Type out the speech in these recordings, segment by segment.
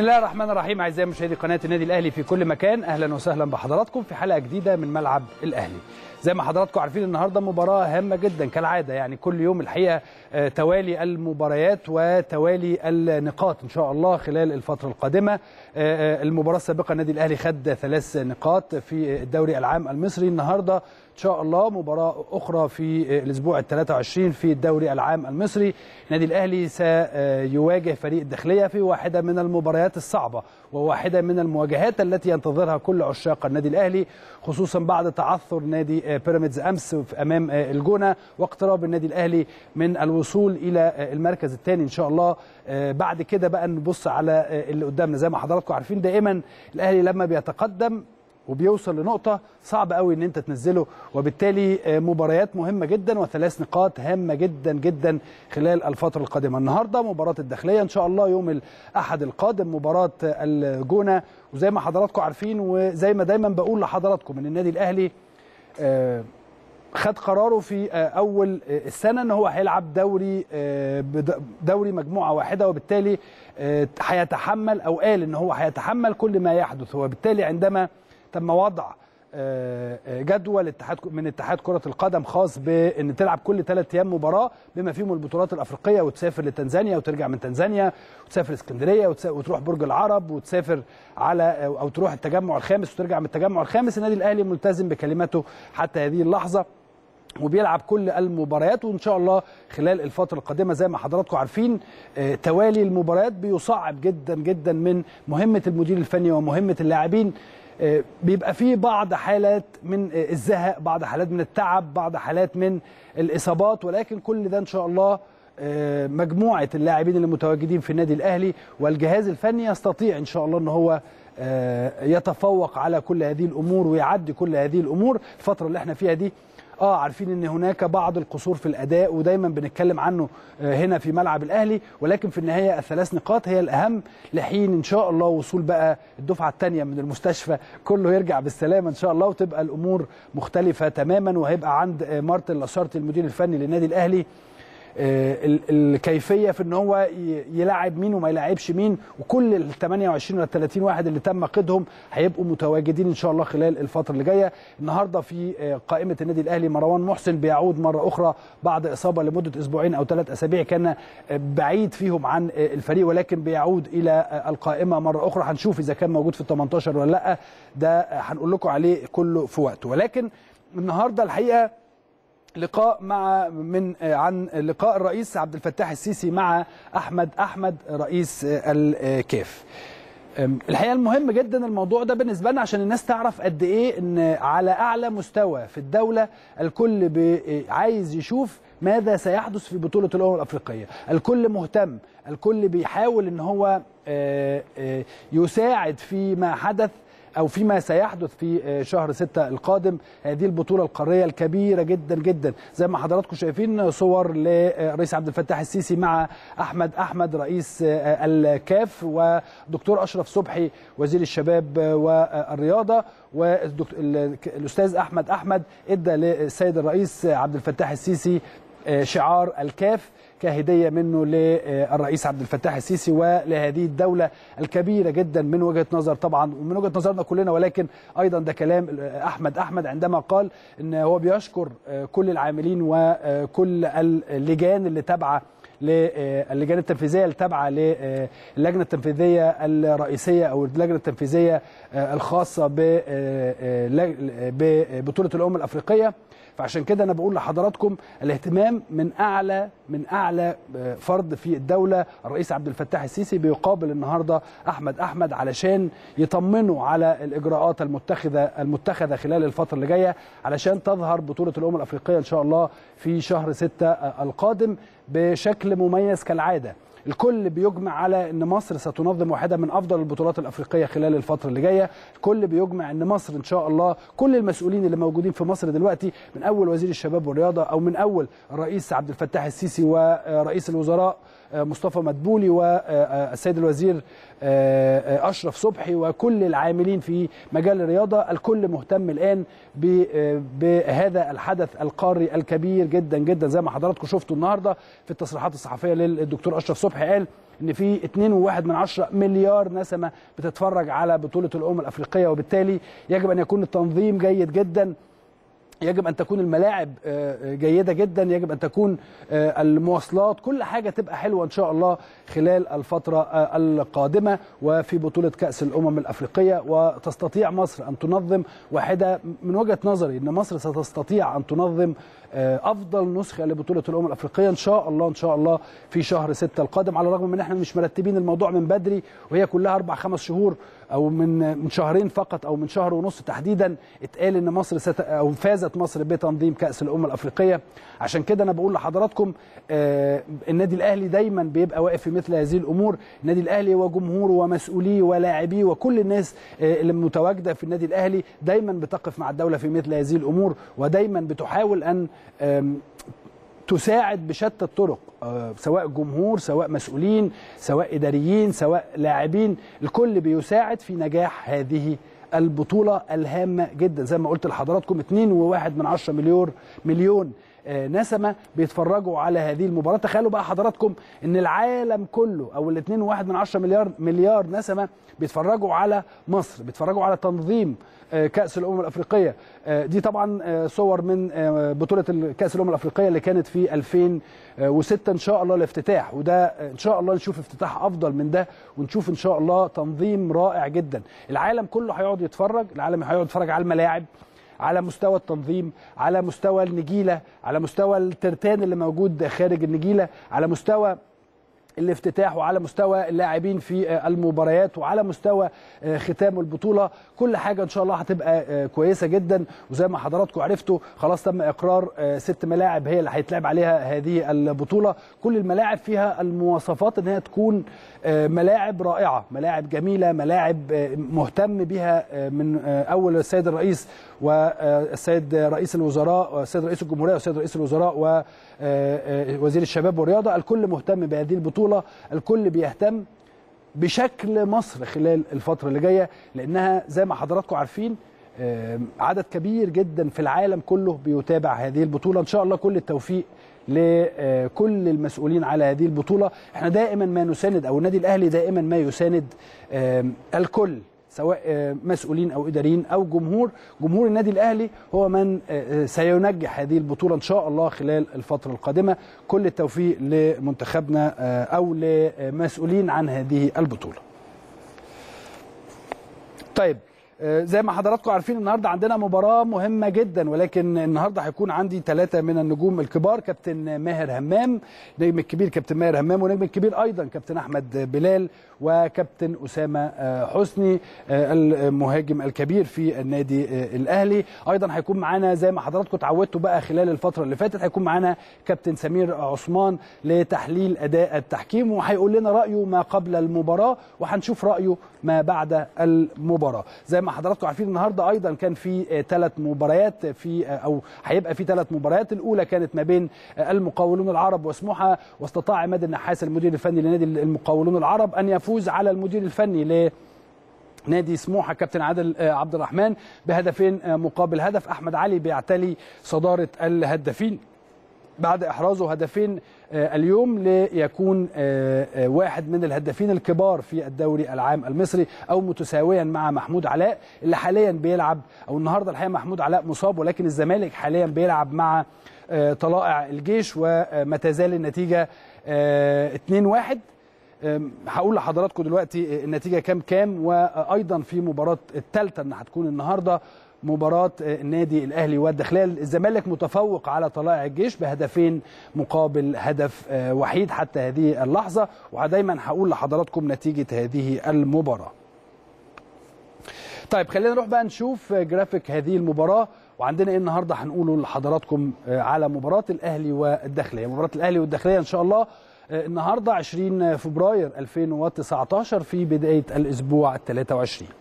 الله الرحمن الرحيم اعزائي مشاهدي قناه النادي الاهلي في كل مكان اهلا وسهلا بحضراتكم في حلقه جديده من ملعب الاهلي زي ما حضراتكم عارفين النهارده مباراه هامه جدا كالعاده يعني كل يوم الحقيقه آه، توالي المباريات وتوالي النقاط ان شاء الله خلال الفتره القادمه آه، آه، المباراه السابقه النادي الاهلي خد ثلاث نقاط في الدوري العام المصري النهارده ان شاء الله مباراه اخرى في الاسبوع ال 23 في الدوري العام المصري النادي الاهلي سيواجه فريق الداخليه في واحده من المباريات الصعبه وواحده من المواجهات التي ينتظرها كل عشاق النادي الاهلي خصوصا بعد تعثر نادي بيراميدز امس امام الجونه واقتراب النادي الاهلي من الوصول الى المركز الثاني ان شاء الله بعد كده بقى نبص على اللي قدامنا زي ما حضراتكم عارفين دائما الاهلي لما بيتقدم وبيوصل لنقطة صعب قوي ان انت تنزله وبالتالي مباريات مهمة جدا وثلاث نقاط هامة جدا جدا خلال الفترة القادمة النهاردة مباراة الداخلية ان شاء الله يوم الاحد القادم مباراة الجونة وزي ما حضراتكم عارفين وزي ما دايما بقول لحضراتكم ان النادي الاهلي آه خد قراره في اول السنه ان هو هيلعب دوري دوري مجموعه واحده وبالتالي هيتحمل او قال ان هو هيتحمل كل ما يحدث وبالتالي عندما تم وضع جدول اتحاد من اتحاد كره القدم خاص بان تلعب كل ثلاث ايام مباراه بما فيهم البطولات الافريقيه وتسافر لتنزانيا وترجع من تنزانيا وتسافر اسكندريه وتروح برج العرب وتسافر على او تروح التجمع الخامس وترجع من التجمع الخامس النادي الاهلي ملتزم بكلمته حتى هذه اللحظه وبيلعب كل المباريات وان شاء الله خلال الفتره القادمه زي ما حضراتكم عارفين توالي المباريات بيصعب جدا جدا من مهمه المدير الفني ومهمه اللاعبين بيبقى فيه بعض حالات من الزهق بعض حالات من التعب بعض حالات من الاصابات ولكن كل ده ان شاء الله مجموعه اللاعبين اللي متواجدين في النادي الاهلي والجهاز الفني يستطيع ان شاء الله ان هو يتفوق على كل هذه الامور ويعدي كل هذه الامور الفتره اللي احنا فيها دي اه عارفين ان هناك بعض القصور في الاداء ودايما بنتكلم عنه هنا في ملعب الاهلي ولكن في النهايه الثلاث نقاط هي الاهم لحين ان شاء الله وصول بقى الدفعه الثانيه من المستشفى كله يرجع بالسلامه ان شاء الله وتبقى الامور مختلفه تماما وهيبقى عند مارتن لاشارتي المدير الفني للنادي الاهلي الكيفيه في ان هو يلعب مين وما يلعبش مين وكل ال 28 ولا 30 واحد اللي تم قيدهم هيبقوا متواجدين ان شاء الله خلال الفتره اللي جايه النهارده في قائمه النادي الاهلي مروان محسن بيعود مره اخرى بعد اصابه لمده اسبوعين او ثلاث اسابيع كان بعيد فيهم عن الفريق ولكن بيعود الى القائمه مره اخرى هنشوف اذا كان موجود في ال 18 ولا لا ده هنقول لكم عليه كله في وقته ولكن النهارده الحقيقه لقاء مع من عن لقاء الرئيس عبد الفتاح السيسي مع احمد احمد رئيس الكاف الحقيقه المهم جدا الموضوع ده بالنسبه لنا عشان الناس تعرف قد ايه ان على اعلى مستوى في الدوله الكل عايز يشوف ماذا سيحدث في بطوله الامم الافريقيه الكل مهتم الكل بيحاول ان هو يساعد فيما حدث او فيما سيحدث في شهر ستة القادم هذه البطوله القاريه الكبيره جدا جدا زي ما حضراتكم شايفين صور لرئيس عبد الفتاح السيسي مع احمد احمد رئيس الكاف ودكتور اشرف صبحي وزير الشباب والرياضه والاستاذ احمد احمد ادى للسيد الرئيس عبد الفتاح السيسي شعار الكاف كهديه منه للرئيس عبد الفتاح السيسي ولهذه الدوله الكبيره جدا من وجهه نظر طبعا ومن وجهه نظرنا كلنا ولكن ايضا ده كلام احمد احمد عندما قال ان هو بيشكر كل العاملين وكل اللجان اللي تابعه للجان التنفيذيه اللي تابعه للجنه التنفيذيه الرئيسيه او اللجنه التنفيذيه الخاصه ببطوله الامم الافريقيه فعشان كده انا بقول لحضراتكم الاهتمام من اعلى من اعلى فرد في الدوله الرئيس عبد الفتاح السيسي بيقابل النهارده احمد احمد علشان يطمنوا على الاجراءات المتخذه المتخذه خلال الفتره اللي جايه علشان تظهر بطوله الامم الافريقيه ان شاء الله في شهر 6 القادم بشكل مميز كالعاده الكل بيجمع على ان مصر ستنظم واحده من افضل البطولات الافريقيه خلال الفتره اللي جايه الكل بيجمع ان مصر ان شاء الله كل المسؤولين اللي موجودين في مصر دلوقتي من اول وزير الشباب والرياضه او من اول الرئيس عبد الفتاح السيسي ورئيس الوزراء مصطفى مدبولي والسيد الوزير اشرف صبحي وكل العاملين في مجال الرياضه الكل مهتم الان بهذا الحدث القاري الكبير جدا جدا زي ما حضراتكم شفتوا النهارده في التصريحات الصحفيه للدكتور اشرف صبحي قال ان في 2.1 من عشرة مليار نسمه بتتفرج على بطوله الامم الافريقيه وبالتالي يجب ان يكون التنظيم جيد جدا يجب ان تكون الملاعب جيده جدا يجب ان تكون المواصلات كل حاجه تبقى حلوه ان شاء الله خلال الفتره القادمه وفي بطوله كاس الامم الافريقيه وتستطيع مصر ان تنظم واحده من وجهه نظري ان مصر ستستطيع ان تنظم افضل نسخه لبطوله الامم الافريقيه ان شاء الله ان شاء الله في شهر 6 القادم على الرغم من ان احنا مش مرتبين الموضوع من بدري وهي كلها اربع خمس شهور او من من شهرين فقط او من شهر ونص تحديدا اتقال ان مصر ست او فازت مصر بتنظيم كاس الامم الافريقيه عشان كده انا بقول لحضراتكم آه النادي الاهلي دايما بيبقى واقف في مثل هذه الامور النادي الاهلي وجمهوره ومسؤوليه ولاعبيه وكل الناس آه اللي متواجده في النادي الاهلي دايما بتقف مع الدوله في مثل هذه الامور ودايما بتحاول ان تساعد بشتى الطرق سواء جمهور سواء مسؤولين سواء اداريين سواء لاعبين الكل بيساعد في نجاح هذه البطوله الهامه جدا زي ما قلت لحضراتكم 2.1 من 10 مليون مليون نسمه بيتفرجوا على هذه المباراه تخيلوا بقى حضراتكم ان العالم كله او ال 2.1 من 10 مليار مليار نسمه بيتفرجوا على مصر بيتفرجوا على تنظيم كاس الامم الافريقيه دي طبعا صور من بطوله كاس الامم الافريقيه اللي كانت في 2006 ان شاء الله الافتتاح وده ان شاء الله نشوف افتتاح افضل من ده ونشوف ان شاء الله تنظيم رائع جدا العالم كله هيقعد يتفرج العالم هيقعد يتفرج على الملاعب على مستوى التنظيم على مستوى النجيله على مستوى الترتان اللي موجود خارج النجيله على مستوى الافتتاح وعلى مستوى اللاعبين في المباريات وعلى مستوى ختام البطوله كل حاجه ان شاء الله هتبقى كويسه جدا وزي ما حضراتكم عرفتوا خلاص تم اقرار ست ملاعب هي اللي هيتلعب عليها هذه البطوله كل الملاعب فيها المواصفات ان هي تكون ملاعب رائعه ملاعب جميله ملاعب مهتم بها من اول السيد الرئيس والسيد رئيس الوزراء والسيد رئيس الجمهوريه والسيد رئيس الوزراء ووزير الشباب والرياضه الكل مهتم بهذه البطوله الكل بيهتم بشكل مصر خلال الفتره اللي جايه لانها زي ما حضراتكم عارفين عدد كبير جدا في العالم كله بيتابع هذه البطوله ان شاء الله كل التوفيق لكل المسؤولين على هذه البطوله احنا دائما ما نساند او النادي الاهلي دائما ما يساند الكل سواء مسؤولين او اداريين او جمهور جمهور النادي الاهلي هو من سينجح هذه البطوله ان شاء الله خلال الفتره القادمه كل التوفيق لمنتخبنا او لمسؤولين عن هذه البطوله طيب زي ما حضراتكم عارفين النهارده عندنا مباراه مهمه جدا ولكن النهارده هيكون عندي ثلاثه من النجوم الكبار كابتن ماهر همام نجم الكبير كابتن ماهر همام ونجم الكبير ايضا كابتن احمد بلال وكابتن اسامه حسني المهاجم الكبير في النادي الاهلي ايضا هيكون معانا زي ما حضراتكم اتعودتوا بقى خلال الفتره اللي فاتت هيكون معانا كابتن سمير عثمان لتحليل اداء التحكيم وهيقول لنا رايه ما قبل المباراه وهنشوف رايه ما بعد المباراه زي ما حضراتكم عارفين النهارده ايضا كان في ثلاث مباريات في او هيبقى في ثلاث مباريات الاولى كانت ما بين المقاولون العرب وسموحه واستطاع عماد النحاس المدير الفني لنادي المقاولون العرب ان يفوز على المدير الفني ل نادي سموحه كابتن عادل عبد الرحمن بهدفين مقابل هدف احمد علي بيعتلي صداره الهدافين بعد احرازه هدفين اليوم ليكون واحد من الهدافين الكبار في الدوري العام المصري او متساويا مع محمود علاء اللي حاليا بيلعب او النهارده الحقيقه محمود علاء مصاب ولكن الزمالك حاليا بيلعب مع طلائع الجيش وما تزال النتيجه 2-1 هقول لحضراتكم دلوقتي النتيجه كام كام وايضا في مباراه الثالثه اللي هتكون النهارده مباراة النادي الأهلي والداخلية الزمالك متفوق على طلائع الجيش بهدفين مقابل هدف وحيد حتى هذه اللحظة ودايما هقول لحضراتكم نتيجة هذه المباراة طيب خلينا نروح بقى نشوف جرافيك هذه المباراة وعندنا ايه النهارده هنقوله لحضراتكم على مباراة الأهلي والداخلية مباراة الأهلي والداخلية إن شاء الله النهارده 20 فبراير 2019 في بداية الأسبوع ال 23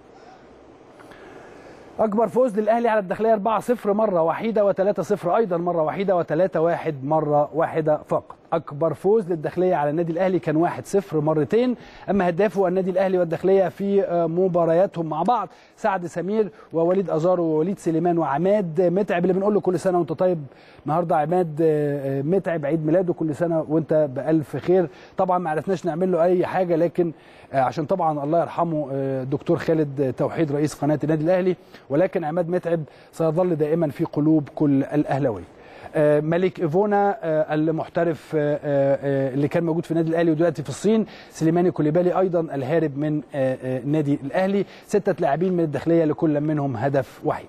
اكبر فوز للاهلي على الداخليه 4-0 مره وحيده و3-0 ايضا مره وحيده و3-1 مره واحده فقط اكبر فوز للداخليه على النادي الاهلي كان 1-0 مرتين اما هدافه النادي الاهلي والداخليه في مبارياتهم مع بعض سعد سمير ووليد ازارو ووليد سليمان وعماد متعب اللي بنقول له كل سنه وانت طيب النهارده عماد متعب عيد ميلاده كل سنه وانت بالف خير طبعا ما عرفناش نعمل له اي حاجه لكن عشان طبعا الله يرحمه الدكتور خالد توحيد رئيس قناه النادي الاهلي ولكن عماد متعب سيظل دائما في قلوب كل الاهلاويه ملك ايفونا المحترف اللي كان موجود في النادي الاهلي ودلوقتي في الصين سليماني كوليبالي ايضا الهارب من النادي الاهلي سته لاعبين من الداخليه لكل منهم هدف وحيد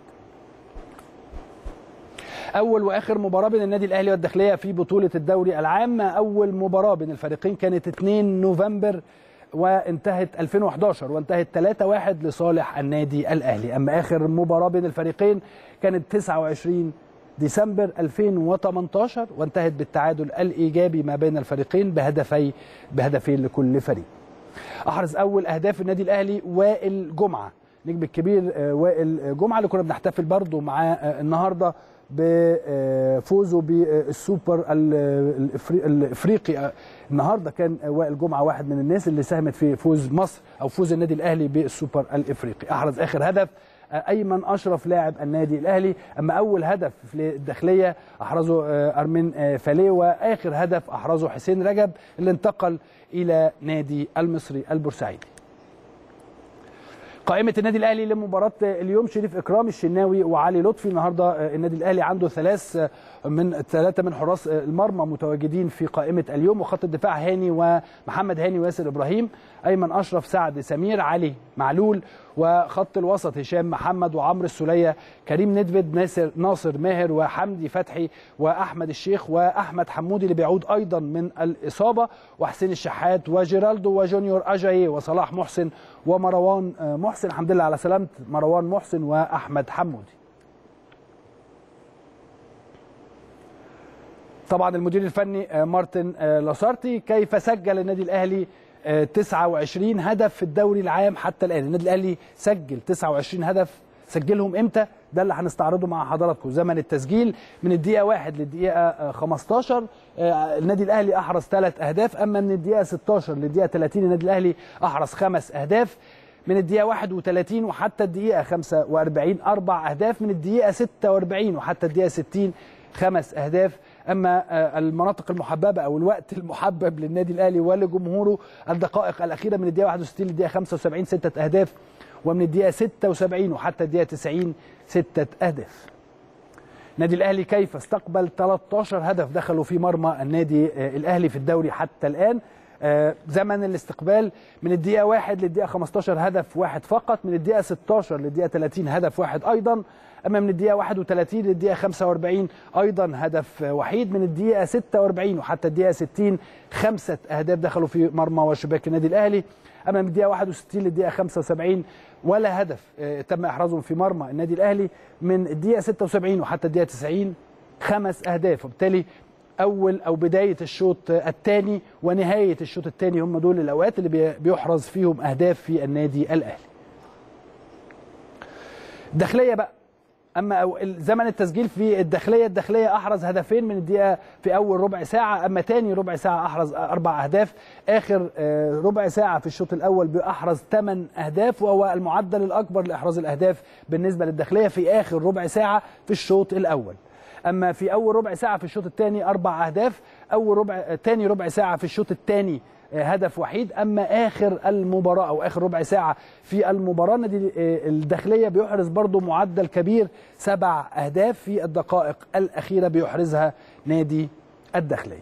اول واخر مباراه بين النادي الاهلي والداخليه في بطوله الدوري العام اول مباراه بين الفريقين كانت 2 نوفمبر وانتهت 2011 وانتهت 3-1 لصالح النادي الاهلي اما اخر مباراه بين الفريقين كانت 29 ديسمبر 2018 وانتهت بالتعادل الايجابي ما بين الفريقين بهدفي بهدفين لكل فريق. احرز اول اهداف النادي الاهلي وائل جمعه نجم الكبير وائل جمعه اللي كنا بنحتفل برضه معاه النهارده بفوزه بالسوبر الافريقي النهارده كان وائل جمعه واحد من الناس اللي ساهمت في فوز مصر او فوز النادي الاهلي بالسوبر الافريقي احرز اخر هدف ايمن اشرف لاعب النادي الاهلي اما اول هدف للداخليه احرزه ارمين فاليه واخر هدف احرزه حسين رجب اللي انتقل الى نادي المصري البورسعيدي قائمة النادي الأهلي لمباراة اليوم شريف إكرام الشناوي وعلي لطفي النهاردة النادي الأهلي عنده ثلاث من ثلاثة من حراس المرمى متواجدين في قائمة اليوم وخط الدفاع هاني ومحمد هاني وياسر إبراهيم أيمن أشرف سعد سمير علي معلول وخط الوسط هشام محمد وعمرو السولية كريم ندفد ناصر ناصر ماهر وحمدي فتحي وأحمد الشيخ وأحمد حمودي اللي بيعود أيضا من الإصابة وحسين الشحات وجيرالدو وجونيور أجاي وصلاح محسن ومروان محسن الحمد لله على سلامة مروان محسن وأحمد حمودي طبعا المدير الفني مارتن لاسارتي كيف سجل النادي الاهلي 29 هدف في الدوري العام حتى الان النادي الاهلي سجل 29 هدف سجلهم امتى ده اللي هنستعرضه مع حضراتكم زمن التسجيل من الدقيقه 1 للدقيقه 15 النادي الاهلي احرز ثلاث اهداف اما من الدقيقه 16 للدقيقه 30 النادي الاهلي احرز خمس اهداف من الدقيقة 31 وحتى الدقيقة 45 أربع أهداف من الدقيقة 46 وحتى الدقيقة 60 خمس أهداف أما المناطق المحببة أو الوقت المحبب للنادي الأهلي ولجمهوره الدقائق الأخيرة من الدقيقة 61 للدقيقة 75 ستة أهداف ومن الدقيقة 76 وحتى الدقيقة 90 ستة أهداف النادي الأهلي كيف استقبل 13 هدف دخلوا في مرمى النادي الأهلي في الدوري حتى الآن زمن الاستقبال من الدقيقة 1 للدقيقة 15 هدف واحد فقط من الدقيقة 16 للدقيقة 30 هدف واحد أيضا أما من الدقيقة 31 للدقيقة 45 أيضا هدف وحيد من الدقيقة 46 وحتى الدقيقة 60 خمسة أهداف دخلوا في مرمى وشباك النادي الأهلي أما من الدقيقة 61 للدقيقة 75 ولا هدف تم إحرازهم في مرمى النادي الأهلي من الدقيقة 76 وحتى الدقيقة 90 خمس أهداف وبالتالي اول او بدايه الشوط الثاني ونهايه الشوط الثاني هم دول الاوقات اللي بيحرز فيهم اهداف في النادي الاهلي. الداخليه بقى اما زمن التسجيل في الداخليه الداخليه احرز هدفين من الدقيقه في اول ربع ساعه اما ثاني ربع ساعه احرز اربع اهداف اخر ربع ساعه في الشوط الاول بيحرز ثمان اهداف وهو المعدل الاكبر لاحراز الاهداف بالنسبه للداخليه في اخر ربع ساعه في الشوط الاول. اما في اول ربع ساعه في الشوط الثاني اربع اهداف اول ربع ثاني ربع ساعه في الشوط الثاني هدف وحيد اما اخر المباراه او اخر ربع ساعه في المباراه نادي الداخليه بيحرز برضه معدل كبير سبع اهداف في الدقائق الاخيره بيحرزها نادي الداخليه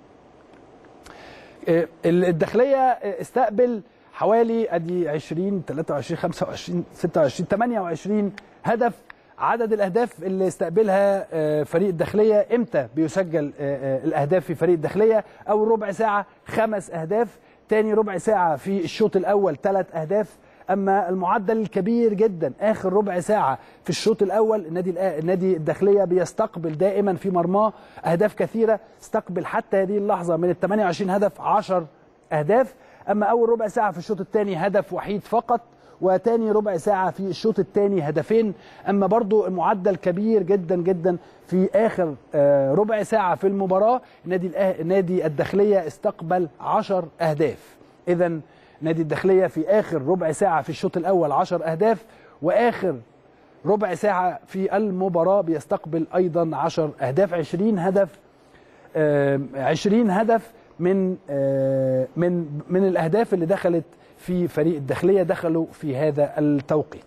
الداخليه استقبل حوالي ادي 20 23 25 26 28 هدف عدد الاهداف اللي استقبلها فريق الداخليه امتى بيسجل الاهداف في فريق الداخليه اول ربع ساعه خمس اهداف تاني ربع ساعه في الشوط الاول ثلاث اهداف اما المعدل الكبير جدا اخر ربع ساعه في الشوط الاول النادي النادي الداخليه بيستقبل دائما في مرماه اهداف كثيره استقبل حتى هذه اللحظه من ال 28 هدف 10 اهداف اما اول ربع ساعه في الشوط الثاني هدف وحيد فقط وتاني ربع ساعه في الشوط الثاني هدفين اما برضو المعدل كبير جدا جدا في اخر آه، ربع ساعه في المباراه نادي الأه- نادي الداخليه استقبل 10 اهداف اذا نادي الداخليه في اخر ربع ساعه في الشوط الاول 10 اهداف واخر ربع ساعه في المباراه بيستقبل ايضا 10 اهداف 20 هدف آه، 20 هدف من آه، من من الاهداف اللي دخلت في فريق الداخليه دخلوا في هذا التوقيت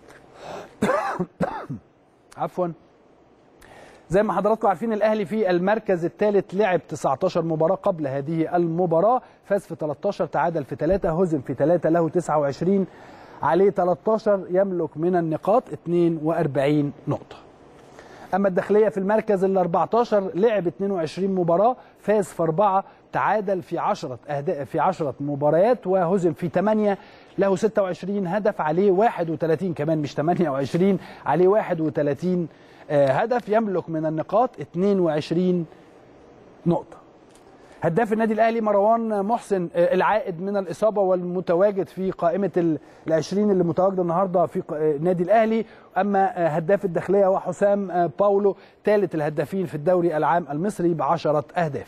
عفوا زي ما حضراتكم عارفين الاهلي في المركز الثالث لعب 19 مباراه قبل هذه المباراه فاز في 13 تعادل في 3 هزم في 3 له 29 عليه 13 يملك من النقاط 42 نقطه اما الداخليه في المركز ال 14 لعب 22 مباراه فاز في اربعه تعادل في 10 اهداف في 10 مباريات وهزم في 8 له 26 هدف عليه 31 كمان مش 28 عليه 31 آه، هدف يملك من النقاط 22 نقطه هداف النادي الاهلي مروان محسن آه، العائد من الاصابه والمتواجد في قائمه ال 20 اللي متواجده النهارده في ق- آه، النادي الاهلي اما آه، هداف الداخليه هو حسام آه، باولو ثالث الهدافين في الدوري العام المصري بعشرة اهداف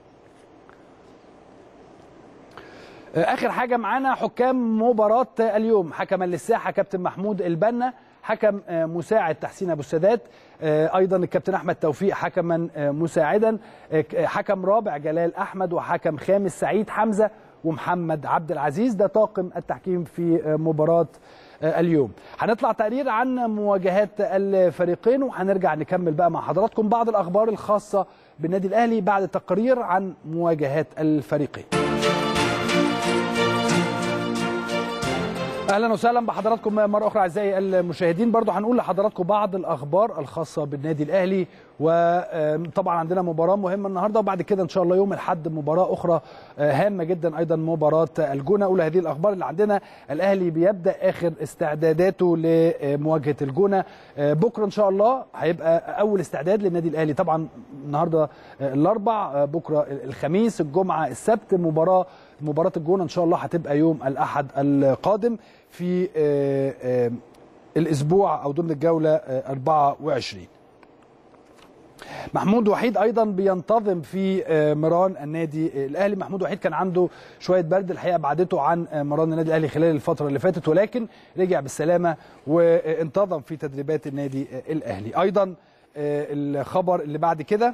آه، اخر حاجه معانا حكام مباراه اليوم حكما للساحه كابتن محمود البنا حكم آه، مساعد تحسين ابو السادات آه، ايضا الكابتن احمد توفيق حكما آه، مساعدا آه، ك- آه، حكم رابع جلال احمد وحكم خامس سعيد حمزه ومحمد عبد العزيز ده طاقم التحكيم في آه، مباراه آه، اليوم هنطلع تقرير عن مواجهات الفريقين وهنرجع نكمل بقى مع حضراتكم بعض الاخبار الخاصه بالنادي الاهلي بعد تقرير عن مواجهات الفريقين اهلا وسهلا بحضراتكم مره اخرى اعزائي المشاهدين برضو هنقول لحضراتكم بعض الاخبار الخاصه بالنادي الاهلي وطبعا عندنا مباراه مهمه النهارده وبعد كده ان شاء الله يوم الاحد مباراه اخرى آه، هامه جدا ايضا مباراه الجونه اولى هذه الاخبار اللي عندنا الاهلي بيبدا اخر استعداداته لمواجهه الجونه آه، بكره ان شاء الله هيبقى اول استعداد للنادي الاهلي طبعا النهارده آه، الاربع آه، بكره الخميس الجمعه السبت مباراه مباراه الجونه ان شاء الله هتبقى يوم الاحد القادم في آه، آه، الاسبوع او ضمن الجوله آه، 24 محمود وحيد ايضا بينتظم في آه، مران النادي الاهلي محمود وحيد كان عنده شويه برد الحقيقه بعدته عن آه، مران النادي الاهلي خلال الفتره اللي فاتت ولكن رجع بالسلامه وانتظم في تدريبات النادي آه، الاهلي ايضا آه، الخبر اللي بعد كده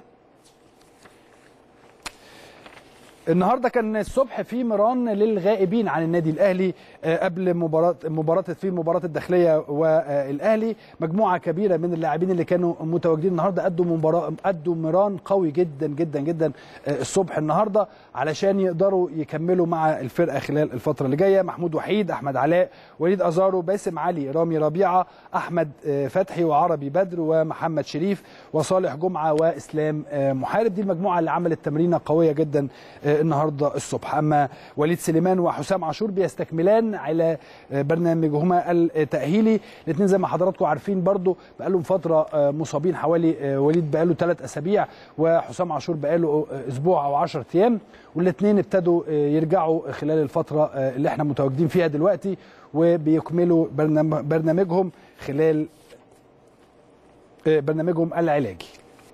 النهارده كان الصبح في مران للغائبين عن النادي الاهلي آه، قبل مباراه مباراه في مباراه الداخليه والاهلي مجموعه كبيره من اللاعبين اللي كانوا متواجدين النهارده قدوا مباراه قدوا مران قوي جدا جدا جدا آه، الصبح النهارده علشان يقدروا يكملوا مع الفرقه خلال الفتره اللي جايه محمود وحيد احمد علاء وليد ازارو باسم علي رامي ربيعه احمد آه، فتحي وعربي بدر ومحمد شريف وصالح جمعه واسلام آه، محارب دي المجموعه اللي عملت تمرينه قويه جدا آه، النهارده الصبح اما وليد سليمان وحسام عاشور بيستكملان على آه، برنامجهما التاهيلي الاثنين زي ما حضراتكم عارفين برضو بقالهم فتره آه، مصابين حوالي آه، وليد بقاله ثلاث اسابيع وحسام عاشور بقاله آه، اسبوع او 10 ايام والاثنين ابتدوا آه، يرجعوا خلال الفتره آه، اللي احنا متواجدين فيها دلوقتي وبيكملوا برنام- برنامجهم خلال آه، برنامجهم العلاجي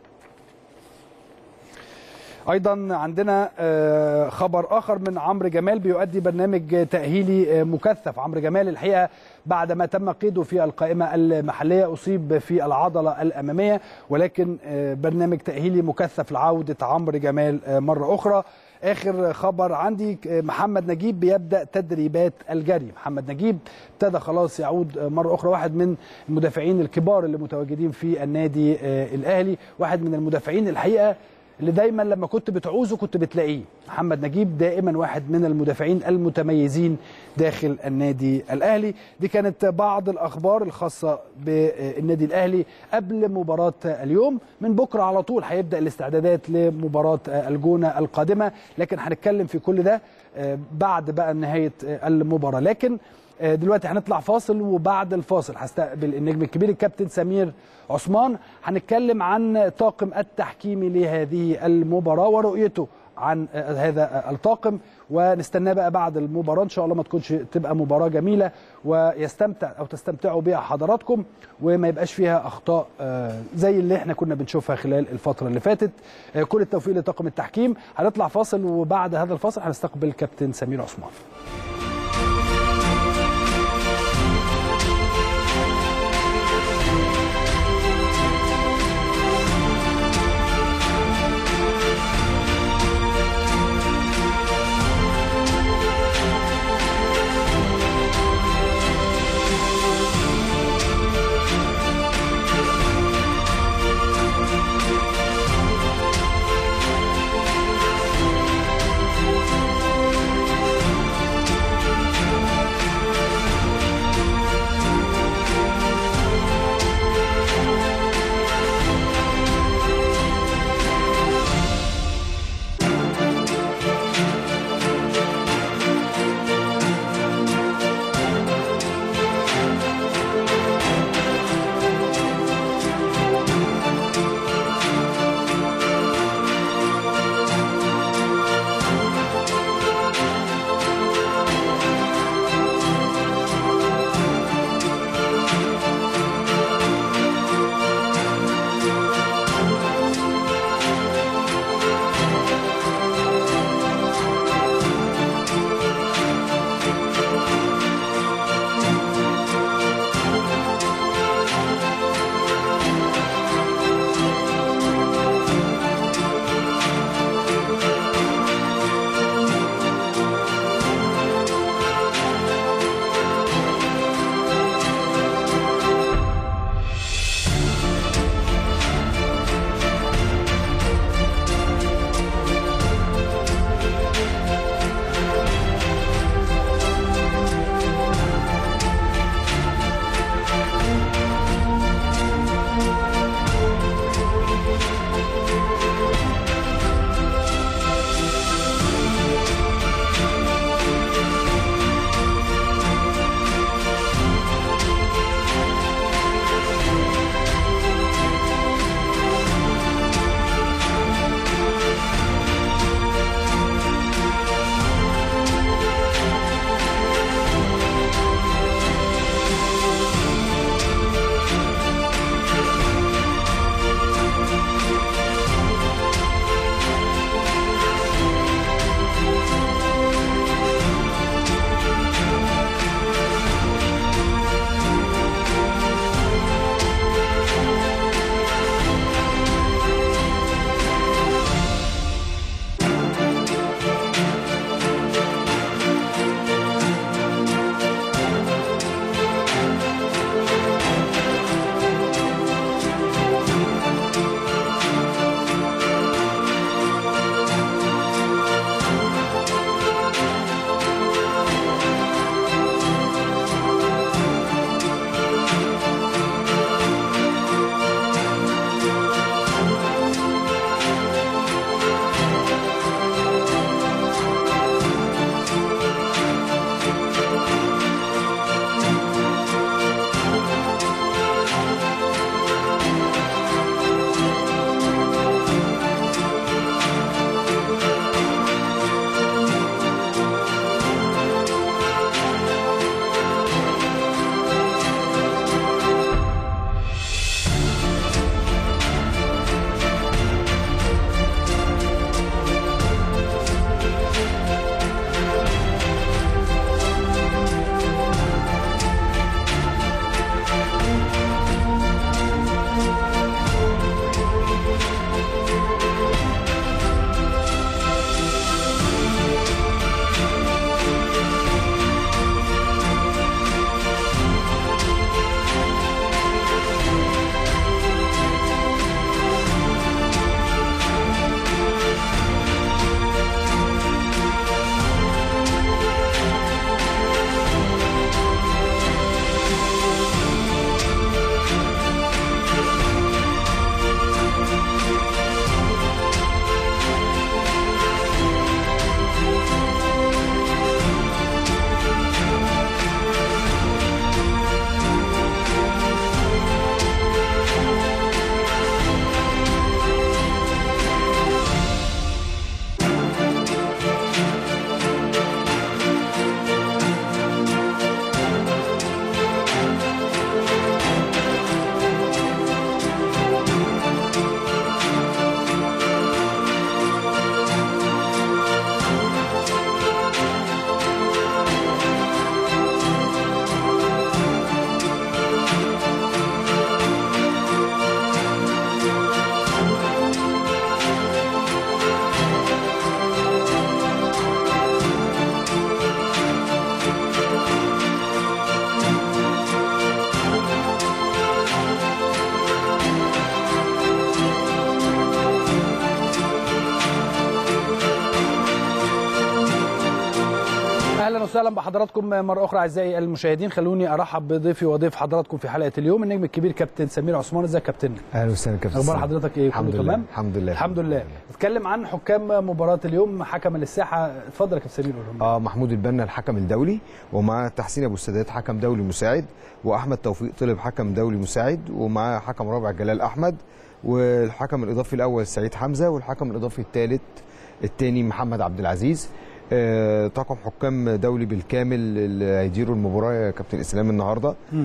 ايضا عندنا آه، خبر اخر من عمرو جمال بيؤدي برنامج تاهيلي آه، مكثف عمرو جمال الحقيقه بعد ما تم قيده في القائمه المحليه اصيب في العضله الاماميه ولكن آه، برنامج تاهيلي مكثف لعوده عمرو جمال آه، مره اخرى اخر خبر عندي آه، محمد نجيب بيبدا تدريبات الجري محمد نجيب ابتدى خلاص يعود آه، مره اخرى واحد من المدافعين الكبار اللي متواجدين في النادي آه، الاهلي واحد من المدافعين الحقيقه اللي دايما لما كنت بتعوزه كنت بتلاقيه محمد نجيب دائما واحد من المدافعين المتميزين داخل النادي الاهلي دي كانت بعض الاخبار الخاصه بالنادي الاهلي قبل مباراه اليوم من بكره على طول هيبدا الاستعدادات لمباراه الجونه القادمه لكن هنتكلم في كل ده بعد بقى نهايه المباراه لكن دلوقتي هنطلع فاصل وبعد الفاصل هستقبل النجم الكبير الكابتن سمير عثمان هنتكلم عن طاقم التحكيمي لهذه المباراه ورؤيته عن هذا الطاقم ونستناه بقى بعد المباراه ان شاء الله ما تكونش تبقى مباراه جميله ويستمتع او تستمتعوا بها حضراتكم وما يبقاش فيها اخطاء زي اللي احنا كنا بنشوفها خلال الفتره اللي فاتت كل التوفيق لطاقم التحكيم هنطلع فاصل وبعد هذا الفاصل هنستقبل كابتن سمير عثمان وسهلا بحضراتكم مره اخرى اعزائي المشاهدين خلوني ارحب بضيفي وضيف حضراتكم في حلقه اليوم النجم الكبير كابتن سمير عثمان ازيك يا كابتن اهلا وسهلا كابتن اخبار سامي. حضرتك ايه الحمد كله لله تمام الحمد لله الحمد لله نتكلم عن حكام مباراه اليوم حكم للساحه اتفضل يا كابتن سمير قولهم اه محمود البنا الحكم الدولي ومعاه تحسين ابو السادات حكم دولي مساعد واحمد توفيق طلب حكم دولي مساعد ومعاه حكم رابع جلال احمد والحكم الاضافي الاول سعيد حمزه والحكم الاضافي الثالث الثاني محمد عبد العزيز آه، طاقم حكام دولي بالكامل اللي هيديروا المباراه يا كابتن اسلام النهارده مم.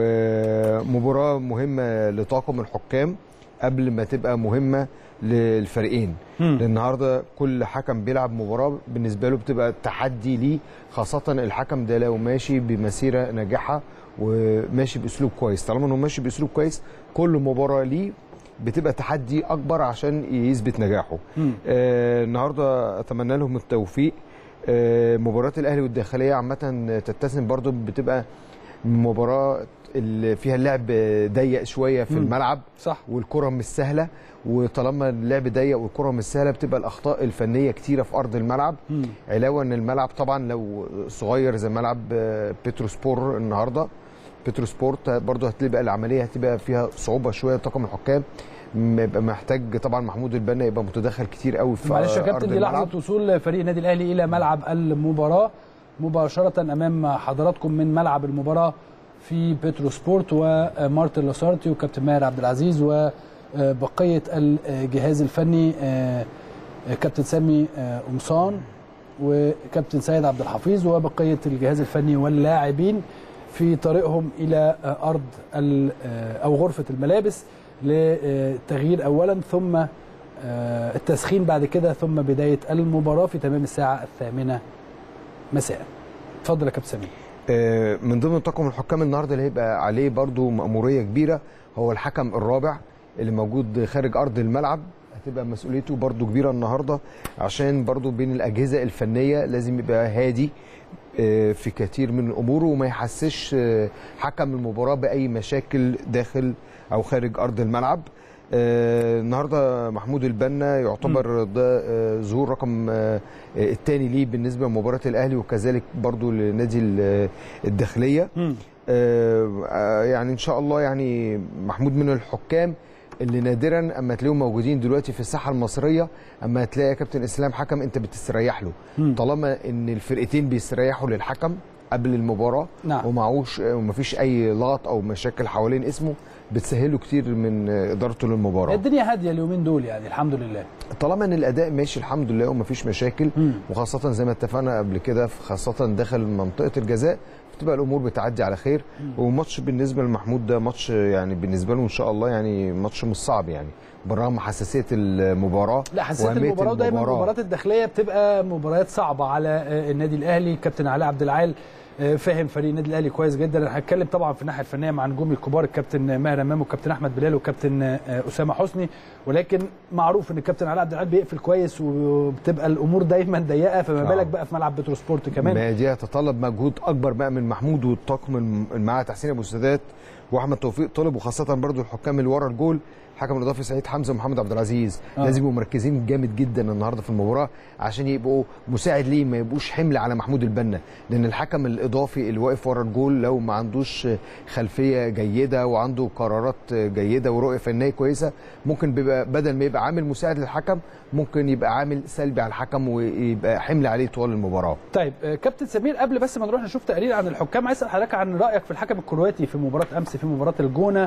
ومباراه مهمه لطاقم الحكام قبل ما تبقى مهمه للفريقين مم. لأن النهارده كل حكم بيلعب مباراه بالنسبه له بتبقى تحدي ليه خاصه الحكم ده لو ماشي بمسيره ناجحه وماشي باسلوب كويس طالما انه ماشي باسلوب كويس كل مباراه ليه بتبقى تحدي اكبر عشان يثبت نجاحه مم. آه النهارده اتمنى لهم التوفيق آه مباراه الاهلي والداخليه عامه تتسم برضو بتبقى مباراه اللي فيها اللعب ضيق شويه في مم. الملعب صح والكره مش سهله وطالما اللعب ضيق والكره مش سهله بتبقى الاخطاء الفنيه كتيره في ارض الملعب مم. علاوه ان الملعب طبعا لو صغير زي ملعب آه، بتروسبور النهارده بتروسبورت برضه هتبقى العمليه هتبقى فيها صعوبه شويه طاقم الحكام م- يبقى محتاج طبعا محمود البنا يبقى متدخل كتير قوي في معلش يا أرض كابتن دي الملعب. لحظه وصول فريق النادي الاهلي الى ملعب المباراه مباشره امام حضراتكم من ملعب المباراه في بيترو سبورت ومارتن لاسارتي وكابتن ماهر عبد العزيز وبقيه الجهاز الفني آه، كابتن سامي آه، قمصان وكابتن سيد عبد الحفيظ وبقيه الجهاز الفني واللاعبين في طريقهم الى آه، ارض ال- آه، او غرفه الملابس لتغيير اولا ثم آه، التسخين بعد كده ثم بدايه المباراه في تمام الساعه الثامنه مساء. اتفضل يا كابتن سمير. آه، من ضمن طاقم الحكام النهارده اللي هيبقى عليه برضو مأمورية كبيرة هو الحكم الرابع اللي موجود خارج أرض الملعب هتبقى مسؤوليته برضو كبيرة النهارده عشان برضو بين الأجهزة الفنية لازم يبقى هادي آه، في كثير من الأمور وما يحسش آه، حكم المباراة بأي مشاكل داخل أو خارج أرض الملعب آه، النهارده محمود البنا يعتبر ده آه، ظهور رقم آه، الثاني ليه بالنسبه لمباراه الاهلي وكذلك برضو لنادي ال- الداخليه آه، آه، يعني ان شاء الله يعني محمود من الحكام اللي نادرا اما تلاقيهم موجودين دلوقتي في الساحه المصريه اما تلاقي يا كابتن اسلام حكم انت بتستريح له مم. طالما ان الفرقتين بيستريحوا للحكم قبل المباراه نعم. ومعهوش ومفيش اي لغط او مشاكل حوالين اسمه بتسهله كتير من ادارته للمباراه الدنيا هاديه اليومين دول يعني الحمد لله. طالما ان الاداء ماشي الحمد لله ومفيش مشاكل مم. وخاصه زي ما اتفقنا قبل كده خاصه داخل منطقه الجزاء بتبقى الامور بتعدي على خير وماتش بالنسبه لمحمود ده ماتش يعني بالنسبه له ان شاء الله يعني ماتش مش صعب يعني بالرغم حساسيه المباراه لا حسيت وأهمية المباراه دايما المباراة. المباريات الداخليه بتبقى مباريات صعبه على آه، النادي الاهلي كابتن علاء عبد العال آه، فاهم فريق النادي الاهلي كويس جدا انا هتكلم طبعا في الناحيه الفنيه مع نجومي الكبار الكابتن ماهر امام والكابتن احمد بلال والكابتن آه، اسامه حسني ولكن معروف ان الكابتن علاء عبد العال بيقفل كويس وبتبقى الامور دايما ضيقه فما آه. بالك بقى في ملعب بترو سبورت كمان ما دي هتتطلب مجهود اكبر بقى من محمود والطاقم الم- اللي معاه تحسين ابو السادات واحمد توفيق طلب وخاصه برضو الحكام اللي ورا الجول الحكم الاضافي سعيد حمزه ومحمد عبد العزيز آه. آه. لازم يبقوا مركزين جامد جدا النهارده في المباراه عشان يبقوا مساعد ليه ما يبقوش حمل على محمود البنا لان الحكم الاضافي اللي واقف ورا الجول لو ما عندوش خلفيه جيده وعنده قرارات جيده ورؤيه فنيه كويسه ممكن بيبقى بدل ما يبقى عامل مساعد للحكم ممكن يبقى عامل سلبي على الحكم ويبقى حمل عليه طوال المباراه طيب آه، كابتن سمير قبل بس ما نروح نشوف تقرير عن الحكام عايز اسال حضرتك عن رايك في الحكم الكرواتي في مباراه امس في مباراه الجونه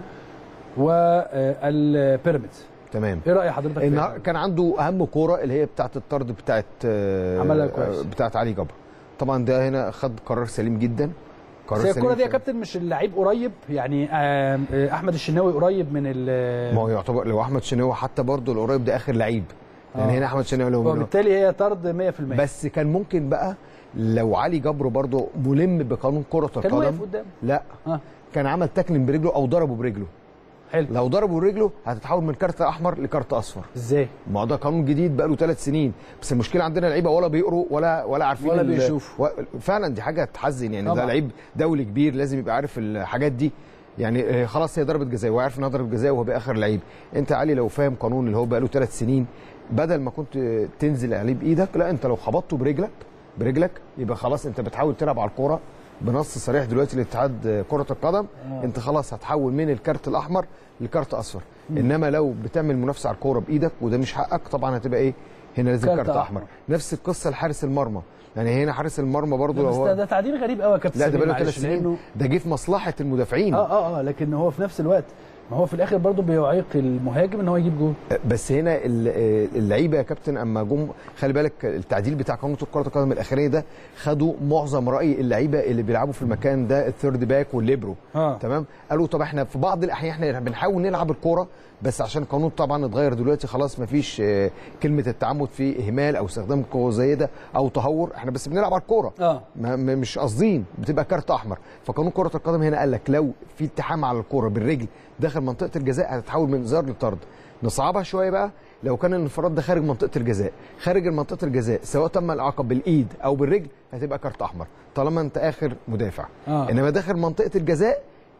والبيراميدز تمام ايه راي حضرتك في النهار- كان عنده اهم كوره اللي هي بتاعه الطرد بتاعه آه، عملها كويس. بتاعه علي جبر طبعا ده هنا خد قرار سليم جدا قرار بس هي سليم الكره دي يا في- كابتن مش اللعيب قريب يعني آم، آه، احمد الشناوي قريب من ال ما هو يعتبر لو احمد شناوي حتى برضه القريب ده اخر لعيب يعني آه. هنا احمد شناوي لو وبالتالي هي طرد 100% بس كان ممكن بقى لو علي جبر برضه ملم بقانون كره كان واقف القدم قدام لا اه كان عمل تاكلين برجله او ضربه برجله حلو لو ضربه برجله هتتحول من كارت احمر لكارت اصفر ازاي ما هو ده قانون جديد بقى له ثلاث سنين بس المشكله عندنا لعيبه ولا بيقروا ولا ولا عارفين ولا ال- بيشوفوا. و... فعلا دي حاجه تحزن يعني طبعا. ده لعيب دولي كبير لازم يبقى عارف الحاجات دي يعني آه، خلاص هي ضربه جزاء وعارف انها ضربه جزاء وهو بقى اخر لعيب انت يا علي لو فاهم قانون اللي هو بقى له ثلاث سنين بدل ما كنت تنزل عليه بايدك لا انت لو خبطته برجلك برجلك يبقى خلاص انت بتحاول تلعب على الكوره بنص صريح دلوقتي لاتحاد كره القدم آه. انت خلاص هتحول من الكارت الاحمر لكارت اصفر انما لو بتعمل منافسه على الكوره بايدك وده مش حقك طبعا هتبقى ايه هنا لازم كارت كارت, أحمر. احمر نفس القصه لحارس المرمى يعني هنا حارس المرمى برضو لو بس ده, هو ده تعديل غريب قوي يا كابتن لا ده سمير بقاله معلش، ثلاث سنين لأنه ده جه في مصلحه المدافعين اه اه اه لكن هو في نفس الوقت ما هو في الاخر برضه بيعيق المهاجم ان هو يجيب جول بس هنا ال- اللعيبه يا كابتن اما جم خلي بالك التعديل بتاع قانون كره القدم الاخراني ده خدوا معظم راي اللعيبه اللي بيلعبوا في المكان ده الثيرد باك والليبرو اه تمام قالوا طب احنا في بعض الاحيان احنا بنحاول نلعب الكوره بس عشان القانون طبعا اتغير دلوقتي خلاص مفيش آه، كلمه التعمد في اهمال او استخدام قوه زايده او تهور احنا بس بنلعب على الكوره اه ما ما- مش قاصدين بتبقى كارت احمر فقانون كره القدم هنا قال لك لو في التحام على الكوره بالرجل داخل منطقه الجزاء هتتحول من انذار لطرد نصعبها شويه بقى لو كان الانفراد ده خارج منطقه الجزاء خارج منطقه الجزاء سواء تم الاعاقه بالايد او بالرجل هتبقى كارت احمر طالما انت اخر مدافع آه. انما داخل منطقه الجزاء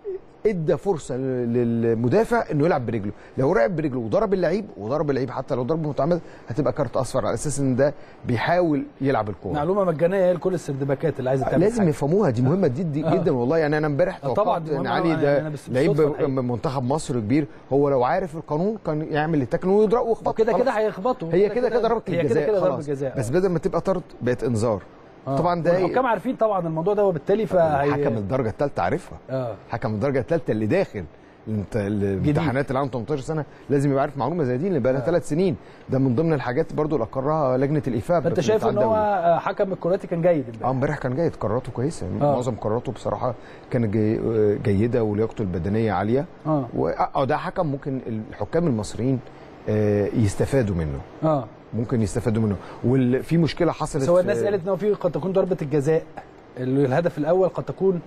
ادى فرصه للمدافع انه يلعب برجله لو لعب برجله وضرب اللعيب وضرب اللعيب حتى لو ضربه متعمد هتبقى كارت اصفر على اساس ان ده بيحاول يلعب الكوره معلومه مجانيه هي لكل السردباكات اللي عايزه تعمل لازم حاجة. يفهموها دي مهمه جدا آه. جدا والله يعني انا امبارح آه طبعاً، توقعت دي ان مهمة علي يعني ده أنا بس- لعيب بالصدفة الحقيقة. من منتخب مصر كبير هو لو عارف القانون كان يعمل التاكل ويضرب ويخبط كده كده خلاص. هيخبطوا هي كده كده ضربه هي كده الجزاء كده ضربه خلاص. جزاء بس بدل ما تبقى طرد بقت انذار آه. طبعا ده والحكام عارفين طبعا الموضوع ده وبالتالي فهي حكم الدرجه الثالثه عارفها اه حكم الدرجه الثالثه اللي داخل انت الامتحانات اللي عنده 18 سنه لازم يبقى عارف معلومه زي دي اللي بقى لها ثلاث سنين ده من ضمن الحاجات برضو اللي اقرها لجنه الافاب فانت في شايف الاتحاد ان هو الدولي. آه، حكم الكرواتي كان جيد اه امبارح امبارح كان جيد قراراته كويسه آه. معظم قراراته بصراحه كانت جي جيده ولياقته البدنيه عاليه اه و- اه ده حكم ممكن الحكام المصريين آه، يستفادوا منه اه ممكن يستفادوا منه وفي مشكله حصلت بس هو في- الناس قالت ان هو في قد تكون ضربه الجزاء اللي الهدف الاول قد تكون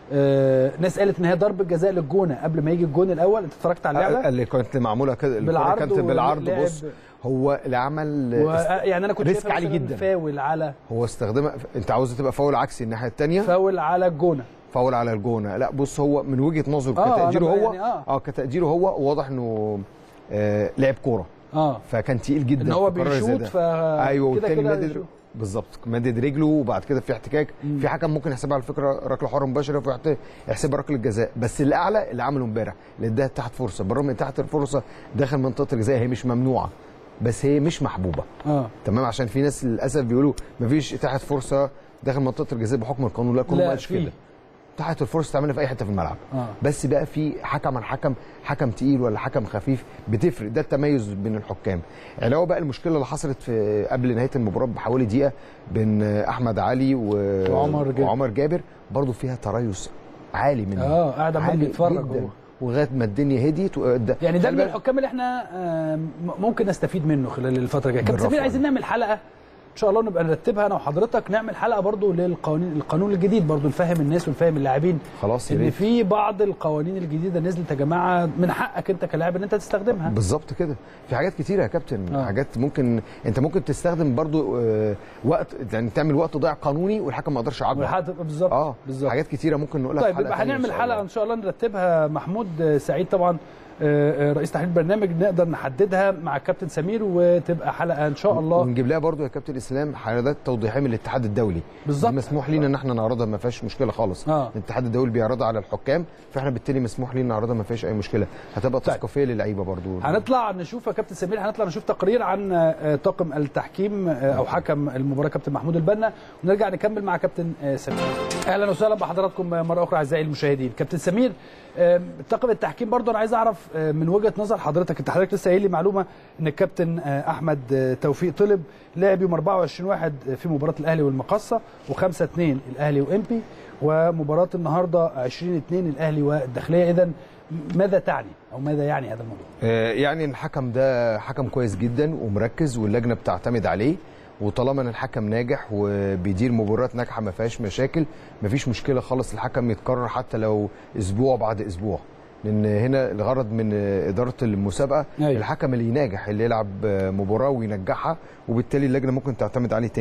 آه ناس قالت ان هي ضربه جزاء للجونه قبل ما يجي الجون الاول انت اتفرجت على آه، اللعبه اللي كانت معموله كده الكرة بالعرض كانت بالعرض ولعب- بص هو اللي عمل و... يعني انا كنت ريسك شايفها عالي مثلاً جدا. فاول على هو استخدمها انت عاوز تبقى فاول عكسي الناحيه الثانيه فاول على الجونه فاول على الجونه لا بص هو من وجهه نظره آه، كتقديره أنا هو يعني آه. اه كتقديره هو واضح انه آه لعب كوره اه فكان تقيل جدا ان هو في قرار زي بيشوط ده. ف ايوه كده والتاني كده مدد يشوط. بالظبط مدد رجله وبعد كده في احتكاك مم. في حكم ممكن يحسبها على فكره ركله حره مباشره وفي احت- يحسبها ركله جزاء بس الاعلى اللي عمله امبارح اللي اداها تحت فرصه بالرغم من تحت الفرصه داخل منطقه الجزاء هي مش ممنوعه بس هي مش محبوبه اه تمام عشان في ناس للاسف بيقولوا مفيش تحت فرصه داخل منطقه الجزاء بحكم القانون لا القانون لا، ما قالش في. كده تحت الفرصه تعملها في اي حته في الملعب اه بس بقى في حكم عن حكم حكم تقيل ولا حكم خفيف بتفرق ده التميز بين الحكام علاوه بقى المشكله اللي حصلت في قبل نهايه المباراه بحوالي دقيقه بين احمد علي و... وعمر جابر. وعمر جابر برضه فيها تريث عالي منه اه قاعد عمال عالي بيتفرج جداً. هو ولغايه ما الدنيا هديت و... ده يعني ده خلي من بالك- الحكام اللي احنا آه، م- ممكن نستفيد منه خلال الفتره الجايه كابتن بالرفع سمير عايزين عليك. نعمل حلقه ان شاء الله نبقى نرتبها انا وحضرتك نعمل حلقه برضو للقوانين القانون الجديد برضو نفهم الناس ونفهم اللاعبين خلاص يا ان ريت. في بعض القوانين الجديده نزلت يا جماعه من حقك انت كلاعب ان انت تستخدمها بالظبط كده في حاجات كتيره يا كابتن آه. آه. حاجات ممكن انت ممكن تستخدم برضو آه وقت يعني تعمل وقت ضيع قانوني والحكم ما يقدرش يعاقبك والحد- بالظبط اه بالظبط حاجات كتيره ممكن نقولها طيب في يبقى حلقه تانية إن هنعمل شاء حلقه الله. ان شاء الله نرتبها محمود آه، سعيد طبعا آه، آه، رئيس تحرير البرنامج نقدر نحددها مع الكابتن سمير وتبقى حلقه ان شاء الله ونجيب لها برضو يا كابتن اسلام حالات توضيحيه من الاتحاد الدولي بالظبط. دي مسموح لينا ان احنا نعرضها ما فيهاش مشكله خالص آه. الاتحاد الدولي بيعرضها على الحكام فاحنا بالتالي مسموح لينا نعرضها ما فيهاش اي مشكله هتبقى طيب. تثقيفيه للعيبه برضو هنطلع نشوف يا كابتن سمير هنطلع نشوف تقرير عن آه، طاقم التحكيم آه، او حكم المباراه كابتن محمود البنا ونرجع نكمل مع كابتن آه، سمير اهلا وسهلا بحضراتكم مره اخرى اعزائي المشاهدين كابتن سمير آه، طاقم التحكيم برضه انا عايز اعرف آه، من وجهه نظر حضرتك انت حضرتك لسه قايل لي معلومه ان الكابتن آه، احمد آه، توفيق طلب لعب يوم 24 واحد في مباراه الاهلي والمقصه و5 2 الاهلي وامبي ومباراه النهارده 20 2 الاهلي والداخليه اذا ماذا تعني او ماذا يعني هذا الموضوع؟ آه، يعني الحكم ده حكم كويس جدا ومركز واللجنه بتعتمد عليه وطالما ان الحكم ناجح وبيدير مباريات ناجحه ما فيهاش مشاكل ما فيش مشكله خالص الحكم يتكرر حتى لو اسبوع بعد اسبوع لان هنا الغرض من اداره المسابقه أيوة. أيوة. الحكم اللي يناجح اللي يلعب مباراه وينجحها وبالتالي اللجنه ممكن تعتمد عليه تاني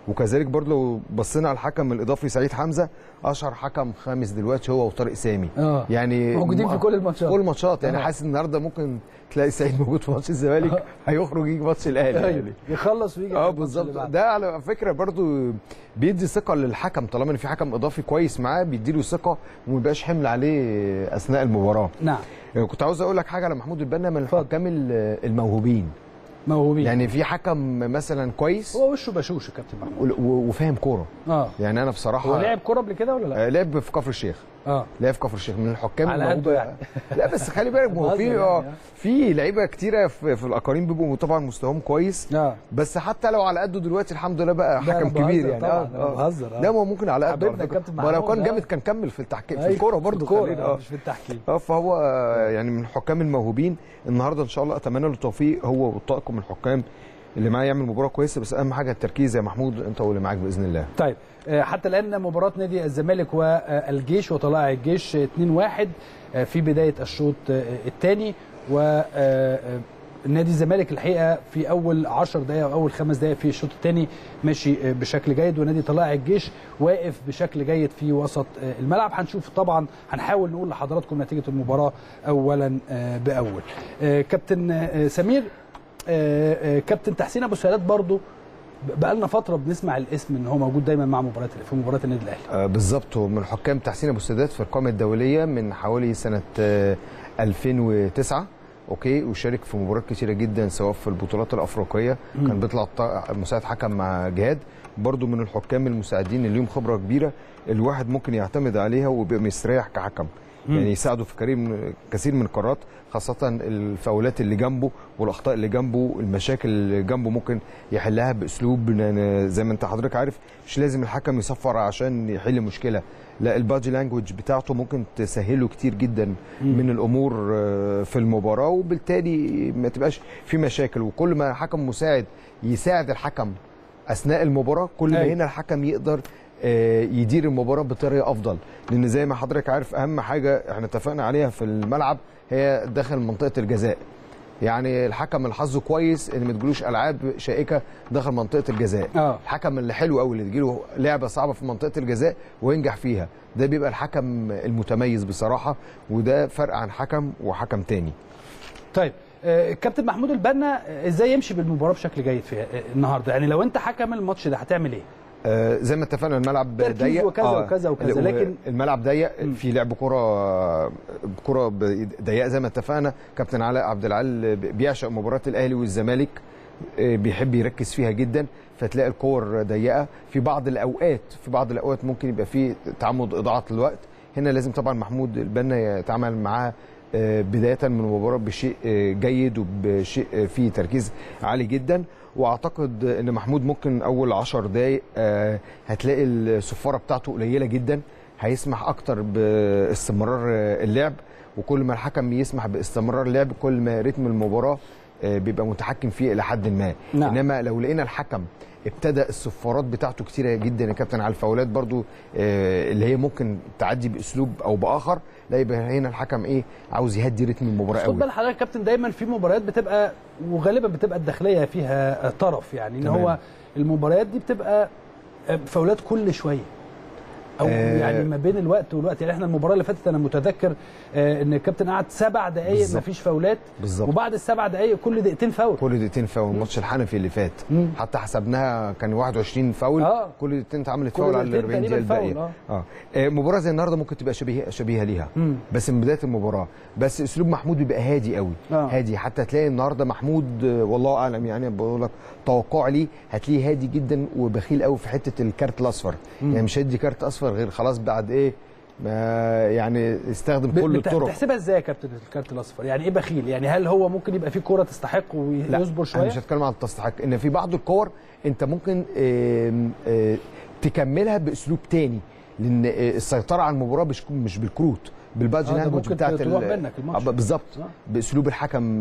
وكذلك برضه لو بصينا على الحكم الاضافي سعيد حمزه اشهر حكم خامس دلوقتي هو وطارق سامي اه يعني موجودين في كل الماتشات. كل الماتشات يعني آه. حاسس النهارده ممكن تلاقي سعيد موجود في ماتش الزمالك هيخرج يجي ماتش الاهلي ايوه يعني يخلص ويجي اه في الماتش اللي بالظبط بعده. ده على فكره برضو بيدي ثقه للحكم طالما ان في حكم اضافي كويس معاه بيديله ثقه وما يبقاش حمل عليه اثناء المباراه نعم يعني كنت عاوز اقول لك حاجه على محمود البنا من اتفضل. الحكام ال- الموهوبين موهوبين يعني في حكم مثلا كويس هو وشه بشوش يا كابتن محمود و- و- وفاهم كوره اه يعني انا بصراحه هو لعب كوره قبل كده ولا لا؟ آه، لعب في كفر الشيخ اه لعب في كفر الشيخ من الحكام على الموهوبة. قده يعني. لا بس خلي بالك ما هو بهزر في يعني، آه، آه. في لعيبه كتيره في, في الاقارين بيبقوا طبعا مستواهم كويس اه بس حتى لو على قده دلوقتي الحمد لله بقى لا، حكم أنا بهزر كبير يعني طبعاً، آه، أنا آه. بهزر، آه. لا ما هو ممكن على قده حبيبنا على فكرة. كابتن ما لو محمود، كان آه. جامد كان كمل في التحكيم في أيوة، الكوره برضه الكورة، خلينا آه، اه مش في التحكيم اه فهو آه، يعني من الحكام الموهوبين النهارده ان شاء الله اتمنى له التوفيق هو والطاقم الحكام اللي معاه يعمل مباراه كويسه بس اهم حاجه التركيز يا محمود انت واللي معاك باذن الله طيب آه، حتى الان مباراه نادي الزمالك والجيش وطلائع الجيش 2-1 آه، في بدايه الشوط الثاني و آه، آه، نادي الزمالك الحقيقه في اول 10 دقائق او اول خمس دقائق في الشوط الثاني ماشي آه، بشكل جيد ونادي طلائع الجيش واقف بشكل جيد في وسط آه، الملعب هنشوف طبعا هنحاول نقول لحضراتكم نتيجه المباراه اولا آه، باول آه، كابتن آه، سمير آه، آه، كابتن تحسين ابو سعادات برضو بقى لنا فتره بنسمع الاسم ان هو موجود دايما مع مباريات في مباريات النادي الاهلي آه، بالظبط هو من حكام تحسين ابو السادات في القائمه الدوليه من حوالي سنه آه، 2009 اوكي وشارك في مباريات كتيره جدا سواء في البطولات الافريقيه كان بيطلع ط- مساعد حكم مع جهاد برضو من الحكام المساعدين اللي ليهم خبره كبيره الواحد ممكن يعتمد عليها ويبقى مستريح كحكم يعني يساعده في كريم من كثير من القرارات خاصة الفاولات اللي جنبه والأخطاء اللي جنبه المشاكل اللي جنبه ممكن يحلها بأسلوب ن- زي ما أنت حضرتك عارف مش لازم الحكم يصفر عشان يحل مشكلة لا البادي لانجوج بتاعته ممكن تسهله كتير جدا من الأمور آه، في المباراة وبالتالي ما تبقاش في مشاكل وكل ما حكم مساعد يساعد الحكم أثناء المباراة كل ما أيوة. هنا الحكم يقدر آه، يدير المباراه بطريقه افضل لان زي ما حضرتك عارف اهم حاجه احنا اتفقنا عليها في الملعب هي داخل منطقه الجزاء يعني الحكم الحظ كويس ان ما تجيلوش العاب شائكه داخل منطقه الجزاء اه الحكم اللي حلو قوي اللي تجيله لعبه صعبه في منطقه الجزاء وينجح فيها ده بيبقى الحكم المتميز بصراحه وده فرق عن حكم وحكم تاني طيب آه، كابتن محمود البنا آه، ازاي يمشي بالمباراه بشكل جيد في آه، النهارده يعني لو انت حكم الماتش ده هتعمل ايه آه، زي ما اتفقنا الملعب تركيز ضيق وكذا وكذا وكذا، ال- لكن- الملعب ضيق في لعب كره كره ب- ضيقه زي ما اتفقنا كابتن علاء عبد العال بيعشق مباراه الاهلي والزمالك آه، بيحب يركز فيها جدا فتلاقي الكور ضيقه في بعض الاوقات في بعض الاوقات ممكن يبقى في تعمد اضاعه الوقت هنا لازم طبعا محمود البنا يتعامل معاه آه، بدايه من المباراه بشيء آه، جيد وبشيء آه، فيه تركيز عالي جدا واعتقد ان محمود ممكن اول 10 دقائق آه، هتلاقي الصفاره بتاعته قليله جدا هيسمح اكتر باستمرار آه، اللعب وكل ما الحكم يسمح باستمرار اللعب كل ما رتم المباراه آه، بيبقى متحكم فيه الى حد ما نعم. انما لو لقينا الحكم ابتدى الصفارات بتاعته كتيره جدا يا كابتن على الفاولات برضو آه، اللي هي ممكن تعدي باسلوب او باخر لا يبقى هنا الحكم ايه عاوز يهدي رتم المباراه خد قوي بال حضرتك يا كابتن دايما في مباريات بتبقى وغالبا بتبقى الداخليه فيها آه، طرف يعني ان تمام. هو المباريات دي بتبقى آه، فاولات كل شويه او آه. يعني ما بين الوقت والوقت يعني احنا المباراه اللي فاتت انا متذكر آه، ان الكابتن قعد سبع دقائق بالظبط. ما فيش فاولات بالظبط. وبعد السبع دقائق كل دقيقتين فاول كل دقيقتين فاول الماتش الحنفي اللي فات مم. حتى حسبناها كان 21 فاول آه. كل دقيقتين اتعملت كل فاول على ال دقيقتين 40 دقيقه تقريباً الباقيه فاول، اه آه، مباراه زي النهارده ممكن تبقى شبيه شبيهه ليها مم. بس من بدايه المباراه بس اسلوب محمود بيبقى هادي قوي آه. هادي حتى تلاقي النهارده محمود آه، والله اعلم يعني بقول لك توقع لي هتلاقيه هادي جدا وبخيل قوي في حته الكارت الاصفر يعني مش هيدي كارت اصفر غير خلاص بعد ايه ما يعني استخدم ب- كل بت- الطرق بتحسبها ازاي يا كابتن الكارت الاصفر يعني ايه بخيل يعني هل هو ممكن يبقى في كوره تستحق لا ويصبر انا شويه مش هتكلم عن التستحق ان في بعض الكور انت ممكن آم، آه، تكملها باسلوب تاني لان آه، السيطره على المباراه مش مش بالكروت بالبادج آه، ده لانجوج ممكن بتاعت تروح ال- منك الماتش. آه، بالظبط آه. باسلوب الحكم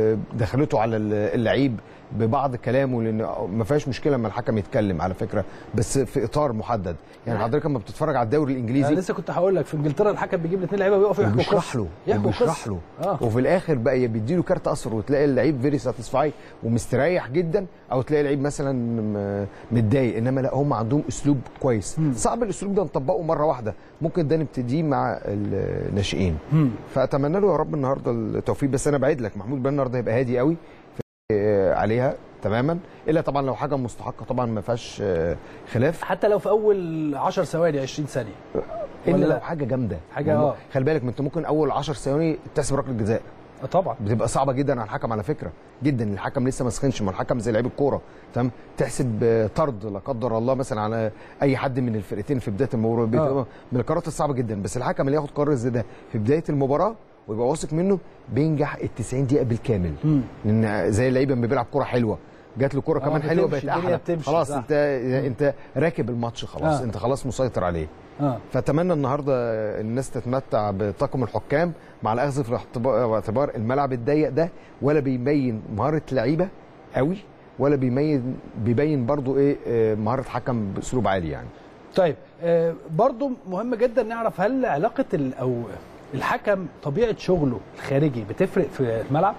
بدخلته على اللعيب ببعض كلامه لان ما فيهاش مشكله لما الحكم يتكلم على فكره بس في اطار محدد يعني حضرتك لما بتتفرج على الدوري انا الانجليزي لسه كنت هقول لك في انجلترا الحكم بيجيب الاثنين لعيبه ويقف يحكوا وبيشرح قصة. له يحكوا وبيشرح قصة. له اه وفي الاخر بقى يا بيديله كارت اصفر وتلاقي اللعيب فيري ساتيسفاي ومستريح جدا او تلاقي اللعيب مثلا م- متضايق انما لا هم عندهم اسلوب كويس صعب الاسلوب ده نطبقه مره واحده ممكن ده نبتديه مع الناشئين مم. فاتمنى له يا رب النهارده التوفيق بس انا بعيد لك محمود بن النهارده هيبقى هادي قوي في- آه، عليها تماما الا طبعا لو حاجه مستحقه طبعا ما فيهاش آه، خلاف حتى لو في اول 10 ثواني 20 ثانيه الا ولا لو لا؟ حاجه جامده حاجة ما هم- آه. خلي بالك ما انت ممكن اول 10 ثواني تحسب ركله جزاء آه، طبعا بتبقى صعبه جدا على الحكم على فكره جدا الحكم لسه ما سخنش ما الحكم زي لعيب الكوره تمام تحسب آه، طرد لا قدر الله مثلا على اي حد من الفرقتين في بدايه المباراه بتبقى آه. من القرارات الصعبه جدا بس الحكم اللي ياخد قرار زي ده في بدايه المباراه ويبقى واثق منه بينجح ال 90 دقيقه بالكامل مم. لان زي اللعيبه لما بيلعب كوره حلوه جات له كوره آه، كمان حلوه بتمشي، بقت الدنيا احلى بتمشي، خلاص صح. انت انت راكب الماتش خلاص آه. انت خلاص مسيطر عليه اه فاتمنى النهارده الناس تتمتع بطاقم الحكام مع الاخذ في الاعتبار اعتبار الملعب الضيق ده ولا بيبين مهاره لعيبه قوي ولا بيبين بيبين برضو ايه آه، مهاره حكم باسلوب عالي يعني طيب آه برضو مهم جدا نعرف هل علاقه ال او الحكم طبيعه شغله الخارجي بتفرق في الملعب؟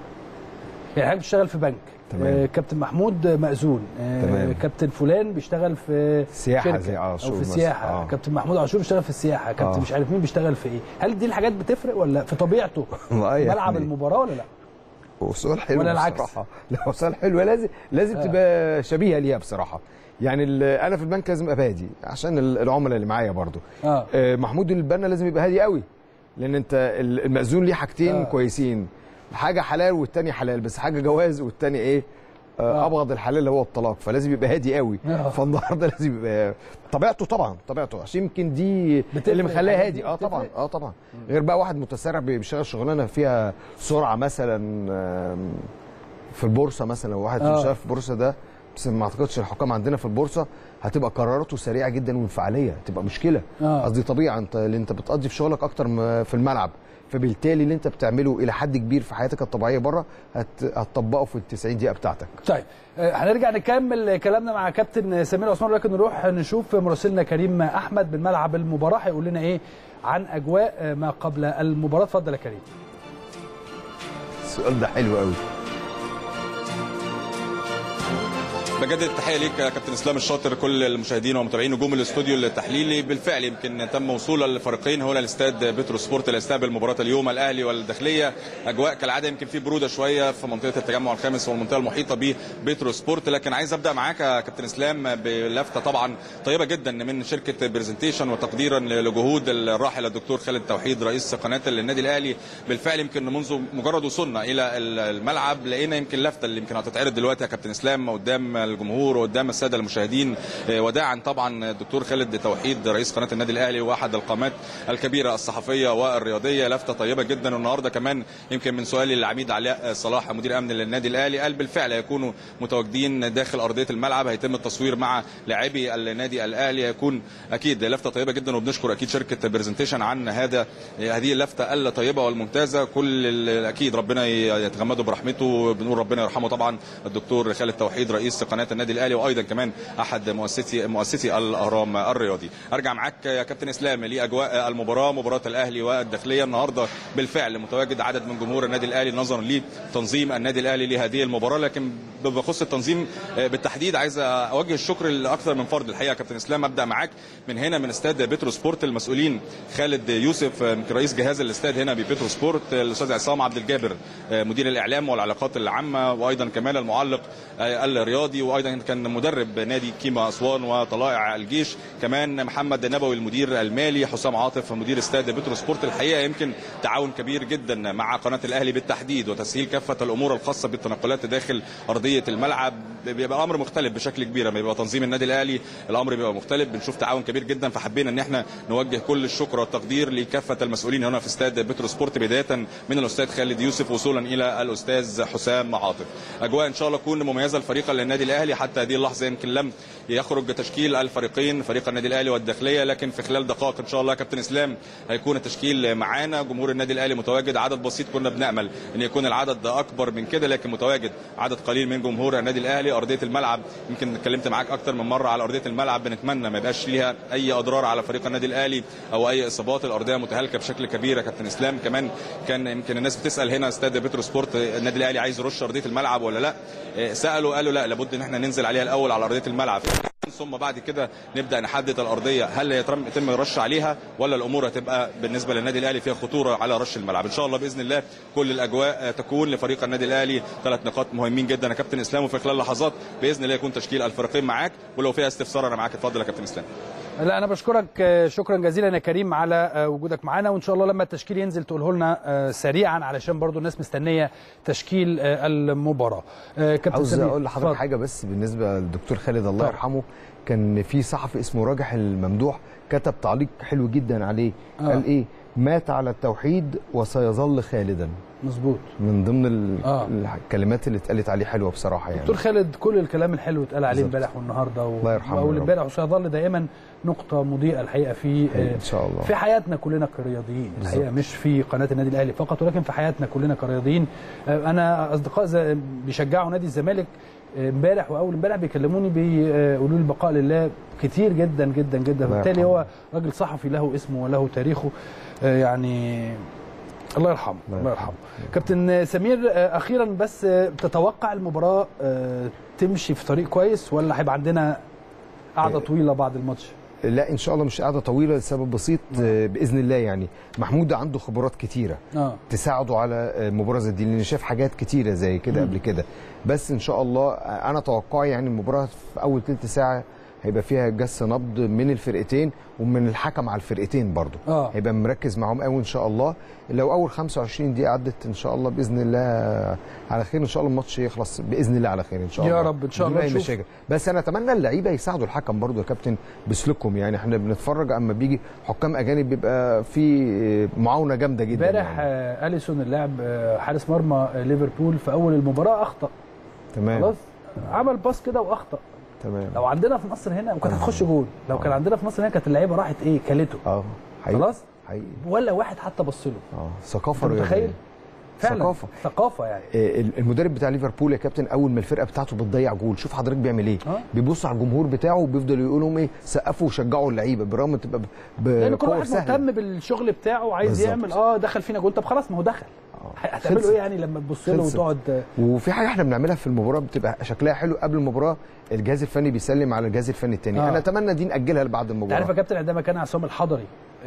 يعني حضرتك بتشتغل في بنك تمام. آه كابتن محمود مأذون آه تمام. كابتن فلان بيشتغل في سياحة شركة زي او عاشور في مثلا. السياحه آه. كابتن محمود عاشور بيشتغل في السياحه كابتن آه. مش عارف مين بيشتغل في ايه هل دي الحاجات بتفرق ولا في طبيعته والله في يا ملعب أخي. المباراه ولا لا هو سؤال حلو ولا العكس؟ بصراحة. لا هو سؤال حلو لازم لازم آه. تبقى شبيهه ليها بصراحه يعني ال- انا في البنك لازم ابقى هادي عشان ال- العملاء اللي معايا برضو اه آه، محمود البنا لازم يبقى هادي قوي لان انت ال- المأذون ليه حاجتين آه. آه. كويسين حاجه حلال والتاني حلال بس حاجه جواز والتاني ايه آه. آه. ابغض الحلال اللي هو الطلاق فلازم يبقى هادي قوي آه. فالنهارده لازم يبقى طبيعته طبعا طبيعته عشان يمكن دي بتفرق اللي مخلاه الحاجات هادي دي اه طبعا بتفرق؟ اه طبعا غير بقى واحد متسرع بيشتغل شغلانه فيها سرعه مثلا آم، في البورصه مثلا لو واحد آه. بيشتغل في البورصه ده بس ما اعتقدش الحكام عندنا في البورصه هتبقى قراراته سريعه جدا وانفعاليه هتبقى مشكله آه. قصدي طبيعه انت اللي انت بتقضي في شغلك اكتر م- في الملعب فبالتالي اللي انت بتعمله الى حد كبير في حياتك الطبيعيه بره هت... هتطبقه في ال 90 دقيقه بتاعتك طيب آه، هنرجع نكمل كلامنا مع كابتن سمير عثمان لكن نروح نشوف مراسلنا كريم احمد من ملعب المباراه هيقول لنا ايه عن اجواء آه، ما قبل المباراه اتفضل يا كريم السؤال ده حلو قوي بجدد التحيه ليك يا كابتن اسلام الشاطر كل المشاهدين ومتابعين نجوم الاستوديو التحليلي بالفعل يمكن تم وصول الفريقين هنا لاستاد بترو سبورت اللي استقبل مباراه اليوم الاهلي والداخليه اجواء كالعاده يمكن في بروده شويه في منطقه التجمع الخامس والمنطقه المحيطه ببترو سبورت لكن عايز ابدا معاك يا كابتن اسلام بلفته طبعا طيبه جدا من شركه برزنتيشن وتقديرا لجهود الراحل الدكتور خالد توحيد رئيس قناه النادي الاهلي بالفعل يمكن منذ مجرد وصولنا الى الملعب لقينا يمكن لفته اللي يمكن هتتعرض دلوقتي يا كابتن اسلام قدام الجمهور وقدام الساده المشاهدين آه، وداعا طبعا الدكتور خالد توحيد رئيس قناه النادي الاهلي واحد القامات الكبيره الصحفيه والرياضيه لفته طيبه جدا والنهارده كمان يمكن من سؤالي للعميد علاء صلاح مدير امن للنادي الاهلي قال بالفعل هيكونوا متواجدين داخل ارضيه الملعب هيتم التصوير مع لاعبي النادي الاهلي هيكون اكيد لفته طيبه جدا وبنشكر اكيد شركه برزنتيشن عن هذا هذه اللفته الطيبه والممتازه كل ال- اكيد ربنا يتغمده برحمته بنقول ربنا يرحمه طبعا الدكتور خالد توحيد رئيس قناه النادي الاهلي وايضا كمان احد مؤسسي مؤسسي الاهرام الرياضي ارجع معاك يا كابتن اسلام لاجواء المباراه مباراه الاهلي والداخليه النهارده بالفعل متواجد عدد من جمهور النادي الاهلي نظرا لتنظيم النادي الاهلي لهذه المباراه لكن بخص التنظيم آه، بالتحديد عايز اوجه الشكر لاكثر من فرد الحقيقه يا كابتن اسلام ابدا معاك من هنا من استاد بترو سبورت المسؤولين خالد يوسف آه، يمكن رئيس جهاز الاستاد هنا ببترو سبورت آه، الاستاذ عصام عبد الجابر آه، مدير الاعلام والعلاقات العامه وايضا كمان المعلق آه، الرياضي وايضا كان مدرب نادي كيما اسوان وطلائع الجيش كمان محمد نبوي المدير المالي حسام عاطف مدير استاد بترو سبورت الحقيقه يمكن تعاون كبير جدا مع قناه الاهلي بالتحديد وتسهيل كافه الامور الخاصه بالتنقلات داخل ارضيه الملعب بيبقى امر مختلف بشكل كبير لما بيبقى تنظيم النادي الاهلي الامر بيبقى مختلف بنشوف تعاون كبير جدا فحبينا ان احنا نوجه كل الشكر والتقدير لكافه المسؤولين هنا في استاد بترو سبورت بدايه من الاستاذ خالد يوسف وصولا الى الاستاذ حسام عاطف اجواء ان شاء الله تكون مميزه الفريق للنادي الاهلي الاهلي حتى هذه اللحظه يمكن لم يخرج تشكيل الفريقين فريق النادي الاهلي والداخليه لكن في خلال دقائق ان شاء الله كابتن اسلام هيكون التشكيل معانا جمهور النادي الاهلي متواجد عدد بسيط كنا بنامل ان يكون العدد اكبر من كده لكن متواجد عدد قليل من جمهور النادي الاهلي ارضيه الملعب يمكن اتكلمت معاك اكتر من مره على ارضيه الملعب بنتمنى ما يبقاش ليها اي اضرار على فريق النادي الاهلي او اي اصابات الارضيه متهالكه بشكل كبير يا كابتن اسلام كمان كان يمكن الناس بتسال هنا استاد بترو سبورت النادي الاهلي عايز يرش ارضيه الملعب ولا لا سالوا قالوا لا لابد ان احنا ننزل عليها الاول على ارضيه الملعب ثم بعد كده نبدا نحدد الارضيه هل يتم الرش عليها ولا الامور هتبقى بالنسبه للنادي الاهلي فيها خطوره على رش الملعب ان شاء الله باذن الله كل الاجواء تكون لفريق النادي الاهلي ثلاث نقاط مهمين جدا يا كابتن اسلام وفي خلال لحظات باذن الله يكون تشكيل الفريقين معاك ولو فيها استفسار انا معاك اتفضل يا كابتن اسلام لا انا بشكرك شكرا جزيلا يا كريم على وجودك معانا وان شاء الله لما التشكيل ينزل تقوله لنا سريعا علشان برضو الناس مستنيه تشكيل المباراه كابتن عاوز اقول لحضرتك حاجه بس بالنسبه للدكتور خالد الله طبعا. يرحمه كان في صحفي اسمه راجح الممدوح كتب تعليق حلو جدا عليه آه. قال ايه مات على التوحيد وسيظل خالدا مظبوط من ضمن ال... آه. الكلمات اللي اتقالت عليه حلوه بصراحه يعني دكتور خالد كل الكلام الحلو اتقال عليه امبارح والنهارده و... الله يرحمه واول امبارح وسيظل دائما نقطه مضيئه الحقيقه في ان شاء الله في حياتنا كلنا كرياضيين الحقيقه مش في قناه النادي الاهلي فقط ولكن في حياتنا كلنا كرياضيين انا اصدقاء بيشجعوا نادي الزمالك امبارح واول امبارح بيكلموني بيقولوا لي البقاء لله كتير جدا جدا جدا بالتالي هو راجل صحفي له اسمه وله تاريخه يعني الله يرحمه الله يرحمه كابتن سمير اخيرا بس تتوقع المباراه تمشي في طريق كويس ولا هيبقى عندنا قعده طويله بعد الماتش لا ان شاء الله مش قاعده طويله لسبب بسيط باذن الله يعني محمود عنده خبرات كتيره آه. تساعده على المباراه زي دي لان شاف حاجات كتيره زي كده قبل كده بس ان شاء الله انا توقعي يعني المباراه في اول ثلث ساعه هيبقى فيها جس نبض من الفرقتين ومن الحكم على الفرقتين برضو آه. هيبقى مركز معاهم قوي ان شاء الله لو اول 25 دقيقه عدت ان شاء الله باذن الله على خير ان شاء الله الماتش يخلص باذن الله على خير ان شاء الله يا رب ان شاء الله نشوف مشاكل بس انا اتمنى اللعيبه يساعدوا الحكم برضو يا كابتن بسلوكهم يعني احنا بنتفرج اما بيجي حكام اجانب بيبقى في معاونه جامده جدا امبارح يعني. اليسون اللاعب حارس مرمى ليفربول في اول المباراه اخطا تمام خلاص عمل باص كده واخطا تمام لو عندنا في مصر هنا وكانت هتخش جول لو آه. كان عندنا في مصر هنا كانت اللعيبه راحت ايه كلته اه حقيقي خلاص حقيقي ولا واحد حتى بص له اه ثقافه متخيل فعلا ثقافه ثقافه يعني آه المدرب بتاع ليفربول يا كابتن اول ما الفرقه بتاعته بتضيع جول شوف حضرتك بيعمل ايه آه. بيبص على الجمهور بتاعه وبيفضل يقول لهم ايه سقفوا وشجعوا اللعيبه برغم تبقى لان كل واحد مهتم بالشغل بتاعه وعايز بالزبط. يعمل اه دخل فينا جول طب خلاص ما هو دخل هتعملوا ايه يعني لما تبص له وتقعد وفي حاجه احنا بنعملها في المباراه بتبقى شكلها حلو قبل المباراه الجهاز الفني بيسلم على الجهاز الفني الثاني آه. انا اتمنى دي ناجلها لبعد المباراه عارف يا كابتن عندما كان عصام الحضري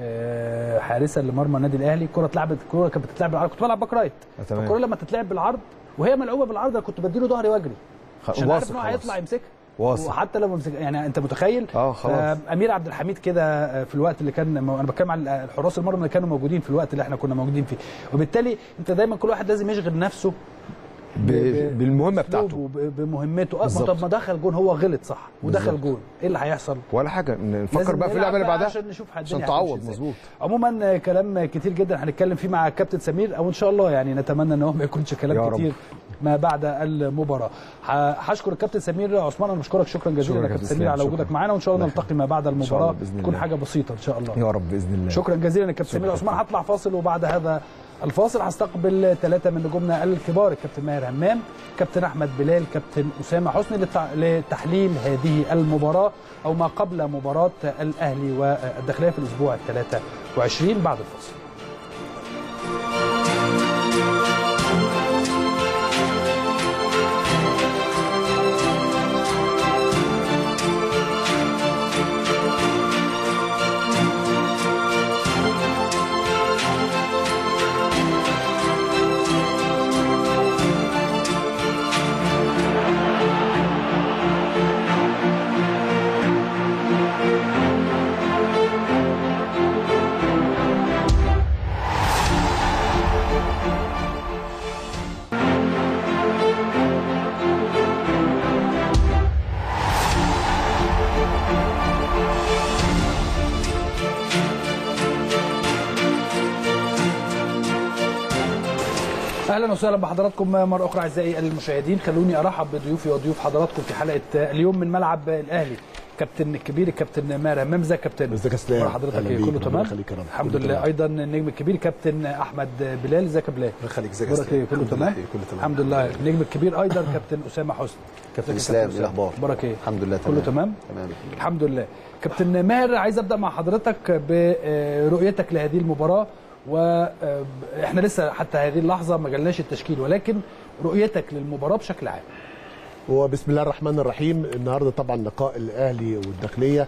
آه حارسا لمرمى النادي الاهلي الكره اتلعبت الكره كانت بتتلعب بالعرض كنت بلعب باك رايت تمام. الكره لما تتلعب بالعرض وهي ملعوبه بالعرض انا كنت بديله ظهري واجري عشان عارف ان هو هيطلع يمسكها واثق وحتى لو مسك يعني انت متخيل اه خلاص امير عبد الحميد كده في الوقت اللي كان انا بتكلم على الحراس المرمى اللي كانوا موجودين في الوقت اللي احنا كنا موجودين فيه وبالتالي انت دايما كل واحد لازم يشغل نفسه ب... بالمهمه بتاعته بمهمته طب ما دخل جون هو غلط صح ودخل جون ايه اللي هيحصل ولا حاجه نفكر بقى في اللعبه اللي بعدها عشان نشوف عشان تعوض مظبوط عموما كلام كتير جدا هنتكلم فيه مع الكابتن سمير او ان شاء الله يعني نتمنى ان هو ما يكونش كلام كتير ما بعد المباراه هشكر الكابتن سمير عثمان انا بشكرك شكرا جزيلا يا كابتن سمير على وجودك معانا وان شاء الله نلتقي ما بعد المباراه تكون حاجه بسيطه ان شاء الله يا رب باذن الله شكرا جزيلا يا كابتن سمير عثمان هطلع فاصل وبعد هذا الفاصل هستقبل ثلاثة من نجومنا الكبار الكابتن ماهر همام كابتن أحمد بلال كابتن أسامة حسني لتحليل هذه المباراة أو ما قبل مباراة الأهلي والداخلية في الأسبوع الثلاثة وعشرين بعد الفاصل اهلا وسهلا بحضراتكم مره اخرى اعزائي المشاهدين خلوني ارحب بضيوفي وضيوف حضراتكم في حلقه اليوم من ملعب الاهلي كابتن الكبير الكابتن ماهر ممزه كابتن ازيك يا اسلام؟ مرة حضرتك أهلا إيه؟ بيك، كله ربنا تمام يخليك يا رب. الحمد كله لله تمام. ايضا النجم الكبير كابتن احمد بلال ازيك يا بلال الله يخليك ازيك يا اخبارك اسلام؟ ايه كله الحمد تمام لله، كله تمام الحمد لله النجم الكبير ايضا كابتن اسامه حسني كابتن ازيك يا اسلام كابتن ايه الاخبار اخبارك ايه الحمد لله كله تمام تمام تمام الحمد لله كابتن ماهر عايز ابدا مع حضرتك برؤيتك لهذه المباراه واحنا لسه حتى هذه اللحظه ما جالناش التشكيل ولكن رؤيتك للمباراه بشكل عام هو بسم الله الرحمن الرحيم النهارده طبعا لقاء الاهلي والداخليه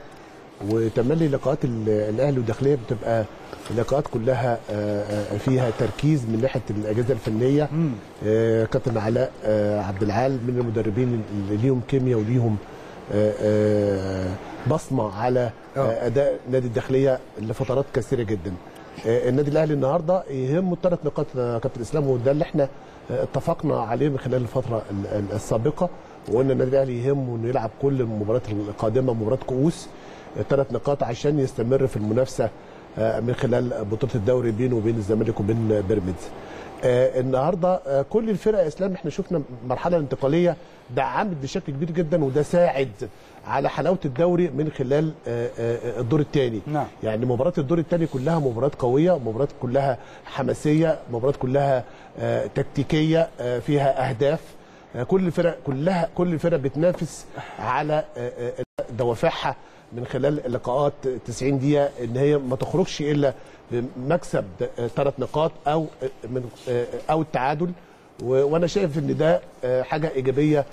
وتملي لقاءات ال- الاهلي والداخليه بتبقى لقاءات كلها آه، آه، فيها تركيز من ناحيه الاجهزه الفنيه آه، كابتن علاء آه، عبد العال من المدربين اللي ليهم كيمياء وليهم آه، آه، بصمه على آه، اداء نادي الداخليه لفترات كثيره جدا آه، النادي الاهلي النهارده يهمه الثلاث نقاط آه، كابتن اسلام وده اللي احنا آه، اتفقنا عليه من خلال الفتره ال- ال- السابقه وقلنا النادي الاهلي يهمه انه يلعب كل المباريات القادمه مباراه كؤوس ثلاث نقاط عشان يستمر في المنافسه آه، من خلال بطوله الدوري بينه وبين الزمالك وبين بيراميدز. آه، النهارده آه، كل الفرق يا اسلام احنا شفنا مرحله انتقاليه دعمت بشكل كبير جدا وده ساعد على حلاوه الدوري من خلال آه، آه، الدور الثاني نعم. يعني مباراه الدور الثاني كلها مباريات قويه مباريات كلها حماسيه مباريات كلها آه، تكتيكيه آه، فيها اهداف آه، كل الفرق كلها كل الفرق بتنافس على آه، آه، دوافعها من خلال اللقاءات 90 دقيقه ان هي ما تخرجش الا بمكسب ثلاث نقاط او آه، من آه، او التعادل و- وانا شايف ان ده آه، حاجه ايجابيه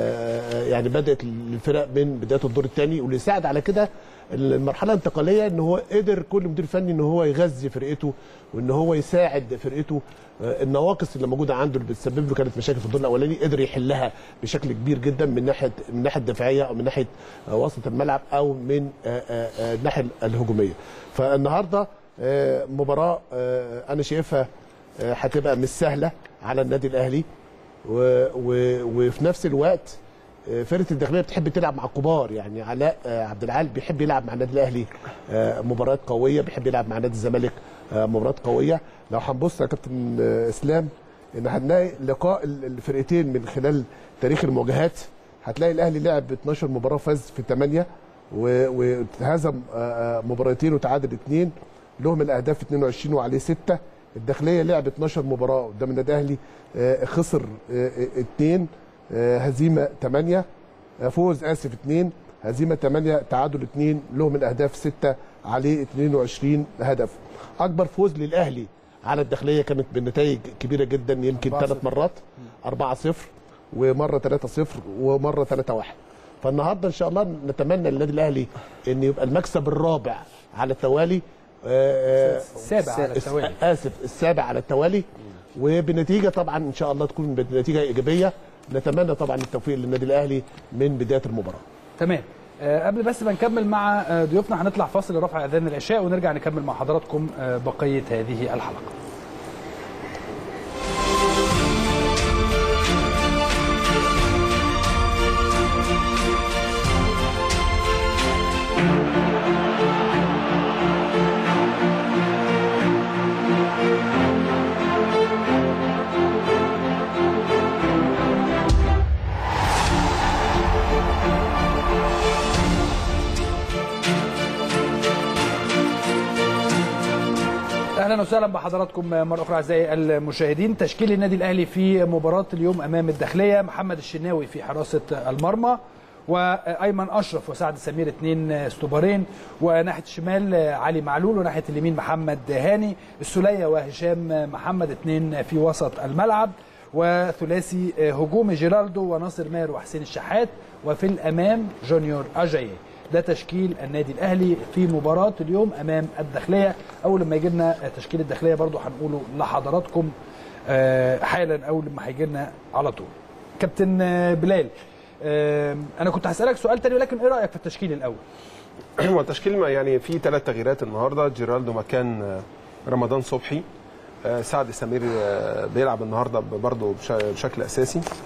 آه، يعني بدات الفرق من بدايه الدور الثاني واللي ساعد على كده المرحله الانتقاليه ان هو قدر كل مدير فني ان هو يغذي فرقته وان هو يساعد فرقته آه، النواقص اللي موجوده عنده اللي بتسبب له كانت مشاكل في الدور الاولاني قدر يحلها بشكل كبير جدا من ناحيه من الناحيه الدفاعيه او من ناحيه آه، وسط الملعب او من آه، آه، آه، الناحيه الهجوميه فالنهارده آه، مباراه آه، انا شايفها آه، هتبقى مش سهله على النادي الاهلي و و وفي نفس الوقت آه، فرقه الداخليه بتحب تلعب مع الكبار يعني علاء آه، عبد العال بيحب يلعب مع النادي الاهلي آه، مباريات قويه بيحب يلعب مع نادي الزمالك آه، مباريات قويه لو هنبص يا كابتن آه، اسلام ان هنلاقي لقاء ال- الفرقتين من خلال تاريخ المواجهات هتلاقي الاهلي لعب 12 مباراه فاز في 8 وهزم آه، آه، مباراتين وتعادل اثنين لهم الاهداف 22 وعليه 6 الداخليه لعب 12 مباراه قدام النادي الاهلي آه، خسر 2 هزيمه 8 فوز اسف 2 هزيمه 8 تعادل 2 لهم الاهداف 6 عليه 22 هدف اكبر فوز للاهلي على الداخليه كانت بنتائج كبيره جدا يمكن 4-0. ثلاث مرات 4-0 ومره 3-0 ومره 3-1 فالنهارده ان شاء الله نتمنى للنادي الاهلي ان يبقى المكسب الرابع على التوالي آه، آه، السابع على التوالي اسف السابع على التوالي وبنتيجه طبعا ان شاء الله تكون بنتيجه ايجابيه نتمنى طبعا التوفيق للنادي الاهلي من بدايه المباراه تمام آه، قبل بس ما نكمل مع آه، ضيوفنا هنطلع فاصل لرفع اذان العشاء ونرجع نكمل مع حضراتكم آه، بقيه هذه الحلقه اهلا وسهلا بحضراتكم مره اخرى اعزائي المشاهدين تشكيل النادي الاهلي في مباراه اليوم امام الداخليه محمد الشناوي في حراسه المرمى وايمن اشرف وسعد سمير اثنين استوبارين وناحيه الشمال علي معلول وناحيه اليمين محمد هاني السوليه وهشام محمد اثنين في وسط الملعب وثلاثي هجوم جيرالدو وناصر ماهر وحسين الشحات وفي الامام جونيور اجاي ده تشكيل النادي الاهلي في مباراه اليوم امام الداخليه اول لما يجي لنا تشكيل الداخليه برضو هنقوله لحضراتكم آه، حالا اول لما هيجي لنا على طول كابتن آه، بلال آه، انا كنت هسالك سؤال تاني ولكن ايه رايك في التشكيل الاول هو التشكيل ما- يعني في ثلاث تغييرات النهارده جيرالدو مكان آه، رمضان صبحي آه، سعد سمير آه، بيلعب النهارده برضه بش- بشكل اساسي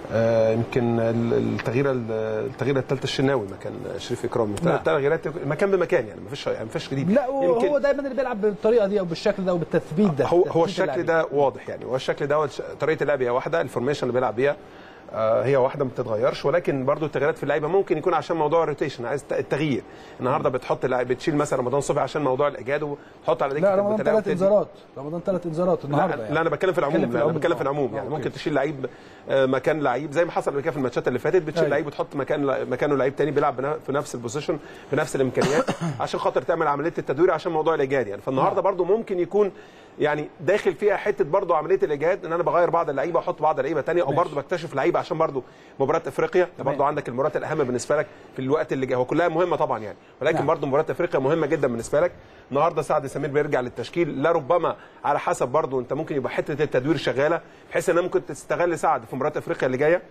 آه، يمكن ال- التغييره ال- التغييره الثالثه الشناوي مكان شريف اكرامي نعم. ثلاث تغييرات مكان بمكان يعني ما فيش ما فيش جديد لا يمكن- وهو دايما اللي بيلعب بالطريقه دي او بالشكل ده او بالتثبيت ده هو هو تثبيت الشكل اللاعبين. ده واضح يعني هو الشكل ده طريقه اللعب هي واحده الفورميشن اللي بيلعب بيها آه، هي واحده ما بتتغيرش ولكن برضو التغييرات في اللعيبه ممكن يكون عشان موضوع الروتيشن عايز التغيير النهارده بتحط لاعب بتشيل مثلا رمضان صبحي عشان موضوع الاجهاد وتحط على دكه لا رمضان البدلاء ثلاث وتدي- انذارات رمضان ثلاث انذارات النهارده لا, يعني. لا انا بتكلم في العموم بتكلم في لا انا العموم. بتكلم في آه. العموم آه، يعني أوكي. ممكن تشيل لعيب آه، مكان لعيب زي ما حصل قبل كده في الماتشات اللي فاتت بتشيل أيوة. لعيب وتحط مكان مكانه لعيب تاني بيلعب بنا- في نفس البوزيشن بنفس الامكانيات عشان خاطر تعمل عمليه التدوير عشان موضوع الايجاد يعني فالنهارده برضو ممكن يكون يعني داخل فيها حته برضو عمليه الايجاد ان انا بغير بعض اللعيبه واحط بعض اللعيبه تانية او ماشي. برضو بكتشف لعيبه عشان برضو مباراه افريقيا برضو عندك المباريات الاهم بالنسبه لك في الوقت اللي جاي هو كلها مهمه طبعا يعني ولكن نعم. برضو مباراه افريقيا مهمه جدا بالنسبه لك النهارده سعد سمير بيرجع للتشكيل لا ربما على حسب برضو انت ممكن يبقى حته التدوير شغاله بحيث ان ممكن تستغل سعد في مباراه افريقيا اللي جايه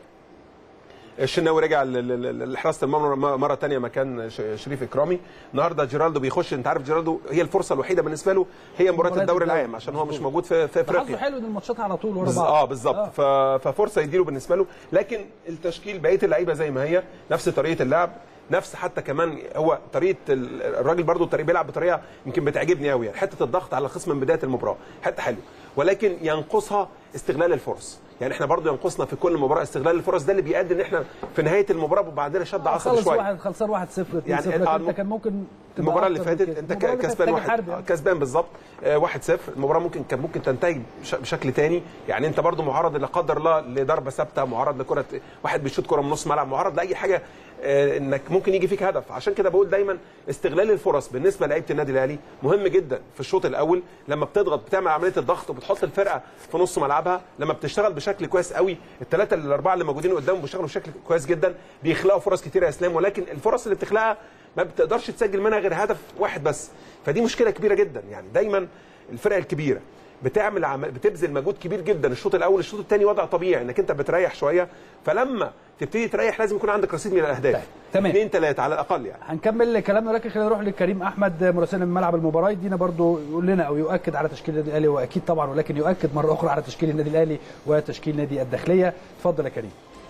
الشناوي رجع ل- ل- ل- لحراسه المرمى مره ثانيه مكان ش- شريف اكرامي النهارده جيرالدو بيخش انت عارف جيرالدو هي الفرصه الوحيده بالنسبه له هي مباراه مباراة الدوري الدوري. العام عشان هو مش موجود في في حظه افريقيا حلو ان الماتشات على طول ورا بز- بعض اه بالظبط ف... ففرصه يديله بالنسبه له لكن التشكيل بقيه اللعيبه زي ما هي نفس طريقه اللعب نفس حتى كمان هو طريقه ال- الراجل برضو الطريق بيلعب بطريقه يمكن بتعجبني قوي يعني حته الضغط على الخصم من بدايه المباراه حته حلوه ولكن ينقصها استغلال الفرص يعني احنا برضو ينقصنا في كل مباراه استغلال الفرص ده اللي بيؤدي ان احنا في نهايه المباراه بيبقى عندنا شد عصبي خلص شويه واحد خلصان 1 0 2 يعني 0 آه، انت كان ممكن تبقى المباراه اللي أكتر من فاتت كده. انت المباراة اللي كسبان فاتت واحد حرب يعني. آه، كسبان بالظبط آه، واحد صفر المباراه ممكن كان ممكن تنتهي بش- بشكل تاني يعني انت برضو معرض لا قدر الله لضربه ثابته معرض لكره واحد بيشوط كره من نص ملعب معرض لاي حاجه آه، انك ممكن يجي فيك هدف عشان كده بقول دايما استغلال الفرص بالنسبه لعيبه النادي الاهلي مهم جدا في الشوط الاول لما بتضغط بتعمل عمليه الضغط وبتحط الفرقه في نص ملعبها لما بتشتغل بشكل كويس قوي الثلاثه الاربعه اللي موجودين قدامهم بيشتغلوا بشكل كويس جدا بيخلقوا فرص كتيره يا اسلام ولكن الفرص اللي بتخلقها ما بتقدرش تسجل منها غير هدف واحد بس فدي مشكله كبيره جدا يعني دايما الفرق الكبيره بتعمل عم... بتبذل مجهود كبير جدا الشوط الاول الشوط الثاني وضع طبيعي انك انت بتريح شويه فلما تبتدي تريح لازم يكون عندك رصيد من الاهداف طيب، تمام. اثنين ثلاثه على الاقل يعني هنكمل كلامنا لكن خلينا نروح لكريم احمد مراسلنا من ملعب المباراه يدينا برضو يقول لنا او يؤكد على تشكيل النادي الاهلي واكيد طبعا ولكن يؤكد مره اخرى على تشكيل النادي الاهلي وتشكيل نادي الداخليه اتفضل يا كريم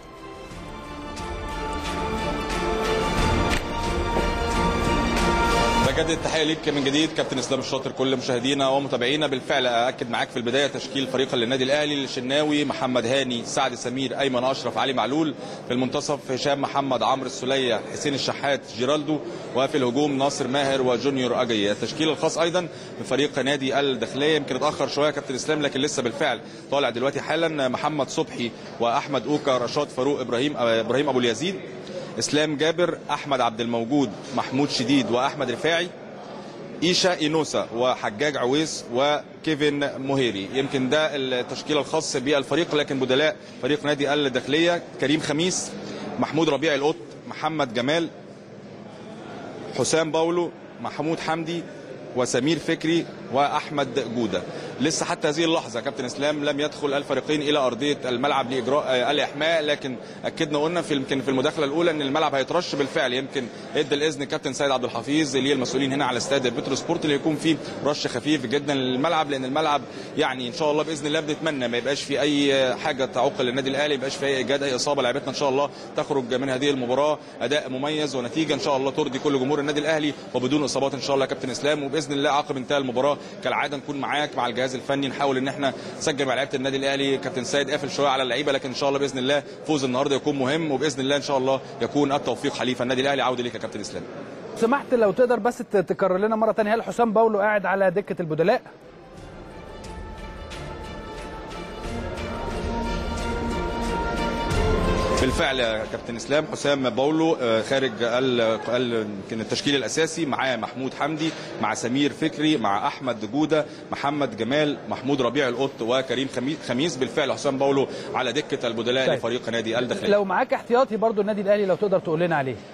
بجدد التحيه ليك من جديد كابتن اسلام الشاطر كل مشاهدينا ومتابعينا بالفعل اكد معاك في البدايه تشكيل فريق للنادي الاهلي الشناوي محمد هاني سعد سمير ايمن اشرف علي معلول في المنتصف هشام محمد عمرو السوليه حسين الشحات جيرالدو وفي الهجوم ناصر ماهر وجونيور اجي التشكيل الخاص ايضا من فريق نادي الداخليه يمكن اتاخر شويه كابتن اسلام لكن لسه بالفعل طالع دلوقتي حالا محمد صبحي واحمد اوكا رشاد فاروق ابراهيم ابراهيم ابو اليزيد اسلام جابر احمد عبد الموجود محمود شديد واحمد رفاعي ايشا اينوسا وحجاج عويس وكيفن مهيري يمكن ده التشكيل الخاص بالفريق لكن بدلاء فريق نادي الداخليه كريم خميس محمود ربيع القط محمد جمال حسام باولو محمود حمدي وسمير فكري واحمد جوده لسه حتى هذه اللحظه كابتن اسلام لم يدخل الفريقين الى ارضيه الملعب لاجراء آه، الاحماء لكن اكدنا قلنا في يمكن في المداخله الاولى ان الملعب هيترش بالفعل يمكن ادى الاذن كابتن سيد عبد الحفيظ للمسؤولين هنا على استاد بترو سبورت اللي يكون فيه رش خفيف جدا للملعب لان الملعب يعني ان شاء الله باذن الله بنتمنى ما يبقاش في اي حاجه تعوق للنادي الاهلي ما يبقاش في اي ايجاد اي اصابه لعيبتنا ان شاء الله تخرج من هذه المباراه اداء مميز ونتيجه ان شاء الله ترضي كل جمهور النادي الاهلي وبدون اصابات ان شاء الله يا كابتن اسلام وباذن الله عقب انتهاء المباراه كالعاده نكون معاك مع الجهاز الفني نحاول ان احنا نسجل مع لعيبه النادي الاهلي كابتن سيد قافل شويه على اللعيبه لكن ان شاء الله باذن الله فوز النهارده يكون مهم وباذن الله ان شاء الله يكون التوفيق حليف النادي الاهلي عوده ليك يا كابتن اسلام سمحت لو تقدر بس ت- تكرر لنا مره ثانيه هل حسام باولو قاعد على دكه البدلاء بالفعل يا كابتن اسلام حسام باولو آه، خارج ال- ال- يمكن التشكيل الاساسي معاه محمود حمدي مع سمير فكري مع احمد جوده محمد جمال محمود ربيع القط وكريم خمي- خميس بالفعل حسام باولو على دكه البدلاء طيب. لفريق نادي الداخليه لو معاك احتياطي برضو النادي الاهلي لو تقدر تقول لنا عليه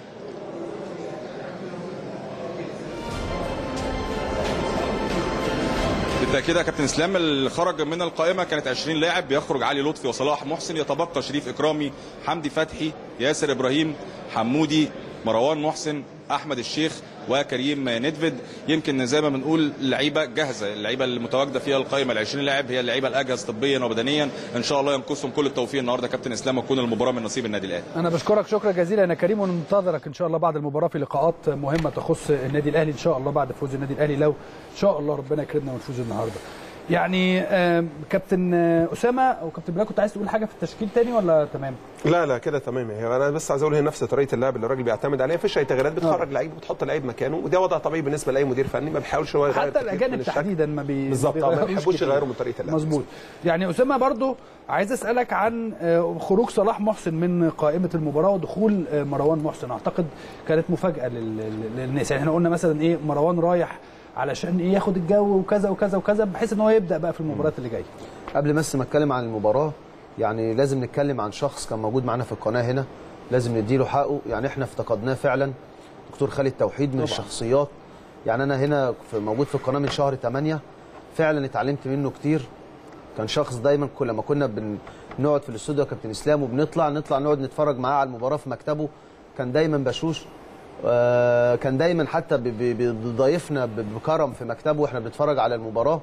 بالتاكيد يا كابتن اسلام اللي خرج من القائمه كانت 20 لاعب بيخرج علي لطفي وصلاح محسن يتبقى شريف اكرامي حمدي فتحي ياسر ابراهيم حمودي مروان محسن احمد الشيخ وكريم ندفد يمكن زي ما بنقول اللعيبه جاهزه اللعيبه المتواجده فيها القائمه ال 20 لاعب هي اللعيبه الاجهز طبيا وبدنيا ان شاء الله ينقصهم كل التوفيق النهارده كابتن اسلام وتكون المباراه من نصيب النادي الاهلي انا بشكرك شكرا جزيلا يا كريم وننتظرك ان شاء الله بعد المباراه في لقاءات مهمه تخص النادي الاهلي ان شاء الله بعد فوز النادي الاهلي لو ان شاء الله ربنا يكرمنا ونفوز النهارده يعني آم، كابتن آه، اسامه او كابتن بلال كنت عايز تقول حاجه في التشكيل تاني ولا تمام لا لا كده تمام هي انا بس عايز اقول هي نفس طريقه اللعب اللي الراجل بيعتمد عليها مفيش اي تغييرات بتخرج لعيب وتحط لعيب مكانه وده وضع طبيعي بالنسبه لاي مدير فني ما بيحاولش هو يغير حتى تكتيك من الاجانب الشكل. تحديدا ما بي بالظبط آه، ما بيغيروش بيحبوش كتير. يغيروا من طريقه اللعب مظبوط يعني اسامه برضو عايز اسالك عن آه، خروج صلاح محسن من قائمه المباراه ودخول آه، مروان محسن اعتقد كانت مفاجاه لل- لل- للناس يعني احنا قلنا مثلا ايه مروان رايح علشان ايه ياخد الجو وكذا وكذا وكذا بحيث ان هو يبدا بقى في المباريات اللي جايه قبل بس ما اتكلم عن المباراه يعني لازم نتكلم عن شخص كان موجود معانا في القناه هنا لازم نديله حقه يعني احنا افتقدناه فعلا دكتور خالد توحيد من طبعا. الشخصيات يعني انا هنا في موجود في القناه من شهر 8 فعلا اتعلمت منه كتير كان شخص دايما كل لما كنا بنقعد في الاستوديو يا كابتن اسلام وبنطلع نطلع نقعد نتفرج معاه على المباراه في مكتبه كان دايما بشوش آه، كان دايما حتى ب- ب- بيضايفنا ب- بكرم في مكتبه واحنا بنتفرج على المباراه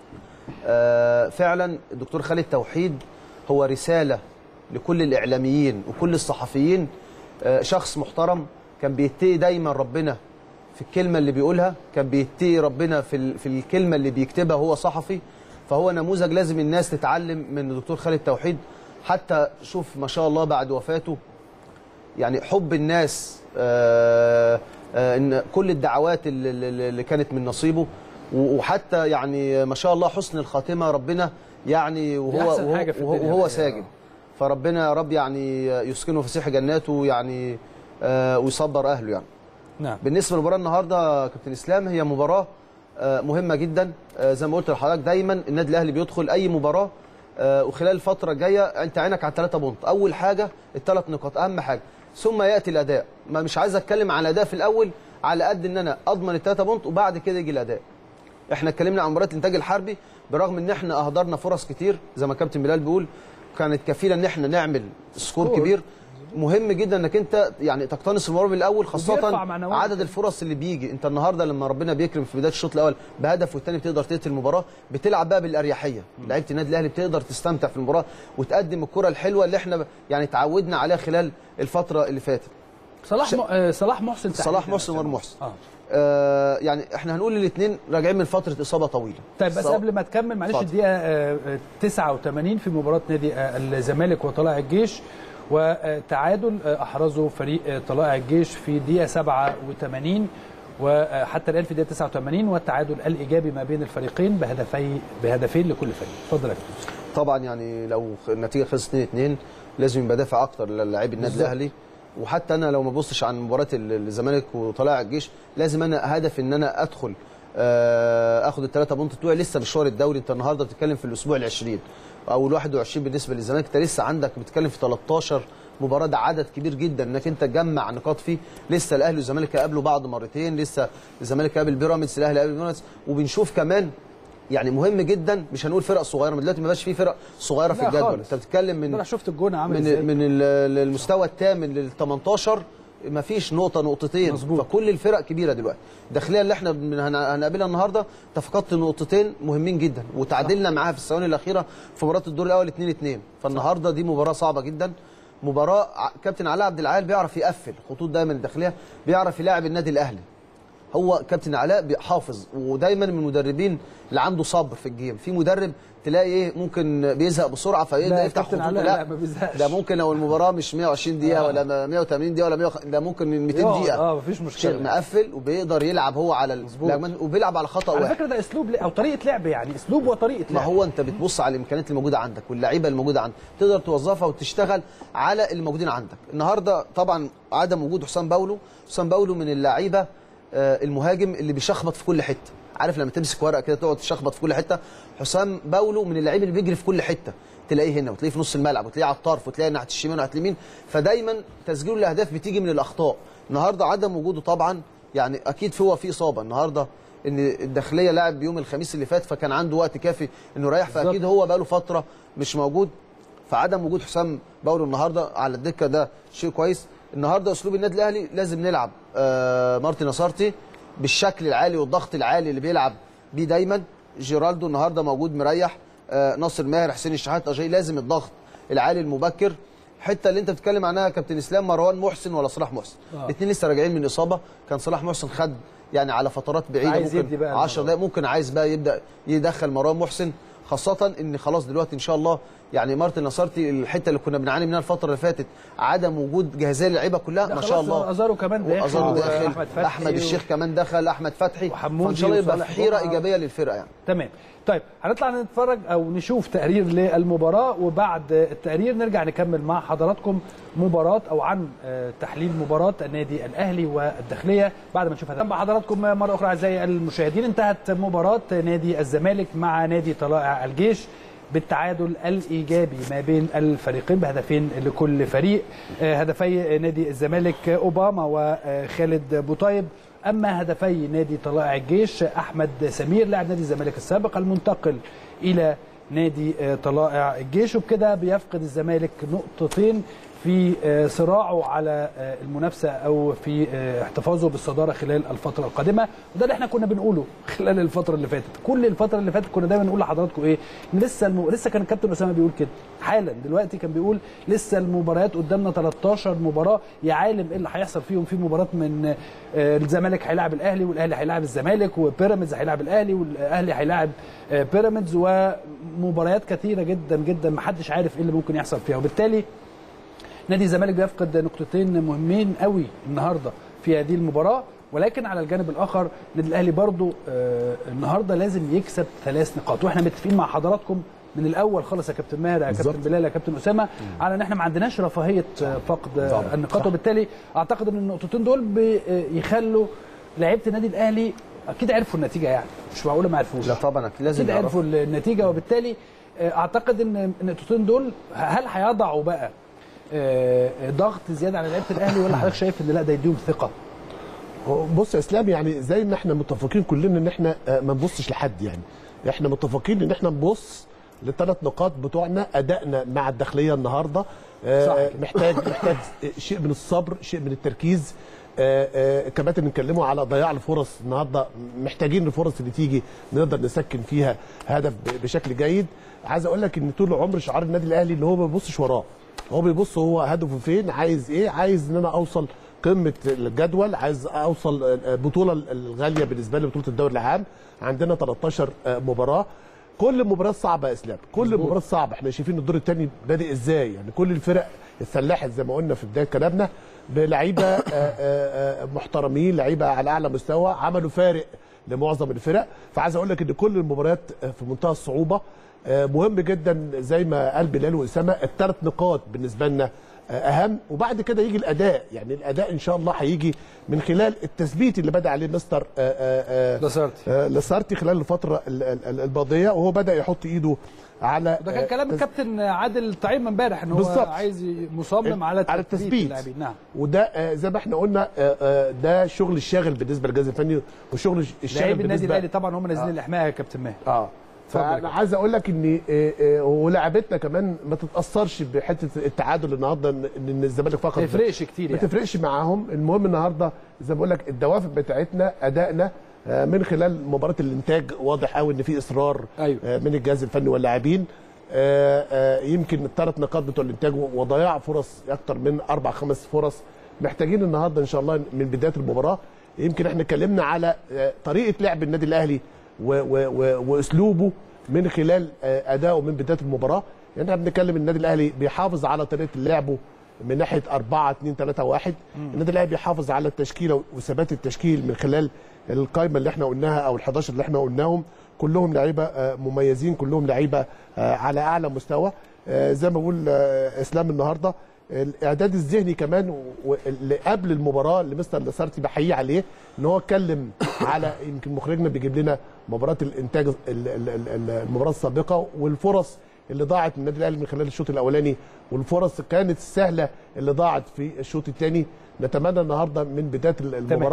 آه، فعلا الدكتور خالد توحيد هو رساله لكل الاعلاميين وكل الصحفيين آه، شخص محترم كان بيتقي دايما ربنا في الكلمه اللي بيقولها كان بيتقي ربنا في ال- في الكلمه اللي بيكتبها وهو صحفي فهو نموذج لازم الناس تتعلم من الدكتور خالد توحيد حتى شوف ما شاء الله بعد وفاته يعني حب الناس آه، آه، ان كل الدعوات اللي, اللي اللي كانت من نصيبه و- وحتى يعني ما شاء الله حسن الخاتمه ربنا يعني دي وهو أحسن وهو, حاجة في وهو, الدنيا وهو الحقيقة. ساجد فربنا يا رب يعني يسكنه فسيح جناته يعني آه، ويصبر اهله يعني نعم بالنسبه للمباراه النهارده كابتن اسلام هي مباراه آه، مهمه جدا آه، زي ما قلت لحضرتك دايما النادي الاهلي بيدخل اي مباراه آه، وخلال الفتره الجايه انت عينك على الثلاثه بونت اول حاجه الثلاث نقاط اهم حاجه ثم ياتي الاداء ما مش عايز اتكلم على الاداء في الاول على قد ان انا اضمن الثلاثه بونت وبعد كده يجي الاداء احنا اتكلمنا عن مباراه الانتاج الحربي برغم ان احنا اهدرنا فرص كتير زي ما كابتن بلال بيقول كانت كفيله ان احنا نعمل سكور سكور. كبير مهم جدا انك انت يعني تقتنص المباراه من الاول خاصه وبيرفع معنويات. عدد الفرص اللي بيجي انت النهارده لما ربنا بيكرم في بدايه الشوط الاول بهدف والثاني بتقدر تقتل المباراه بتلعب بقى بالاريحيه لعيبه النادي الاهلي بتقدر تستمتع في المباراه وتقدم الكره الحلوه اللي احنا يعني تعودنا عليها خلال الفتره اللي فاتت صلاح ش- م... آه، صلاح محسن صلاح تحديداً محسن يا ومروان أسامة. محسن اه آه يعني احنا هنقول الاثنين راجعين من فتره اصابه طويله طيب بس سواء- قبل ما تكمل معلش اتفضل. الدقيقه آه، آه، 89 في مباراه نادي آه، الزمالك وطلائع الجيش وتعادل آه، احرزه فريق آه، طلائع الجيش في دقيقه 87 وحتى الان في دقيقه 89 والتعادل الايجابي ما بين الفريقين بهدفي بهدفين لكل فريق اتفضل يا كابتن طبعا يعني لو النتيجه خلصت 2 2 لازم يبقى دافع اكتر للاعبي النادي بالظبط. الاهلي وحتى انا لو ما ببصش عن مباراه ال- الزمالك وطلائع الجيش لازم انا هدف ان انا ادخل آه، اخد الثلاثه بونت بتوعي لسه مشوار الدوري انت النهارده بتتكلم في الاسبوع ال20 او ال21 بالنسبه للزمالك انت لسه عندك بتتكلم في 13 مباراه ده عدد كبير جدا انك انت تجمع نقاط فيه لسه الاهلي والزمالك هيقابلوا بعض مرتين لسه الزمالك قابل بيراميدز الاهلي قابل بيراميدز وبنشوف كمان يعني مهم جدا مش هنقول فرق صغيره دلوقتي ما بقاش في فرق صغيره في لا الجدول خالص. انت بتتكلم من امبارح شفت الجون عامل ازاي من من ال- المستوى الثامن لل 18 ما فيش نقطه نقطتين مظبوط. فكل الفرق كبيره دلوقتي الداخليه اللي احنا بن- هن- هنقابلها النهارده انت فقدت نقطتين مهمين جدا وتعادلنا معاها في الثواني الاخيره في مباراه الدور الاول 2 2 فالنهارده دي مباراه صعبه جدا مباراه ع- كابتن علاء عبد العال بيعرف يقفل خطوط دايما الداخليه بيعرف يلاعب النادي الاهلي هو كابتن علاء بيحافظ ودايما من المدربين اللي عنده صبر في الجيم في مدرب تلاقي ايه ممكن بيزهق بسرعه لا، فيبدا يفتح كابتن خطوط علاء لا، ما بيزهقش. ده ممكن لو المباراه مش 120 دقيقه آه. ولا 180 دقيقه ولا 100 ده ممكن من 200 يقعد، دقيقه اه مفيش مشكله شيء مقفل وبيقدر يلعب هو على ال- مظبوط. لا، وبيلعب على خطا على واحد فكره ده اسلوب ل- او طريقه لعب يعني اسلوب وطريقه ما لعب هو انت بتبص على الامكانيات اللي موجوده عندك واللعيبه اللي موجوده عندك تقدر توظفها وتشتغل على اللي موجودين عندك النهارده طبعا عدم وجود حسام باولو حسام باولو من اللعيبه آه، المهاجم اللي بيشخبط في كل حته عارف لما تمسك ورقه كده تقعد تشخبط في كل حته حسام باولو من اللعيبه اللي بيجري في كل حته تلاقيه هنا وتلاقيه في نص الملعب وتلاقيه على الطرف وتلاقيه ناحيه الشمال وناحيه اليمين فدايما تسجيل الاهداف بتيجي من الاخطاء النهارده عدم وجوده طبعا يعني اكيد في هو في اصابه النهارده ان الداخليه لعب يوم الخميس اللي فات فكان عنده وقت كافي انه يريح فاكيد هو بقاله فتره مش موجود فعدم وجود حسام باولو النهارده على الدكه ده شيء كويس النهارده اسلوب النادي الاهلي لازم نلعب آه مارتن نصارتي بالشكل العالي والضغط العالي اللي بيلعب بيه دايما جيرالدو النهارده موجود مريح آه، ناصر ماهر حسين الشحات اجاي لازم الضغط العالي المبكر الحته اللي انت بتتكلم عنها يا كابتن اسلام مروان محسن ولا صلاح محسن آه. الاثنين لسه راجعين من اصابه كان صلاح محسن خد يعني على فترات بعيده عايز يدي ممكن بقى 10 دقائق ممكن عايز بقى يبدا يدخل مروان محسن خاصة ان خلاص دلوقتي ان شاء الله يعني مارتن نصرتي الحته اللي كنا بنعاني منها الفتره اللي فاتت عدم وجود جاهزيه للعيبه كلها لا ما خلاص شاء الله أزارو كمان داخل وازارو داخل وأحمد فتحي احمد الشيخ كمان دخل احمد فتحي وحمودي فان شاء الله يبقى وصالح حيره جمعة. ايجابيه للفرقه يعني تمام طيب هنطلع نتفرج او نشوف تقرير للمباراه وبعد التقرير نرجع نكمل مع حضراتكم مباراه او عن آه، تحليل مباراه النادي الاهلي والداخليه بعد ما نشوف هذا مع حضراتكم مره اخرى اعزائي المشاهدين انتهت مباراه نادي الزمالك مع نادي طلائع الجيش بالتعادل الايجابي ما بين الفريقين بهدفين لكل فريق آه، هدفي نادي الزمالك اوباما وخالد بوطيب اما هدفي نادي طلائع الجيش احمد سمير لاعب نادي الزمالك السابق المنتقل الى نادي آه، طلائع الجيش وبكده بيفقد الزمالك نقطتين في آه، صراعه على آه، المنافسه او في آه، احتفاظه بالصداره خلال الفتره القادمه وده اللي احنا كنا بنقوله خلال الفتره اللي فاتت كل الفتره اللي فاتت كنا دايما نقول لحضراتكم ايه إن لسه الم... لسه كان الكابتن اسامه بيقول كده حالا دلوقتي كان بيقول لسه المباريات قدامنا 13 مباراه يا عالم ايه اللي هيحصل فيهم في مباراه من آه، الزمالك هيلاعب الاهلي والاهلي هيلاعب الزمالك وبيراميدز هيلاعب الاهلي والاهلي هيلاعب آه، بيراميدز ومباريات كثيره جدا جدا محدش عارف ايه اللي ممكن يحصل فيها وبالتالي نادي الزمالك بيفقد نقطتين مهمين قوي النهارده في هذه المباراه ولكن على الجانب الاخر النادي الاهلي برضو آه النهارده لازم يكسب ثلاث نقاط واحنا متفقين مع حضراتكم من الاول خالص يا كابتن ماهر يا كابتن بلال يا كابتن اسامه على ان احنا ما عندناش رفاهيه آه، فقد آه، النقاط وبالتالي اعتقد ان النقطتين دول بيخلوا لعيبه النادي الاهلي اكيد عرفوا النتيجه يعني مش معقوله ما عرفوش لا طبعا أكيد لازم اكيد يعرفوا. عرفوا النتيجه وبالتالي آه، اعتقد ان النقطتين دول هل هيضعوا بقى آه، ضغط زياده على لعيبه الاهلي ولا حضرتك شايف ان لا ده يديهم ثقه بص يا اسلام يعني زي ما احنا متفقين كلنا ان احنا آه، ما نبصش لحد يعني احنا متفقين ان احنا نبص للثلاث نقاط بتوعنا ادائنا مع الداخليه النهارده آه، صح كده. محتاج محتاج شيء من الصبر شيء من التركيز آه، آه، كباتن نتكلموا على ضياع الفرص النهارده محتاجين الفرص اللي تيجي نقدر نسكن فيها هدف ب- بشكل جيد عايز اقول لك ان طول عمر شعار النادي الاهلي ان هو ما بيبصش وراه هو بيبص هو هدفه فين عايز ايه عايز ان انا اوصل قمه الجدول عايز اوصل البطوله الغاليه بالنسبه لي بطوله الدوري العام عندنا 13 مباراه كل المباريات صعبه يا اسلام كل المباريات صعبه احنا شايفين الدور الثاني بادئ ازاي يعني كل الفرق اتسلحت زي ما قلنا في بدايه كلامنا بلعيبه آه، آه، آه، محترمين لعيبه على اعلى مستوى عملوا فارق لمعظم الفرق فعايز اقول لك ان كل المباريات آه، في منتهى الصعوبه آه، مهم جدا زي ما قال بلال واسامه الثلاث نقاط بالنسبه لنا آه، اهم وبعد كده يجي الاداء يعني الاداء ان شاء الله هيجي من خلال التثبيت اللي بدا عليه مستر آه، آه، آه، لاسارتي. آه، لاسارتي خلال الفتره ال- ال- الماضيه وهو بدا يحط ايده على ده كان آه، كلام تث- الكابتن عادل طعيم امبارح ان هو بالظبط. عايز مصمم على على التثبيت اللاعبين نعم وده آه، زي ما احنا قلنا آه، آه، ده شغل الشاغل بالنسبه للجهاز الفني وشغل الشاغل لاعبي النادي بالنسبه الاهلي طبعا هم نازلين الاحماء يا كابتن ماهر اه اتفضل يا فانا كابتن. عايز اقول لك ان آه، آه، ولاعبتنا كمان ما تتاثرش بحته التعادل النهارده ان إن الزمالك فقط ما تفرقش كتير ما يعني تفرقش معاهم المهم النهارده زي ما بقول لك الدوافع بتاعتنا ادائنا آه، من خلال مباراه الانتاج واضح قوي ان في اصرار أيوة. آه، من الجهاز الفني واللاعبين آه، آه، يمكن الثلاث نقاط بتوع الانتاج وضياع فرص اكتر من اربع خمس فرص محتاجين النهارده ان شاء الله من بدايه المباراه يمكن احنا اتكلمنا على آه، طريقه لعب النادي الاهلي و- و- و- واسلوبه من خلال آه، ادائه من بدايه المباراه يعني احنا بنتكلم النادي الاهلي بيحافظ على طريقه لعبه من ناحيه 4 2 3 1 النادي الاهلي بيحافظ على التشكيله وثبات التشكيل من خلال القائمه اللي احنا قلناها او ال11 اللي احنا قلناهم كلهم لعيبه آه، مميزين كلهم لعيبه آه، على اعلى مستوى آه، زي ما بقول آه، اسلام النهارده الاعداد الذهني كمان و- و- اللي قبل المباراه اللي مستر لاسارتي بحييه عليه ان هو اتكلم على يمكن مخرجنا بيجيب لنا مباراه الانتاج ال- ال- ال- ال- المباراه السابقه والفرص اللي ضاعت من النادي الاهلي من خلال الشوط الاولاني والفرص كانت السهله اللي ضاعت في الشوط الثاني نتمنى النهارده من بدايه المباراه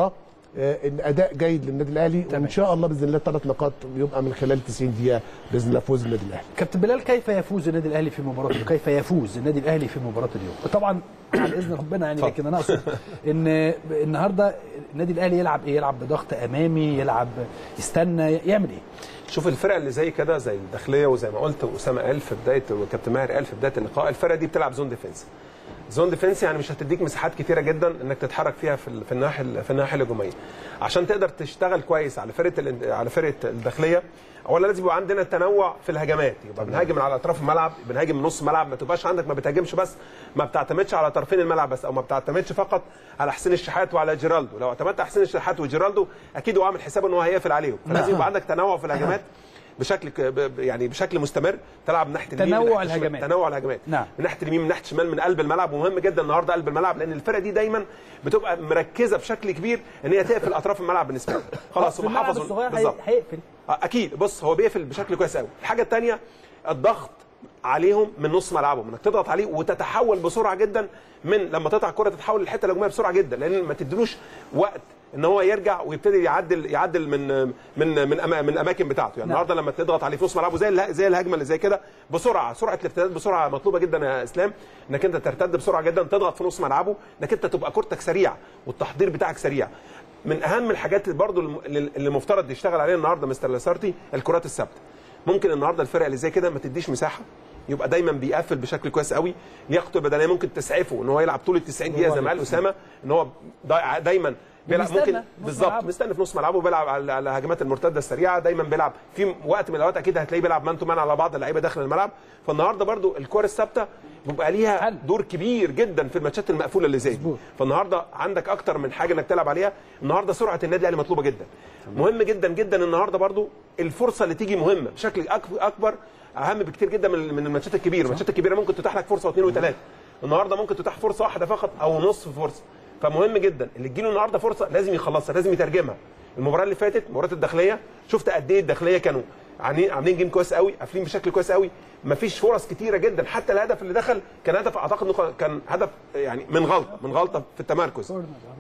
آه، ان اداء جيد للنادي الاهلي وان شاء الله باذن الله ثلاث نقاط يبقى من خلال 90 دقيقه باذن الله فوز النادي الاهلي كابتن بلال كيف يفوز النادي الاهلي في مباراه اليوم؟ كيف يفوز النادي الاهلي في مباراه اليوم؟ طبعا على اذن ربنا يعني لكن انا اقصد ان النهارده النادي الاهلي يلعب ايه؟ يلعب بضغط امامي، يلعب يستنى يعمل ايه؟ شوف الفرق اللي زي كده زي الداخليه وزي ما قلت اسامه قال في بدايه وكابتن ماهر قال في بدايه اللقاء الفرقه دي بتلعب زون ديفense زون ديفنس يعني مش هتديك مساحات كتيره جدا انك تتحرك فيها في ال- في الناحيه ال- في الناحيه الهجوميه عشان تقدر تشتغل كويس على فرقه ال- على فرقه الداخليه اولا لازم يبقى عندنا تنوع في الهجمات يبقى بنهاجم من على اطراف الملعب بنهاجم من نص الملعب ما تبقاش عندك ما بتهاجمش بس ما بتعتمدش على طرفين الملعب بس او ما بتعتمدش فقط على حسين الشحات وعلى جيرالدو لو اعتمدت على حسين الشحات وجيرالدو اكيد هو عامل حساب ان هو هيقفل عليهم فلازم يبقى عندك تنوع في الهجمات بشكل ك- ب- ب- يعني بشكل مستمر تلعب من ناحيه اليمين من تنوع ناحية الشمال. الهجمات. تنوع الهجمات نعم. من ناحيه اليمين من ناحيه الشمال من قلب الملعب ومهم جدا النهارده قلب الملعب لان الفرقه دي دايما بتبقى مركزه بشكل كبير ان هي تقفل اطراف الملعب بالنسبه لها خلاص في هم الملعب حفظوا الصغير هي- بالظبط هيقفل آه، اكيد بص هو بيقفل بشكل كويس قوي الحاجه الثانيه الضغط عليهم من نص ملعبهم انك تضغط عليه وتتحول بسرعه جدا من لما تقطع الكره تتحول للحته الهجوميه بسرعه جدا لان ما تديلوش وقت ان هو يرجع ويبتدي يعدل يعدل من من من أما من الاماكن بتاعته يعني النهارده لما تضغط عليه في نص ملعبه زي اله- زي الهجمه اللي زي كده بسرعه سرعه الارتداد بسرعه مطلوبه جدا يا اسلام انك انت ترتد بسرعه جدا تضغط في نص ملعبه انك انت تبقى كورتك سريع والتحضير بتاعك سريع من اهم الحاجات برضو الم- اللي مفترض يشتغل عليها النهارده مستر لاسارتي الكرات الثابته ممكن النهارده الفرق اللي زي كده ما تديش مساحه يبقى دايما بيقفل بشكل كويس قوي لياقته البدنيه ممكن تسعفه ان هو يلعب طول ال 90 دقيقه زي ما قال اسامه ان هو دا- دايما بيلعب وبيستنى ممكن نص بالظبط ملعبه. مستني في نص ملعبه بيلعب على على الهجمات المرتده السريعه دايما بيلعب في وقت من الاوقات اكيد هتلاقيه بيلعب مان تو مان على بعض اللعيبه داخل الملعب فالنهارده برضو الكور الثابته بيبقى ليها حل. دور كبير جدا في الماتشات المقفوله اللي زي دي مظبوط. فالنهارده عندك اكتر من حاجه انك تلعب عليها النهارده سرعه النادي الاهلي مطلوبه جدا مهم جدا جدا النهارده برضو الفرصه اللي تيجي مهمه بشكل أك- اكبر اهم بكتير جدا من من الماتشات الكبيره الماتشات الكبيره ممكن تتاح لك فرصه واثنين وثلاثه النهارده ممكن تتاح فرصه واحده فقط او نصف فرصه فمهم جدا اللي تجيله النهارده فرصه لازم يخلصها لازم يترجمها المباراه اللي فاتت مباراه الداخليه شفت قد ايه الداخليه كانوا عاملين عاملين جيم كويس قوي قافلين بشكل كويس قوي مفيش فرص كتيره جدا حتى الهدف اللي دخل كان هدف اعتقد انه كان هدف يعني من غلطه من غلطه في التمركز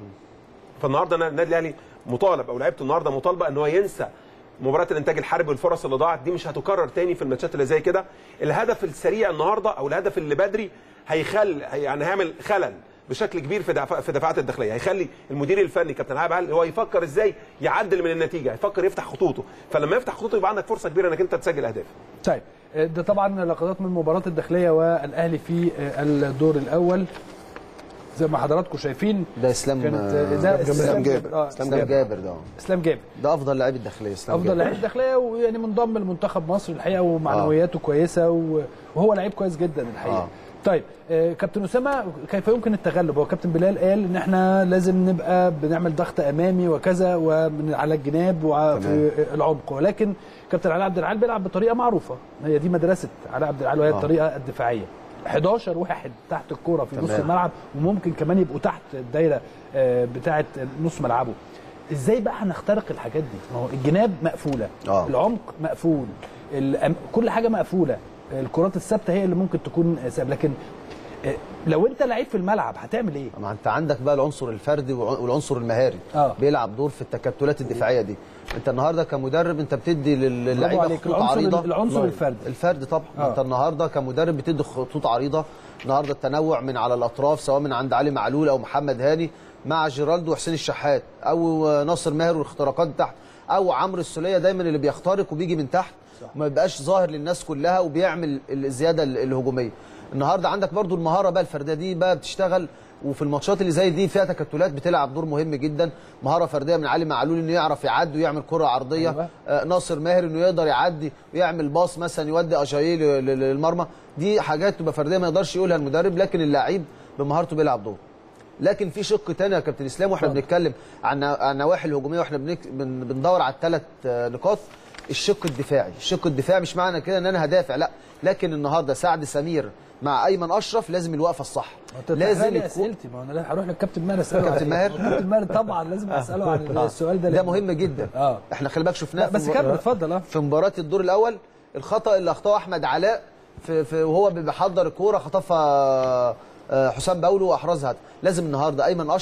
فالنهارده أنا النادي الاهلي مطالب او لعيبته النهارده مطالبه ان هو ينسى مباراه الانتاج الحربي والفرص اللي ضاعت دي مش هتكرر تاني في الماتشات اللي زي كده الهدف السريع النهارده او الهدف اللي بدري هيخل يعني هيعمل خلل بشكل كبير في دفع في دفاعات الداخليه هيخلي المدير الفني كابتن عاب علي هو يفكر ازاي يعدل من النتيجه يفكر يفتح خطوطه فلما يفتح خطوطه يبقى عندك فرصه كبيره انك انت تسجل اهداف طيب ده طبعا لقطات من مباراه الداخليه والاهلي في الدور الاول زي ما حضراتكم شايفين ده اسلام كانت آه، ده اسلام جابر آه، اسلام جابر ده اسلام جابر ده افضل لاعب الداخليه اسلام افضل جابر. لعيب الداخليه ويعني منضم لمنتخب مصر الحقيقه ومعنوياته كويسه و- وهو لعيب كويس جدا الحقيقه آه. طيب آه، كابتن اسامه كيف يمكن التغلب هو كابتن بلال قال ان احنا لازم نبقى بنعمل ضغط امامي وكذا ومن على الجناب وفي العمق ولكن كابتن علاء عبد العال بيلعب بطريقه معروفه هي دي مدرسه علاء عبد العال وهي آه. الطريقه الدفاعيه 11 واحد تحت الكوره في نص تمام. الملعب وممكن كمان يبقوا تحت الدايره آه، بتاعه نص ملعبه ازاي بقى هنخترق الحاجات دي ما هو الجناب مقفوله آه. العمق مقفول الأم- كل حاجه مقفوله الكرات الثابته هي اللي ممكن تكون ثابته لكن آه، لو انت لعيب في الملعب هتعمل ايه ما انت عندك بقى العنصر الفردي والع- والعنصر المهاري آه. بيلعب دور في التكتلات الدفاعيه دي انت النهارده كمدرب انت بتدي لل- للعيبه عليك. خطوط العنصر- عريضه العنصر الفردي. الفردي طبعا آه. انت النهارده كمدرب بتدي خطوط عريضه النهارده التنوع من على الاطراف سواء من عند علي معلول او محمد هاني مع جيرالدو وحسين الشحات او ناصر ماهر والاختراقات تحت او عمرو السوليه دايما اللي بيخترق وبيجي من تحت ما بيبقاش ظاهر للناس كلها وبيعمل الزياده ال- الهجوميه النهارده عندك برضو المهاره بقى الفرديه دي بقى بتشتغل وفي الماتشات اللي زي دي فيها تكتلات بتلعب دور مهم جدا مهاره فرديه من علي معلول انه يعرف يعدي ويعمل كره عرضيه أيوة. آه، ناصر ماهر انه يقدر يعدي ويعمل باص مثلا يودي اجاييه ل- ل- للمرمى دي حاجات تبقى فرديه ما يقدرش يقولها المدرب لكن اللعيب بمهارته بيلعب دور لكن في شق تاني يا كابتن اسلام واحنا بنتكلم عن عن النواحي الهجوميه واحنا بنك... بن... بندور على الثلاث نقاط الشق الدفاعي الشق الدفاعي مش معنى كده ان انا هدافع لا لكن النهارده سعد سمير مع ايمن اشرف لازم الوقفه الصح لازم لازم يكون اسئلتي ما انا هروح للكابتن ماهر اساله كابتن على- ماهر؟ كابتن ماهر طبعا لازم اساله عن السؤال ده ده لأن- مهم جدا اه احنا خلي بالك شفناه لا في بس مباراة- كمل اتفضل اه في مباراه الدور الاول الخطا اللي اخطاه احمد علاء في, في وهو بيحضر الكوره خطفها آه، حسام باولو واحرزها لازم النهارده ايمن اشرف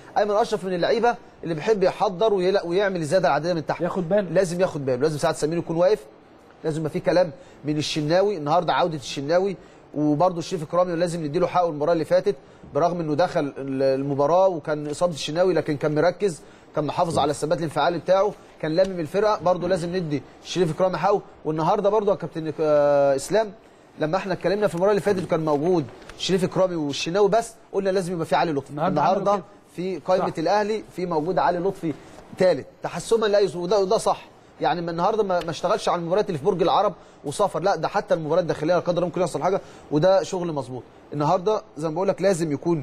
ايمن اشرف من اللعيبه اللي بيحب يحضر ويلا- ويعمل الزياده العدديه من تحت ياخد باله. لازم ياخد باله لازم سعد سمير يكون واقف لازم يبقى في كلام من الشناوي النهارده عوده الشناوي وبرده الشريف اكرامي لازم نديله حقه المباراه اللي فاتت برغم انه دخل ال- المباراه وكان اصابه الشناوي لكن كان مركز كان محافظ على الثبات الانفعالي بتاعه كان لامم الفرقه برده لازم ندي الشريف اكرامي حقه والنهارده برده يا كابتن آه، اسلام لما احنا اتكلمنا في المباراه اللي فاتت وكان موجود شريف اكرامي والشناوي بس قلنا لازم يبقى في علي لطفي النهاردة عملوا النهارده كده. في قائمه صح. الاهلي في موجود علي لطفي ثالث تحسما لا يس- وده وده صح يعني من النهارده ما ما اشتغلش على المباريات اللي في برج العرب وسافر لا ده حتى المباريات الداخليه لا قدر ممكن يحصل حاجه وده شغل مظبوط النهارده زي ما بقول لك لازم يكون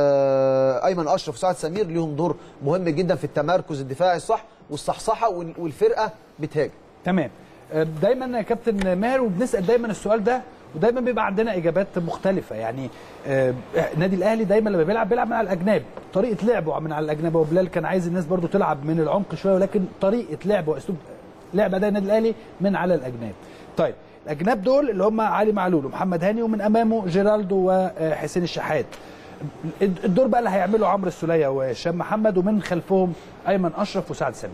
آه، ايمن اشرف وسعد سمير ليهم دور مهم جدا في التمركز الدفاعي الصح والصحصحه وال- والفرقه بتهاجم تمام آه، دايما يا كابتن ماهر وبنسال دايما السؤال ده ودايما بيبقى عندنا اجابات مختلفه يعني آه، النادي الاهلي دايما لما بيلعب بيلعب من على الاجناب طريقه لعبه من على الاجناب وبلال كان عايز الناس برضو تلعب من العمق شويه ولكن طريقه لعبه واسلوب لعب اداء النادي الاهلي من على الاجناب طيب الاجناب دول اللي هم علي معلول ومحمد هاني ومن امامه جيرالدو وحسين الشحات الدور بقى اللي هيعمله عمرو السوليه وهشام محمد ومن خلفهم ايمن اشرف وسعد سامي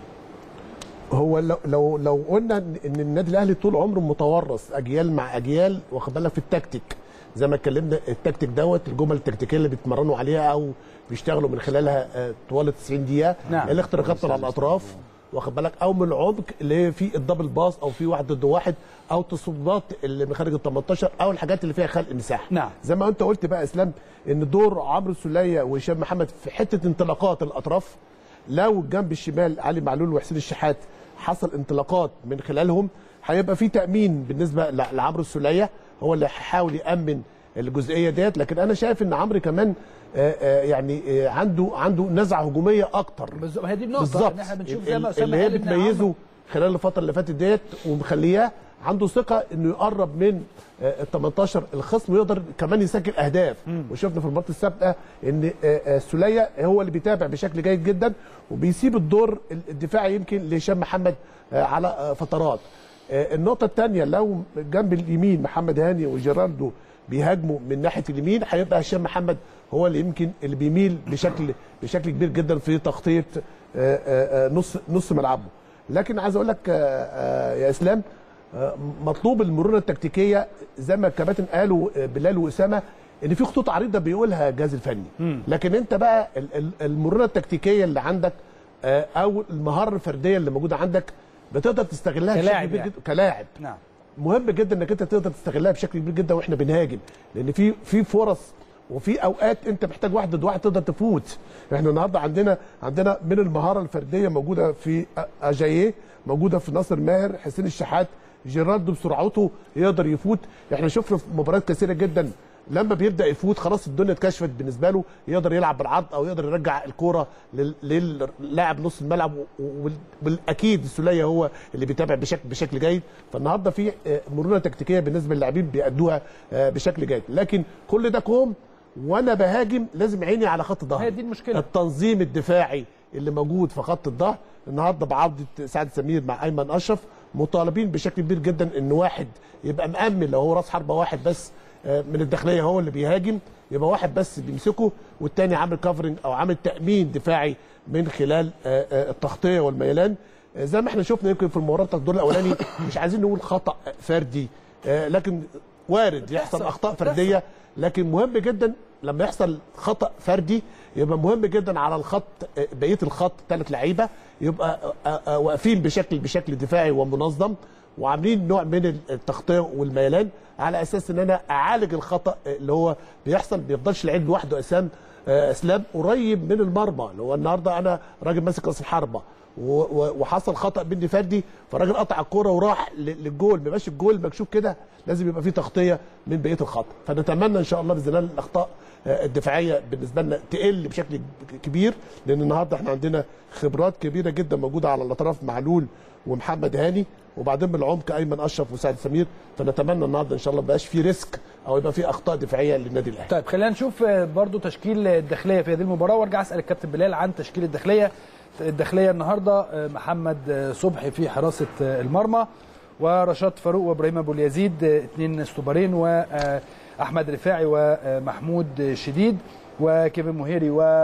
هو لو لو لو قلنا ان إن النادي الاهلي طول عمره متورث اجيال مع اجيال واخد بالك في التكتيك زي ما اتكلمنا التكتيك دوت الجمل التكتيكيه اللي بيتمرنوا عليها او بيشتغلوا من خلالها آه، طوال 90 دقيقه نعم. الاختراقات من على الاطراف واخد بالك او من العمق اللي هي في الدبل باص او في واحد ضد واحد او تصويبات اللي من خارج ال 18 او الحاجات اللي فيها خلق مساحه نعم. زي ما انت قلت بقى يا اسلام ان دور عمرو السوليه وهشام محمد في حته انطلاقات الاطراف لو الجنب الشمال علي معلول وحسين الشحات حصل انطلاقات من خلالهم هيبقى في تامين بالنسبه ل- لعمرو السوليه هو اللي هيحاول يامن الجزئيه ديت لكن انا شايف ان عمرو كمان آه، آه، يعني آه، عنده عنده نزعه هجوميه اكتر بالظبط هي دي النقطه بالظبط ان احنا بنشوف زي ما ال- اسامه اللي هي قال إن بتميزه عمرو- خلال الفتره اللي فاتت ديت ومخلياه عنده ثقه انه يقرب من آه، ال 18 الخصم ويقدر كمان يسجل اهداف وشفنا في المباراه السابقه ان آه، آه، السوليه هو اللي بيتابع بشكل جيد جدا وبيسيب الدور الدفاعي يمكن لهشام محمد آه، على آه، فترات آه، النقطه الثانيه لو جنب اليمين محمد هاني وجيراردو بيهاجموا من ناحيه اليمين هيبقى هشام محمد هو اللي يمكن اللي بيميل بشكل بشكل كبير جدا في تغطيه آه، آه، آه، نص نص ملعبه لكن عايز اقول لك آه، آه، يا اسلام آه، مطلوب المرونه التكتيكيه زي ما الكباتن قالوا آه، بلال واسامه ان في خطوط عريضه بيقولها الجهاز الفني لكن انت بقى ال- ال- المرونه التكتيكيه اللي عندك آه، او المهاره الفرديه اللي موجوده عندك بتقدر تستغلها بشكل كلاعب كبير يعني. جدا كلاعب نعم مهم جدا انك انت تقدر تستغلها بشكل كبير جدا واحنا بنهاجم لان في في فرص وفي اوقات انت محتاج واحد ضد واحد تقدر تفوت احنا النهارده عندنا عندنا من المهاره الفرديه موجوده في أ- اجاييه موجوده في ناصر ماهر حسين الشحات جيراردو بسرعته يقدر يفوت احنا شفنا في مباريات كثيره جدا لما بيبدا يفوت خلاص الدنيا اتكشفت بالنسبه له يقدر يلعب بالعرض او يقدر يرجع الكوره لل- للاعب نص الملعب و- وال- والاكيد السوليه هو اللي بيتابع بشكل بشكل جيد فالنهارده في آه، مرونه تكتيكيه بالنسبه للاعبين بيأدوها آه، بشكل جيد لكن كل ده كوم وانا بهاجم لازم عيني على خط الظهر هي دي المشكلة. التنظيم الدفاعي اللي موجود في خط الظهر النهارده بعوده سعد سمير مع ايمن اشرف مطالبين بشكل كبير جدا ان واحد يبقى مأمن لو هو راس حربه واحد بس آه، من الداخليه هو اللي بيهاجم يبقى واحد بس بيمسكه والتاني عامل كفرنج او عامل تامين دفاعي من خلال آه، آه، التغطيه والميلان آه، زي ما احنا شفنا يمكن في المباراه بتاعت الدور الاولاني مش عايزين نقول خطا فردي آه، لكن وارد يحصل بتحصل، اخطاء بتحصل. فرديه لكن مهم جدا لما يحصل خطا فردي يبقى مهم جدا على الخط آه، بقيه الخط ثلاث لعيبه يبقى آه، آه، واقفين بشكل بشكل دفاعي ومنظم وعاملين نوع من التغطيه والميلان على اساس ان انا اعالج الخطا اللي هو بيحصل ما بيفضلش لعيب لوحده اسام آه، اسلام قريب من المرمى اللي هو النهارده انا راجل ماسك راس الحربه و- و- وحصل خطا مني فردي فالراجل قطع الكوره وراح ل- للجول ما يبقاش الجول مكشوف كده لازم يبقى فيه تغطيه من بقيه الخط فنتمنى ان شاء الله باذن الله الاخطاء آه، الدفاعيه بالنسبه لنا تقل بشكل كبير لان النهارده احنا عندنا خبرات كبيره جدا موجوده على الاطراف معلول ومحمد هاني وبعدين من العمق ايمن اشرف وسعد سمير فنتمنى النهارده ان شاء الله ما يبقاش في ريسك او يبقى في اخطاء دفاعيه للنادي الاهلي طيب خلينا نشوف آه، برضو تشكيل الداخليه في هذه المباراه وارجع اسال الكابتن بلال عن تشكيل الداخليه الداخليه النهارده آه، محمد آه، صبحي في حراسه آه، المرمى ورشاد فاروق وابراهيم ابو اليزيد آه، اثنين استوبرين واحمد رفاعي ومحمود شديد وكيفن مهيري و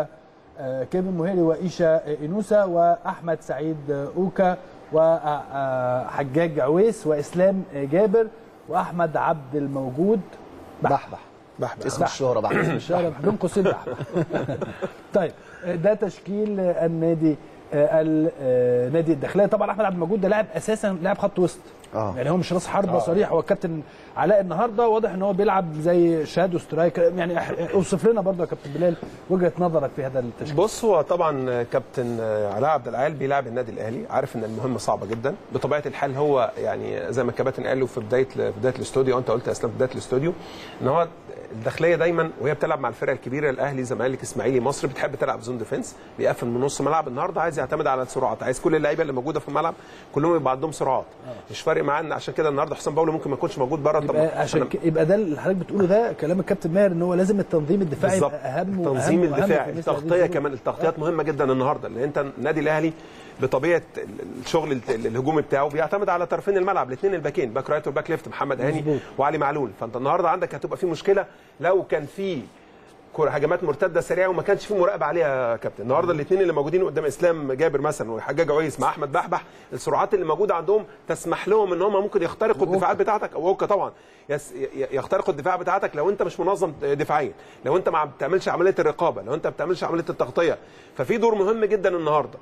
آه، كيفن مهيري وايشا انوسا واحمد سعيد آه، اوكا وحجاج عويس واسلام آه، جابر واحمد عبد الموجود بحبح بحبح اسم الشهرة بحبح الشهر بين قوسين بحبح. طيب آه، ده تشكيل آه، النادي آه، النادي الداخليه طبعا احمد عبد الموجود ده لاعب اساسا لاعب خط وسط آه. يعني هو مش راس حربه صريح هو الكابتن علاء النهارده واضح ان هو بيلعب زي شادو سترايكر يعني أح- اوصف لنا برضه يا كابتن بلال وجهه نظرك في هذا التشكيل بص هو طبعا كابتن علاء عبد العال بيلعب النادي الاهلي عارف ان المهمه صعبه جدا بطبيعه الحال هو يعني زي ما الكباتن قالوا في بدايه بدايه الاستوديو انت قلت يا اسلام في بدايه الاستوديو ان هو الداخليه دايما وهي بتلعب مع الفرق الكبيره الاهلي زمالك اسماعيلي مصر بتحب تلعب زون ديفنس بيقفل من نص ملعب النهارده عايز يعتمد على السرعات عايز كل اللعيبه اللي موجوده في الملعب كلهم يبقى عندهم سرعات مش فارق معاه ان عشان كده النهارده حسام باولو ممكن ما يكونش موجود بره يبقى عشان ك... يبقى ده اللي حضرتك بتقوله ده كلام الكابتن ماهر ان هو لازم التنظيم الدفاعي بالظبط يبقى اهم التنظيم وأهم وأهم الدفاعي في مثل هذه التغطيه الظروف. كمان التغطيات مهمه جدا النهارده لان انت النادي الاهلي بطبيعه الشغل الت- الهجومي بتاعه بيعتمد على طرفين الملعب الاثنين الباكين باك رايت وباك ليفت محمد هاني مظبوط. وعلي معلول فانت النهارده عندك هتبقى في مشكله لو كان في كرة- هجمات مرتده سريعه وما كانش في مراقبه عليها يا كابتن النهارده الاثنين اللي موجودين قدام اسلام جابر مثلا وحجاج عويس مع احمد بحبح السرعات اللي موجوده عندهم تسمح لهم ان هم ممكن يخترقوا الدفاعات بتاعتك او اوكا طبعا يس- ي- يخترقوا الدفاع بتاعتك لو انت مش منظم دفاعيا لو انت ما بتعملش عمليه الرقابه لو انت ما بتعملش عمليه التغطيه ففي دور مهم جدا النهارده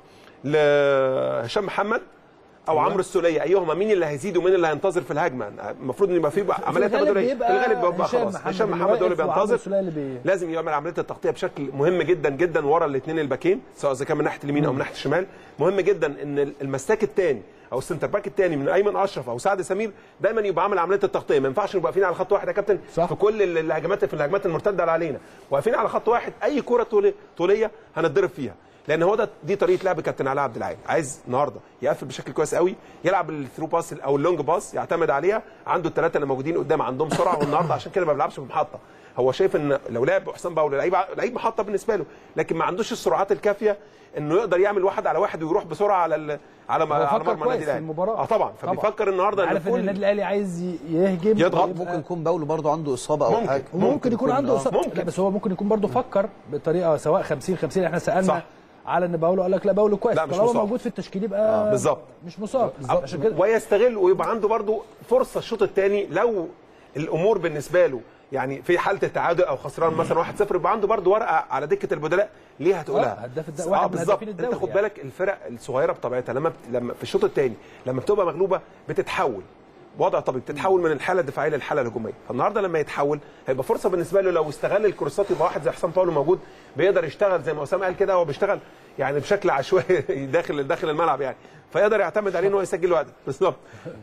لهشام محمد او عمرو السوليه ايهما مين اللي هيزيد ومين اللي هينتظر في الهجمه المفروض ان يبقى في عمليه الغالب تبادليه بيبقى في الغالب بيبقى هشام خلاص محمد هشام اللي محمد هو اللي واقف وعمرو بينتظر السولية اللي بي- لازم يعمل عمليه التغطيه بشكل مهم جدا جدا ورا الاثنين الباكين سواء اذا كان من ناحيه اليمين او من ناحيه الشمال مهم جدا ان المساك الثاني او السنتر باك الثاني من ايمن اشرف او سعد سمير دايما يبقى عامل عمليه التغطيه ما ينفعش نبقى واقفين على خط واحد يا كابتن صح. في كل ال- الهجمات في الهجمات المرتده اللي علينا واقفين على خط واحد اي كره طولي- طوليه هنتضرب فيها لان هو ده دي طريقه لعب كابتن علاء عبد العال عايز النهارده يقفل بشكل كويس قوي يلعب الثرو باس او اللونج باس يعتمد عليها عنده الثلاثه اللي موجودين قدام عندهم سرعه والنهارده عشان كده ما بيلعبش في محطه هو شايف ان لو لعب حسام باولو لعيب لعيب محطه بالنسبه له لكن ما عندوش السرعات الكافيه انه يقدر يعمل واحد على واحد ويروح بسرعه على ال... على هو على فكر مرمى كويس النادي في الاهلي المباراة. اه طبعا فبيفكر النهارده ان عارف ان كل- النادي الاهلي عايز ي- يهجم يضغط، ويبقى- ممكن يكون باولو برضه عنده اصابه او ممكن. حاجه وممكن يكون عنده آه. اصابه ممكن. لا بس هو ممكن يكون برضه فكر بطريقه سواء 50 50 احنا سالنا صح. على ان باولو قال لك لا باولو كويس لا، مش طالما مصاب. موجود في التشكيل يبقى بالظبط. مش مصاب عشان كده ويستغل ويبقى عنده برضو فرصه الشوط الثاني لو الامور بالنسبه له يعني في حاله التعادل او خسران مثلا 1-0 يبقى عنده برضو ورقه على دكه البدلاء ليه هتقولها آه، هداف الد- واحد من بالظبط هدافين انت الدوري خد يعني. بالك الفرق الصغيره بطبيعتها لما بت... لما في الشوط الثاني لما بتبقى مغلوبه بتتحول وضع طبيعي بتتحول من الحاله الدفاعيه للحاله الهجوميه فالنهارده لما يتحول هيبقى فرصه بالنسبه له لو استغل الكورسات يبقى واحد زي حسام باولو موجود بيقدر يشتغل زي ما اسامه قال كده هو بيشتغل يعني بشكل عشوائي داخل داخل الملعب يعني فيقدر يعتمد عليه ان هو يسجل وقت بالظبط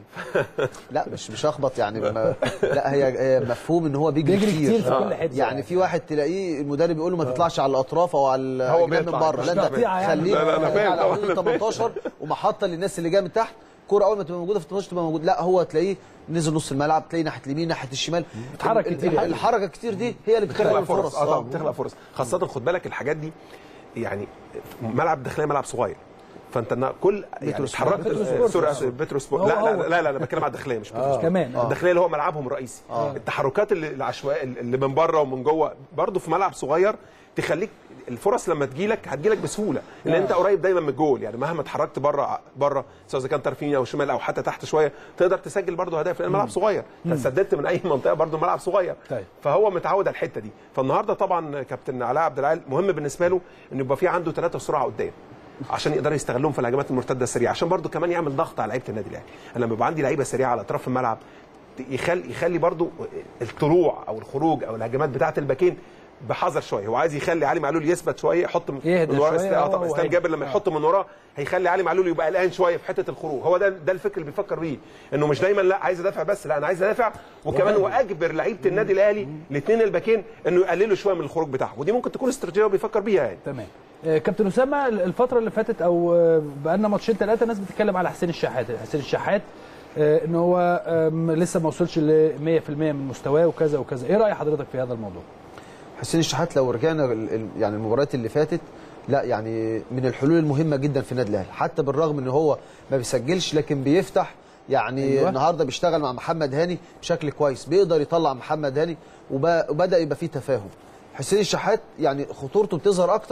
لا مش مش اخبط يعني ما لا هي هي مفهوم ان هو بيجري, بيجري كتير في آه. كل حتة. يعني في واحد تلاقيه المدرب يقول له ما تطلعش على الاطراف او على هو الجناب من بيطلع. بره مش لا انت تقطيعة يعني. خليه لا، لا، أنا فاهم على طبعاً، حدود أنا فاهم. 18 ومحطه للناس اللي جايه من تحت كرة اول ما تبقى موجوده في 18 تبقى موجود لا هو تلاقيه نزل نص الملعب تلاقيه ناحيه اليمين ناحيه الشمال بيتحرك ال- كتير. ال- الحركه كتير دي هي اللي بتخلق بتخلق فرص الفرص اه طبعا بتخلق فرص خاصه خد بالك الحاجات دي يعني ملعب داخليه ملعب صغير فانت النا- كل يعني بترو اتحركت سبورت. آه، بترو سوري سبورت. آسف، بترو سبورت هو- لا لا هو. لا لا انا بتكلم على الداخليه مش بترو سبورت كمان. آه. الداخليه اللي هو ملعبهم الرئيسي التحركات اللي العشوائيه اللي من بره ومن جوه برضه في ملعب صغير تخليك الفرص لما تجيلك هتجيلك بسهوله لان انت قريب دايما من الجول يعني مهما اتحركت بره بره سواء اذا كان طرف يمين او شمال او حتى تحت شويه تقدر تسجل برضه اهداف لان الملعب صغير فسددت من اي منطقه برضه الملعب صغير طيب. فهو متعود على الحته دي فالنهارده طبعا كابتن علاء عبد العال مهم بالنسبه له انه يبقى في عنده ثلاثه سرعه قدام عشان يقدر يستغلهم في الهجمات المرتده السريعه عشان برضو كمان يعمل ضغط على لعيبه النادي الاهلي انا لما يبقى عندي لعيبه سريعه على اطراف الملعب يخلي يخلي برضو الطلوع او الخروج او الهجمات بتاعه الباكين بحذر شويه هو عايز يخلي علي معلول يثبت شويه يحط من يهدى من ورا شوية اسلام هو آه طبعا اسلام وهيجي. جابر لما يحط من وراه هيخلي علي معلول يبقى قلقان شويه في حته الخروج هو ده ده الفكر اللي بيفكر بيه انه مش دايما لا عايز ادافع بس لا انا عايز ادافع وكمان واجبر لعيبه النادي الاهلي الاثنين الباكين انه يقللوا شويه من الخروج بتاعهم ودي ممكن تكون استراتيجيه هو بيفكر بيها يعني تمام آه، كابتن اسامه الفتره اللي فاتت او آه، بقالنا ماتشين ثلاثه ناس بتتكلم على حسين الشحات حسين الشحات آه، ان هو آم، لسه ما وصلش ل 100% من مستواه وكذا وكذا ايه راي حضرتك في هذا الموضوع حسين الشحات لو رجعنا ال- ال- يعني المباريات اللي فاتت لا يعني من الحلول المهمه جدا في النادي الاهلي حتى بالرغم ان هو ما بيسجلش لكن بيفتح يعني أيوة. أيوة. النهارده بيشتغل مع محمد هاني بشكل كويس بيقدر يطلع محمد هاني وب- وبدا يبقى فيه تفاهم حسين الشحات يعني خطورته بتظهر اكتر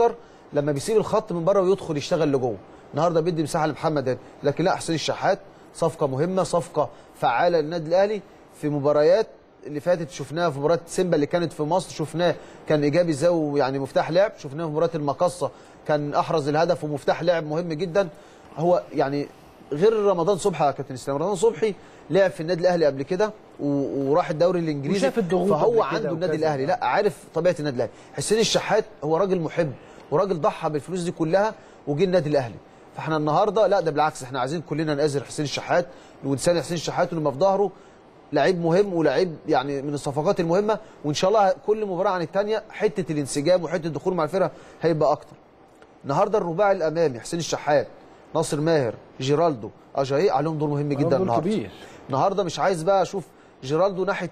لما بيسيب الخط من بره ويدخل يشتغل لجوه النهارده بيدي مساحه لمحمد هاني لكن لا حسين الشحات صفقه مهمه صفقه فعاله للنادي الاهلي في مباريات اللي فاتت شفناها في مباراه سيمبا اللي كانت في مصر شفناه كان ايجابي زي يعني مفتاح لعب شفناه في مباراه المقصه كان احرز الهدف ومفتاح لعب مهم جدا هو يعني غير رمضان صبحي يا كابتن اسلام رمضان صبحي لعب في النادي الاهلي قبل كده و- وراح الدوري الانجليزي وشاف الضغوط قبل فهو كده عنده النادي وكذا. الاهلي لا عارف طبيعه النادي الاهلي حسين الشحات هو راجل محب وراجل ضحى بالفلوس دي كلها وجه النادي الاهلي فاحنا النهارده لا ده بالعكس احنا عايزين كلنا نآزر حسين الشحات ونساند حسين الشحات ونبقى في ظهره لعيب مهم ولعيب يعني من الصفقات المهمه وان شاء الله كل مباراه عن الثانيه حته الانسجام وحته الدخول مع الفرقه هيبقى اكتر النهارده الرباعي الامامي حسين الشحات ناصر ماهر جيرالدو اجاي عليهم دور مهم جدا دور النهارده كبير. النهارده مش عايز بقى اشوف جيرالدو ناحيه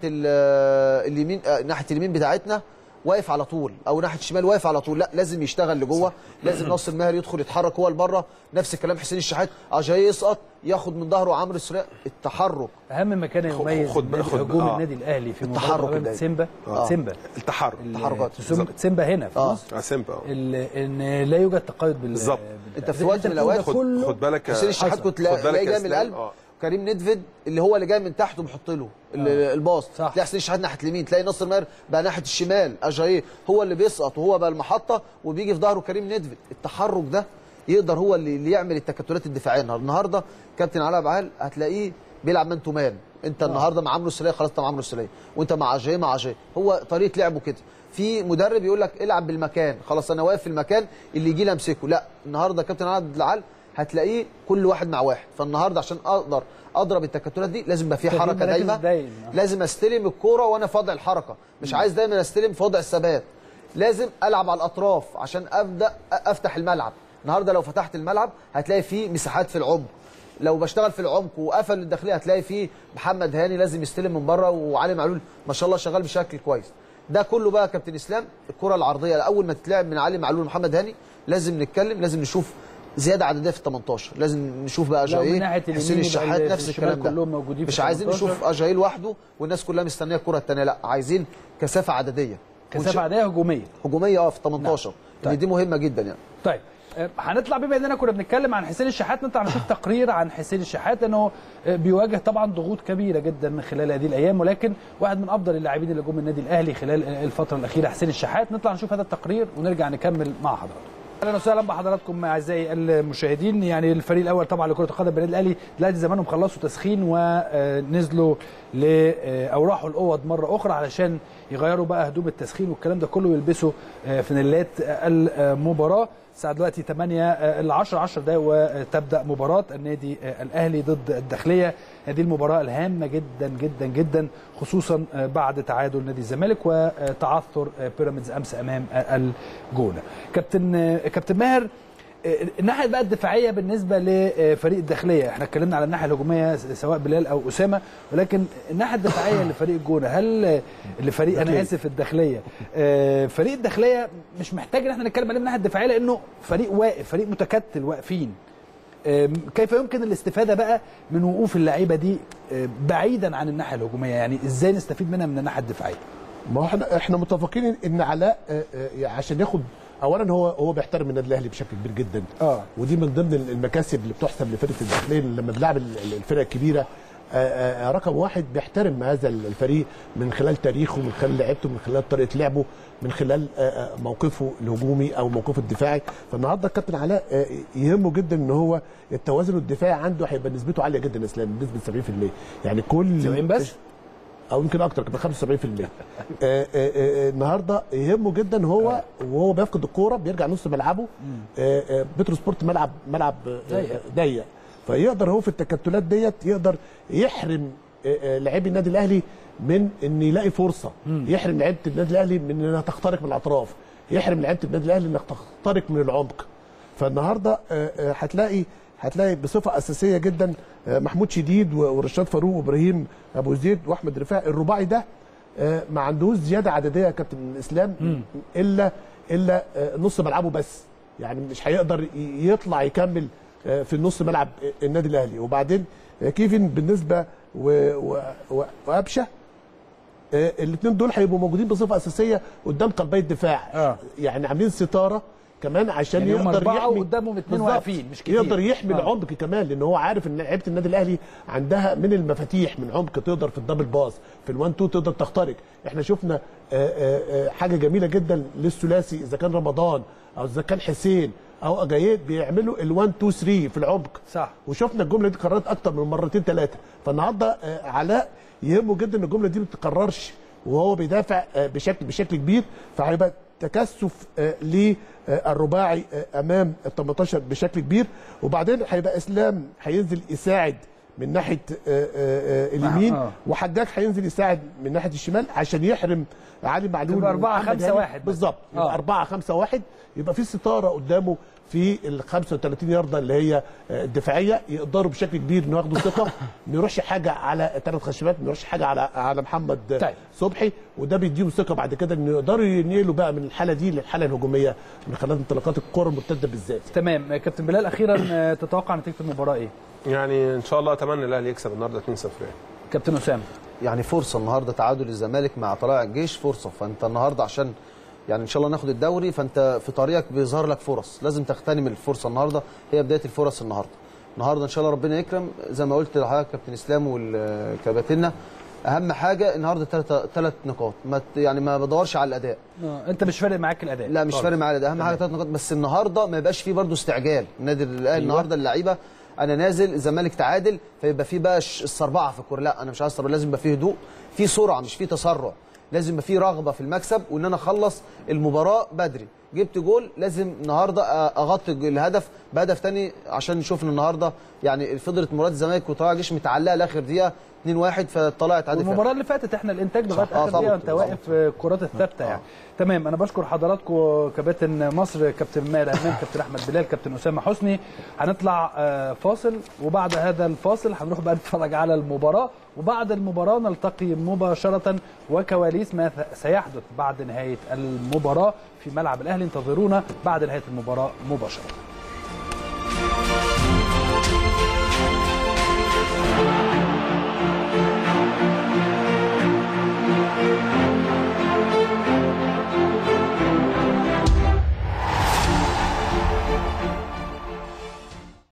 ال- اليمين آه، ناحيه اليمين بتاعتنا واقف على طول او ناحيه الشمال واقف على طول لا لازم يشتغل لجوه لازم ناصر ماهر يدخل يتحرك هو لبره نفس الكلام حسين الشحات اجاي يسقط ياخد من ظهره عمرو السراء التحرك اهم مكان يميز خد- النادي- خد- هجوم آه. النادي الاهلي في مباراه التحرك أمام الدايم. سيمبا آه. سيمبا التحرك التحركات. سيمبا- سيمبا هنا في آه. مصر آه، سيمبا آه. ال- ان لا يوجد تقيد بال بالظبط. بال- انت في وقت من بتقول الأوقات ده خد- كله خد بالك يا- حسين الشحات حصل. كنت خد بالك تلاقي يا جاي من إسلام. القلب آه. كريم ندفد اللي هو اللي جاي من تحت ومحط له ال- الباص صح. تلاقي حسين الشحات ناحيه اليمين تلاقي ناصر ماهر بقى ناحيه الشمال اجاييه هو اللي بيسقط وهو بقى المحطه وبيجي في ظهره كريم ندفد التحرك ده يقدر هو اللي اللي يعمل التكتلات الدفاعيه النهارده النهارده كابتن علاء بعال هتلاقيه بيلعب مان تو مان انت النهارده مع عمرو السوليه خلاص انت مع عمرو السوليه وانت مع اجاييه مع اجاييه هو طريقه لعبه كده في مدرب يقول لك العب بالمكان خلاص انا واقف في المكان اللي يجي لي امسكه لا النهارده كابتن علاء العال هتلاقيه كل واحد مع واحد فالنهارده عشان اقدر اضرب التكتلات دي لازم يبقى في تغيير حركه مراكز دايما دايم. لازم استلم الكوره وانا في وضع الحركه مش عايز دايما استلم في وضع الثبات لازم العب على الاطراف عشان ابدا افتح الملعب النهارده لو فتحت الملعب هتلاقي فيه مساحات في العمق لو بشتغل في العمق وقفل الداخليه هتلاقي فيه محمد هاني لازم يستلم من بره وعلي معلول ما شاء الله شغال بشكل كويس ده كله بقى يا كابتن اسلام الكره العرضيه اول ما تتلعب من علي معلول ومحمد هاني لازم نتكلم لازم نشوف زياده عدديه في ال 18 لازم نشوف بقى لو من جاي ناحية اليمين حسين يبقى الشحات اللي في نفس الشمال الكلام ده كلهم موجودين في مش عايزين 18. نشوف اجاي لوحده والناس كلها مستنيه الكره الثانيه لا عايزين كثافه عدديه كثافه عاديه هجوميه هجوميه اه في 18 طيب. ان دي مهمه جدا يعني طيب آه، هنطلع بما اننا كنا بنتكلم عن حسين الشحات نطلع نشوف تقرير عن حسين الشحات لانه آه، بيواجه طبعا ضغوط كبيره جدا خلال هذه الايام ولكن واحد من افضل اللاعبين اللي جم النادي الاهلي خلال الفتره الاخيره حسين الشحات نطلع نشوف هذا التقرير ونرجع نكمل مع حضراتكم اهلا وسهلا بحضراتكم اعزائي المشاهدين يعني الفريق الاول طبعا لكره القدم بالنادي الاهلي دلوقتي زمانهم خلصوا تسخين ونزلوا ل او راحوا الاوض مره اخرى علشان يغيروا بقى هدوم التسخين والكلام ده كله ويلبسوا آه، فانيلات المباراه الساعه دلوقتي 8 ل 10 10 دقائق وتبدا مباراه النادي آه، الاهلي ضد الداخليه هذه المباراه الهامه جدا جدا جدا خصوصا آه، بعد تعادل نادي الزمالك وتعثر آه، بيراميدز امس امام آه، الجونه كابتن آه، كابتن ماهر آه، الناحيه بقى الدفاعيه بالنسبه لفريق الداخليه احنا اتكلمنا على الناحيه الهجوميه سواء بلال او اسامه ولكن الناحيه الدفاعيه لفريق الجونه هل آه، لفريق انا اسف الداخليه آه، فريق الداخليه مش محتاج ان احنا نتكلم عليه من الناحيه الدفاعيه لانه فريق واقف فريق متكتل واقفين آم، كيف يمكن الاستفاده بقى من وقوف اللعيبه دي آه، بعيدا عن الناحيه الهجوميه يعني ازاي نستفيد منها من الناحيه الدفاعيه ما هو احنا احنا متفقين ان علاء آه، آه، عشان ياخد اولا هو هو بيحترم النادي الاهلي بشكل كبير جدا آه. ودي من ضمن المكاسب اللي بتحسب لفرقه الداخليه لما بنلعب ال- ال- الفرق الكبيره آه، آه، رقم واحد بيحترم هذا الفريق من خلال تاريخه من خلال لعبته من خلال طريقه لعبه من خلال آه، آه، موقفه الهجومي او موقفه الدفاعي فالنهارده الكابتن علاء آه، يهمه جدا ان هو التوازن الدفاعي عنده هيبقى نسبته عاليه جدا يا اسلام بنسبه 70% يعني كل 70 بس؟ او يمكن اكتر كمان 75% آه، آه، آه، النهارده يهمه جدا هو وهو بيفقد الكوره بيرجع نص ملعبه آه، آه، بترو سبورت ملعب ملعب آه، ضيق. ضيق فيقدر هو في التكتلات ديت يقدر يحرم آه، آه، لاعبي النادي الاهلي من ان يلاقي فرصه يحرم لعيبه النادي الاهلي من انها تخترق من الاطراف يحرم لعيبه النادي الاهلي انها تخترق من العمق فالنهارده آه، آه، هتلاقي هتلاقي بصفه اساسيه جدا آه، محمود شديد و- ورشاد فاروق وابراهيم ابو زيد واحمد رفاعي الرباعي ده آه، ما عندوش زياده عدديه يا كابتن اسلام الا الا آه، نص ملعبه بس يعني مش هيقدر ي- يطلع يكمل آه، في النص ملعب النادي الاهلي وبعدين آه، كيفن بالنسبه و- و- و- وابشه الاثنين دول هيبقوا موجودين بصفه اساسيه قدام قلبي الدفاع آه. يعني عاملين ستاره كمان عشان يعني هم يقدر أربعة يحمي وقدامهم اتنين بالظبط. واقفين، مش كتير. يقدر يحمي آه. العمق كمان لان هو عارف ان لعيبه النادي الاهلي عندها من المفاتيح من عمق تقدر في الدبل باس في الوان تو تقدر تخترق احنا شفنا آه، آه، آه، حاجه جميله جدا للثلاثي اذا كان رمضان او اذا كان حسين او اجايات بيعملوا ال1 2 3 في العمق صح. وشفنا الجمله دي اتكررت اكتر من مرتين ثلاثه فالنهارده آه، علاء يهمه جدا ان الجمله دي ما تتكررش وهو بيدافع آه، بشكل بشكل كبير فهيبقى تكثف آه، للرباعي آه، امام ال 18 بشكل كبير وبعدين هيبقى اسلام هينزل يساعد من ناحيه آه، آه، آه، اليمين آه. وحجاج هينزل يساعد من ناحيه الشمال عشان يحرم علي معلول تبقى أربعة ومحمد خمسة هاني. واحد بس. بالظبط يبقى آه. 4 5 1 يبقى في ستاره قدامه في ال 35 يارده اللي هي آه، الدفاعيه يقدروا بشكل كبير انه ياخدوا ثقه ما يروحش حاجه على ثلاث خشبات ما يروحش حاجه على على محمد آه، طيب. صبحي وده بيديهم ثقه بعد كده انه يقدروا ينقلوا بقى من الحاله دي للحاله الهجوميه من خلال انطلاقات الكره المرتده بالذات تمام آه، كابتن بلال اخيرا آه، تتوقع نتيجه المباراه ايه يعني ان شاء الله اتمنى الاهلي يكسب النهارده 2-0 يعني كابتن اسامه يعني فرصه النهارده تعادل الزمالك مع طلائع الجيش فرصه فانت النهارده عشان يعني ان شاء الله ناخد الدوري فانت في طريقك بيظهر لك فرص لازم تغتنم الفرصه النهارده هي بدايه الفرص النهارده النهارده ان شاء الله ربنا يكرم زي ما قلت لحضرتك كابتن اسلام والكباتنه اهم حاجه النهارده ثلاث ثلاث نقاط ما ت- يعني ما بدورش على الاداء آه، انت مش فارق معاك الاداء لا مش خالص. فارق معايا ده اهم حاجه ثلاث نقاط بس النهارده ما يبقاش فيه برضه استعجال النادي الاهلي أيوة. النهارده اللعيبه انا نازل الزمالك تعادل فيبقى فيه بقى ش- الصربعه في الكوره لا انا مش عايز صربعه لازم يبقى فيه هدوء في سرعه مش فيه تسرع لازم يبقى فيه رغبه في المكسب وان انا اخلص المباراه بدري جبت جول لازم النهارده أ- اغطي الهدف بهدف تاني عشان نشوف إن النهارده يعني فضلت مباراه الزمالك وطلائع الجيش متعلقه لاخر دقيقه 2-1 فطلعت عادي والمباراه اللي فاتت احنا الانتاج لغايه آه، اخر طبعاً. دقيقه وانت واقف في الكرات الثابته يعني تمام انا بشكر حضراتكم كباتن مصر كابتن ماهر امام كابتن احمد بلال كابتن اسامه حسني هنطلع آه، فاصل وبعد هذا الفاصل هنروح بقى نتفرج على المباراه وبعد المباراه نلتقي مباشره وكواليس ما سيحدث بعد نهايه المباراه في ملعب الاهلي انتظرونا بعد نهايه المباراه مباشره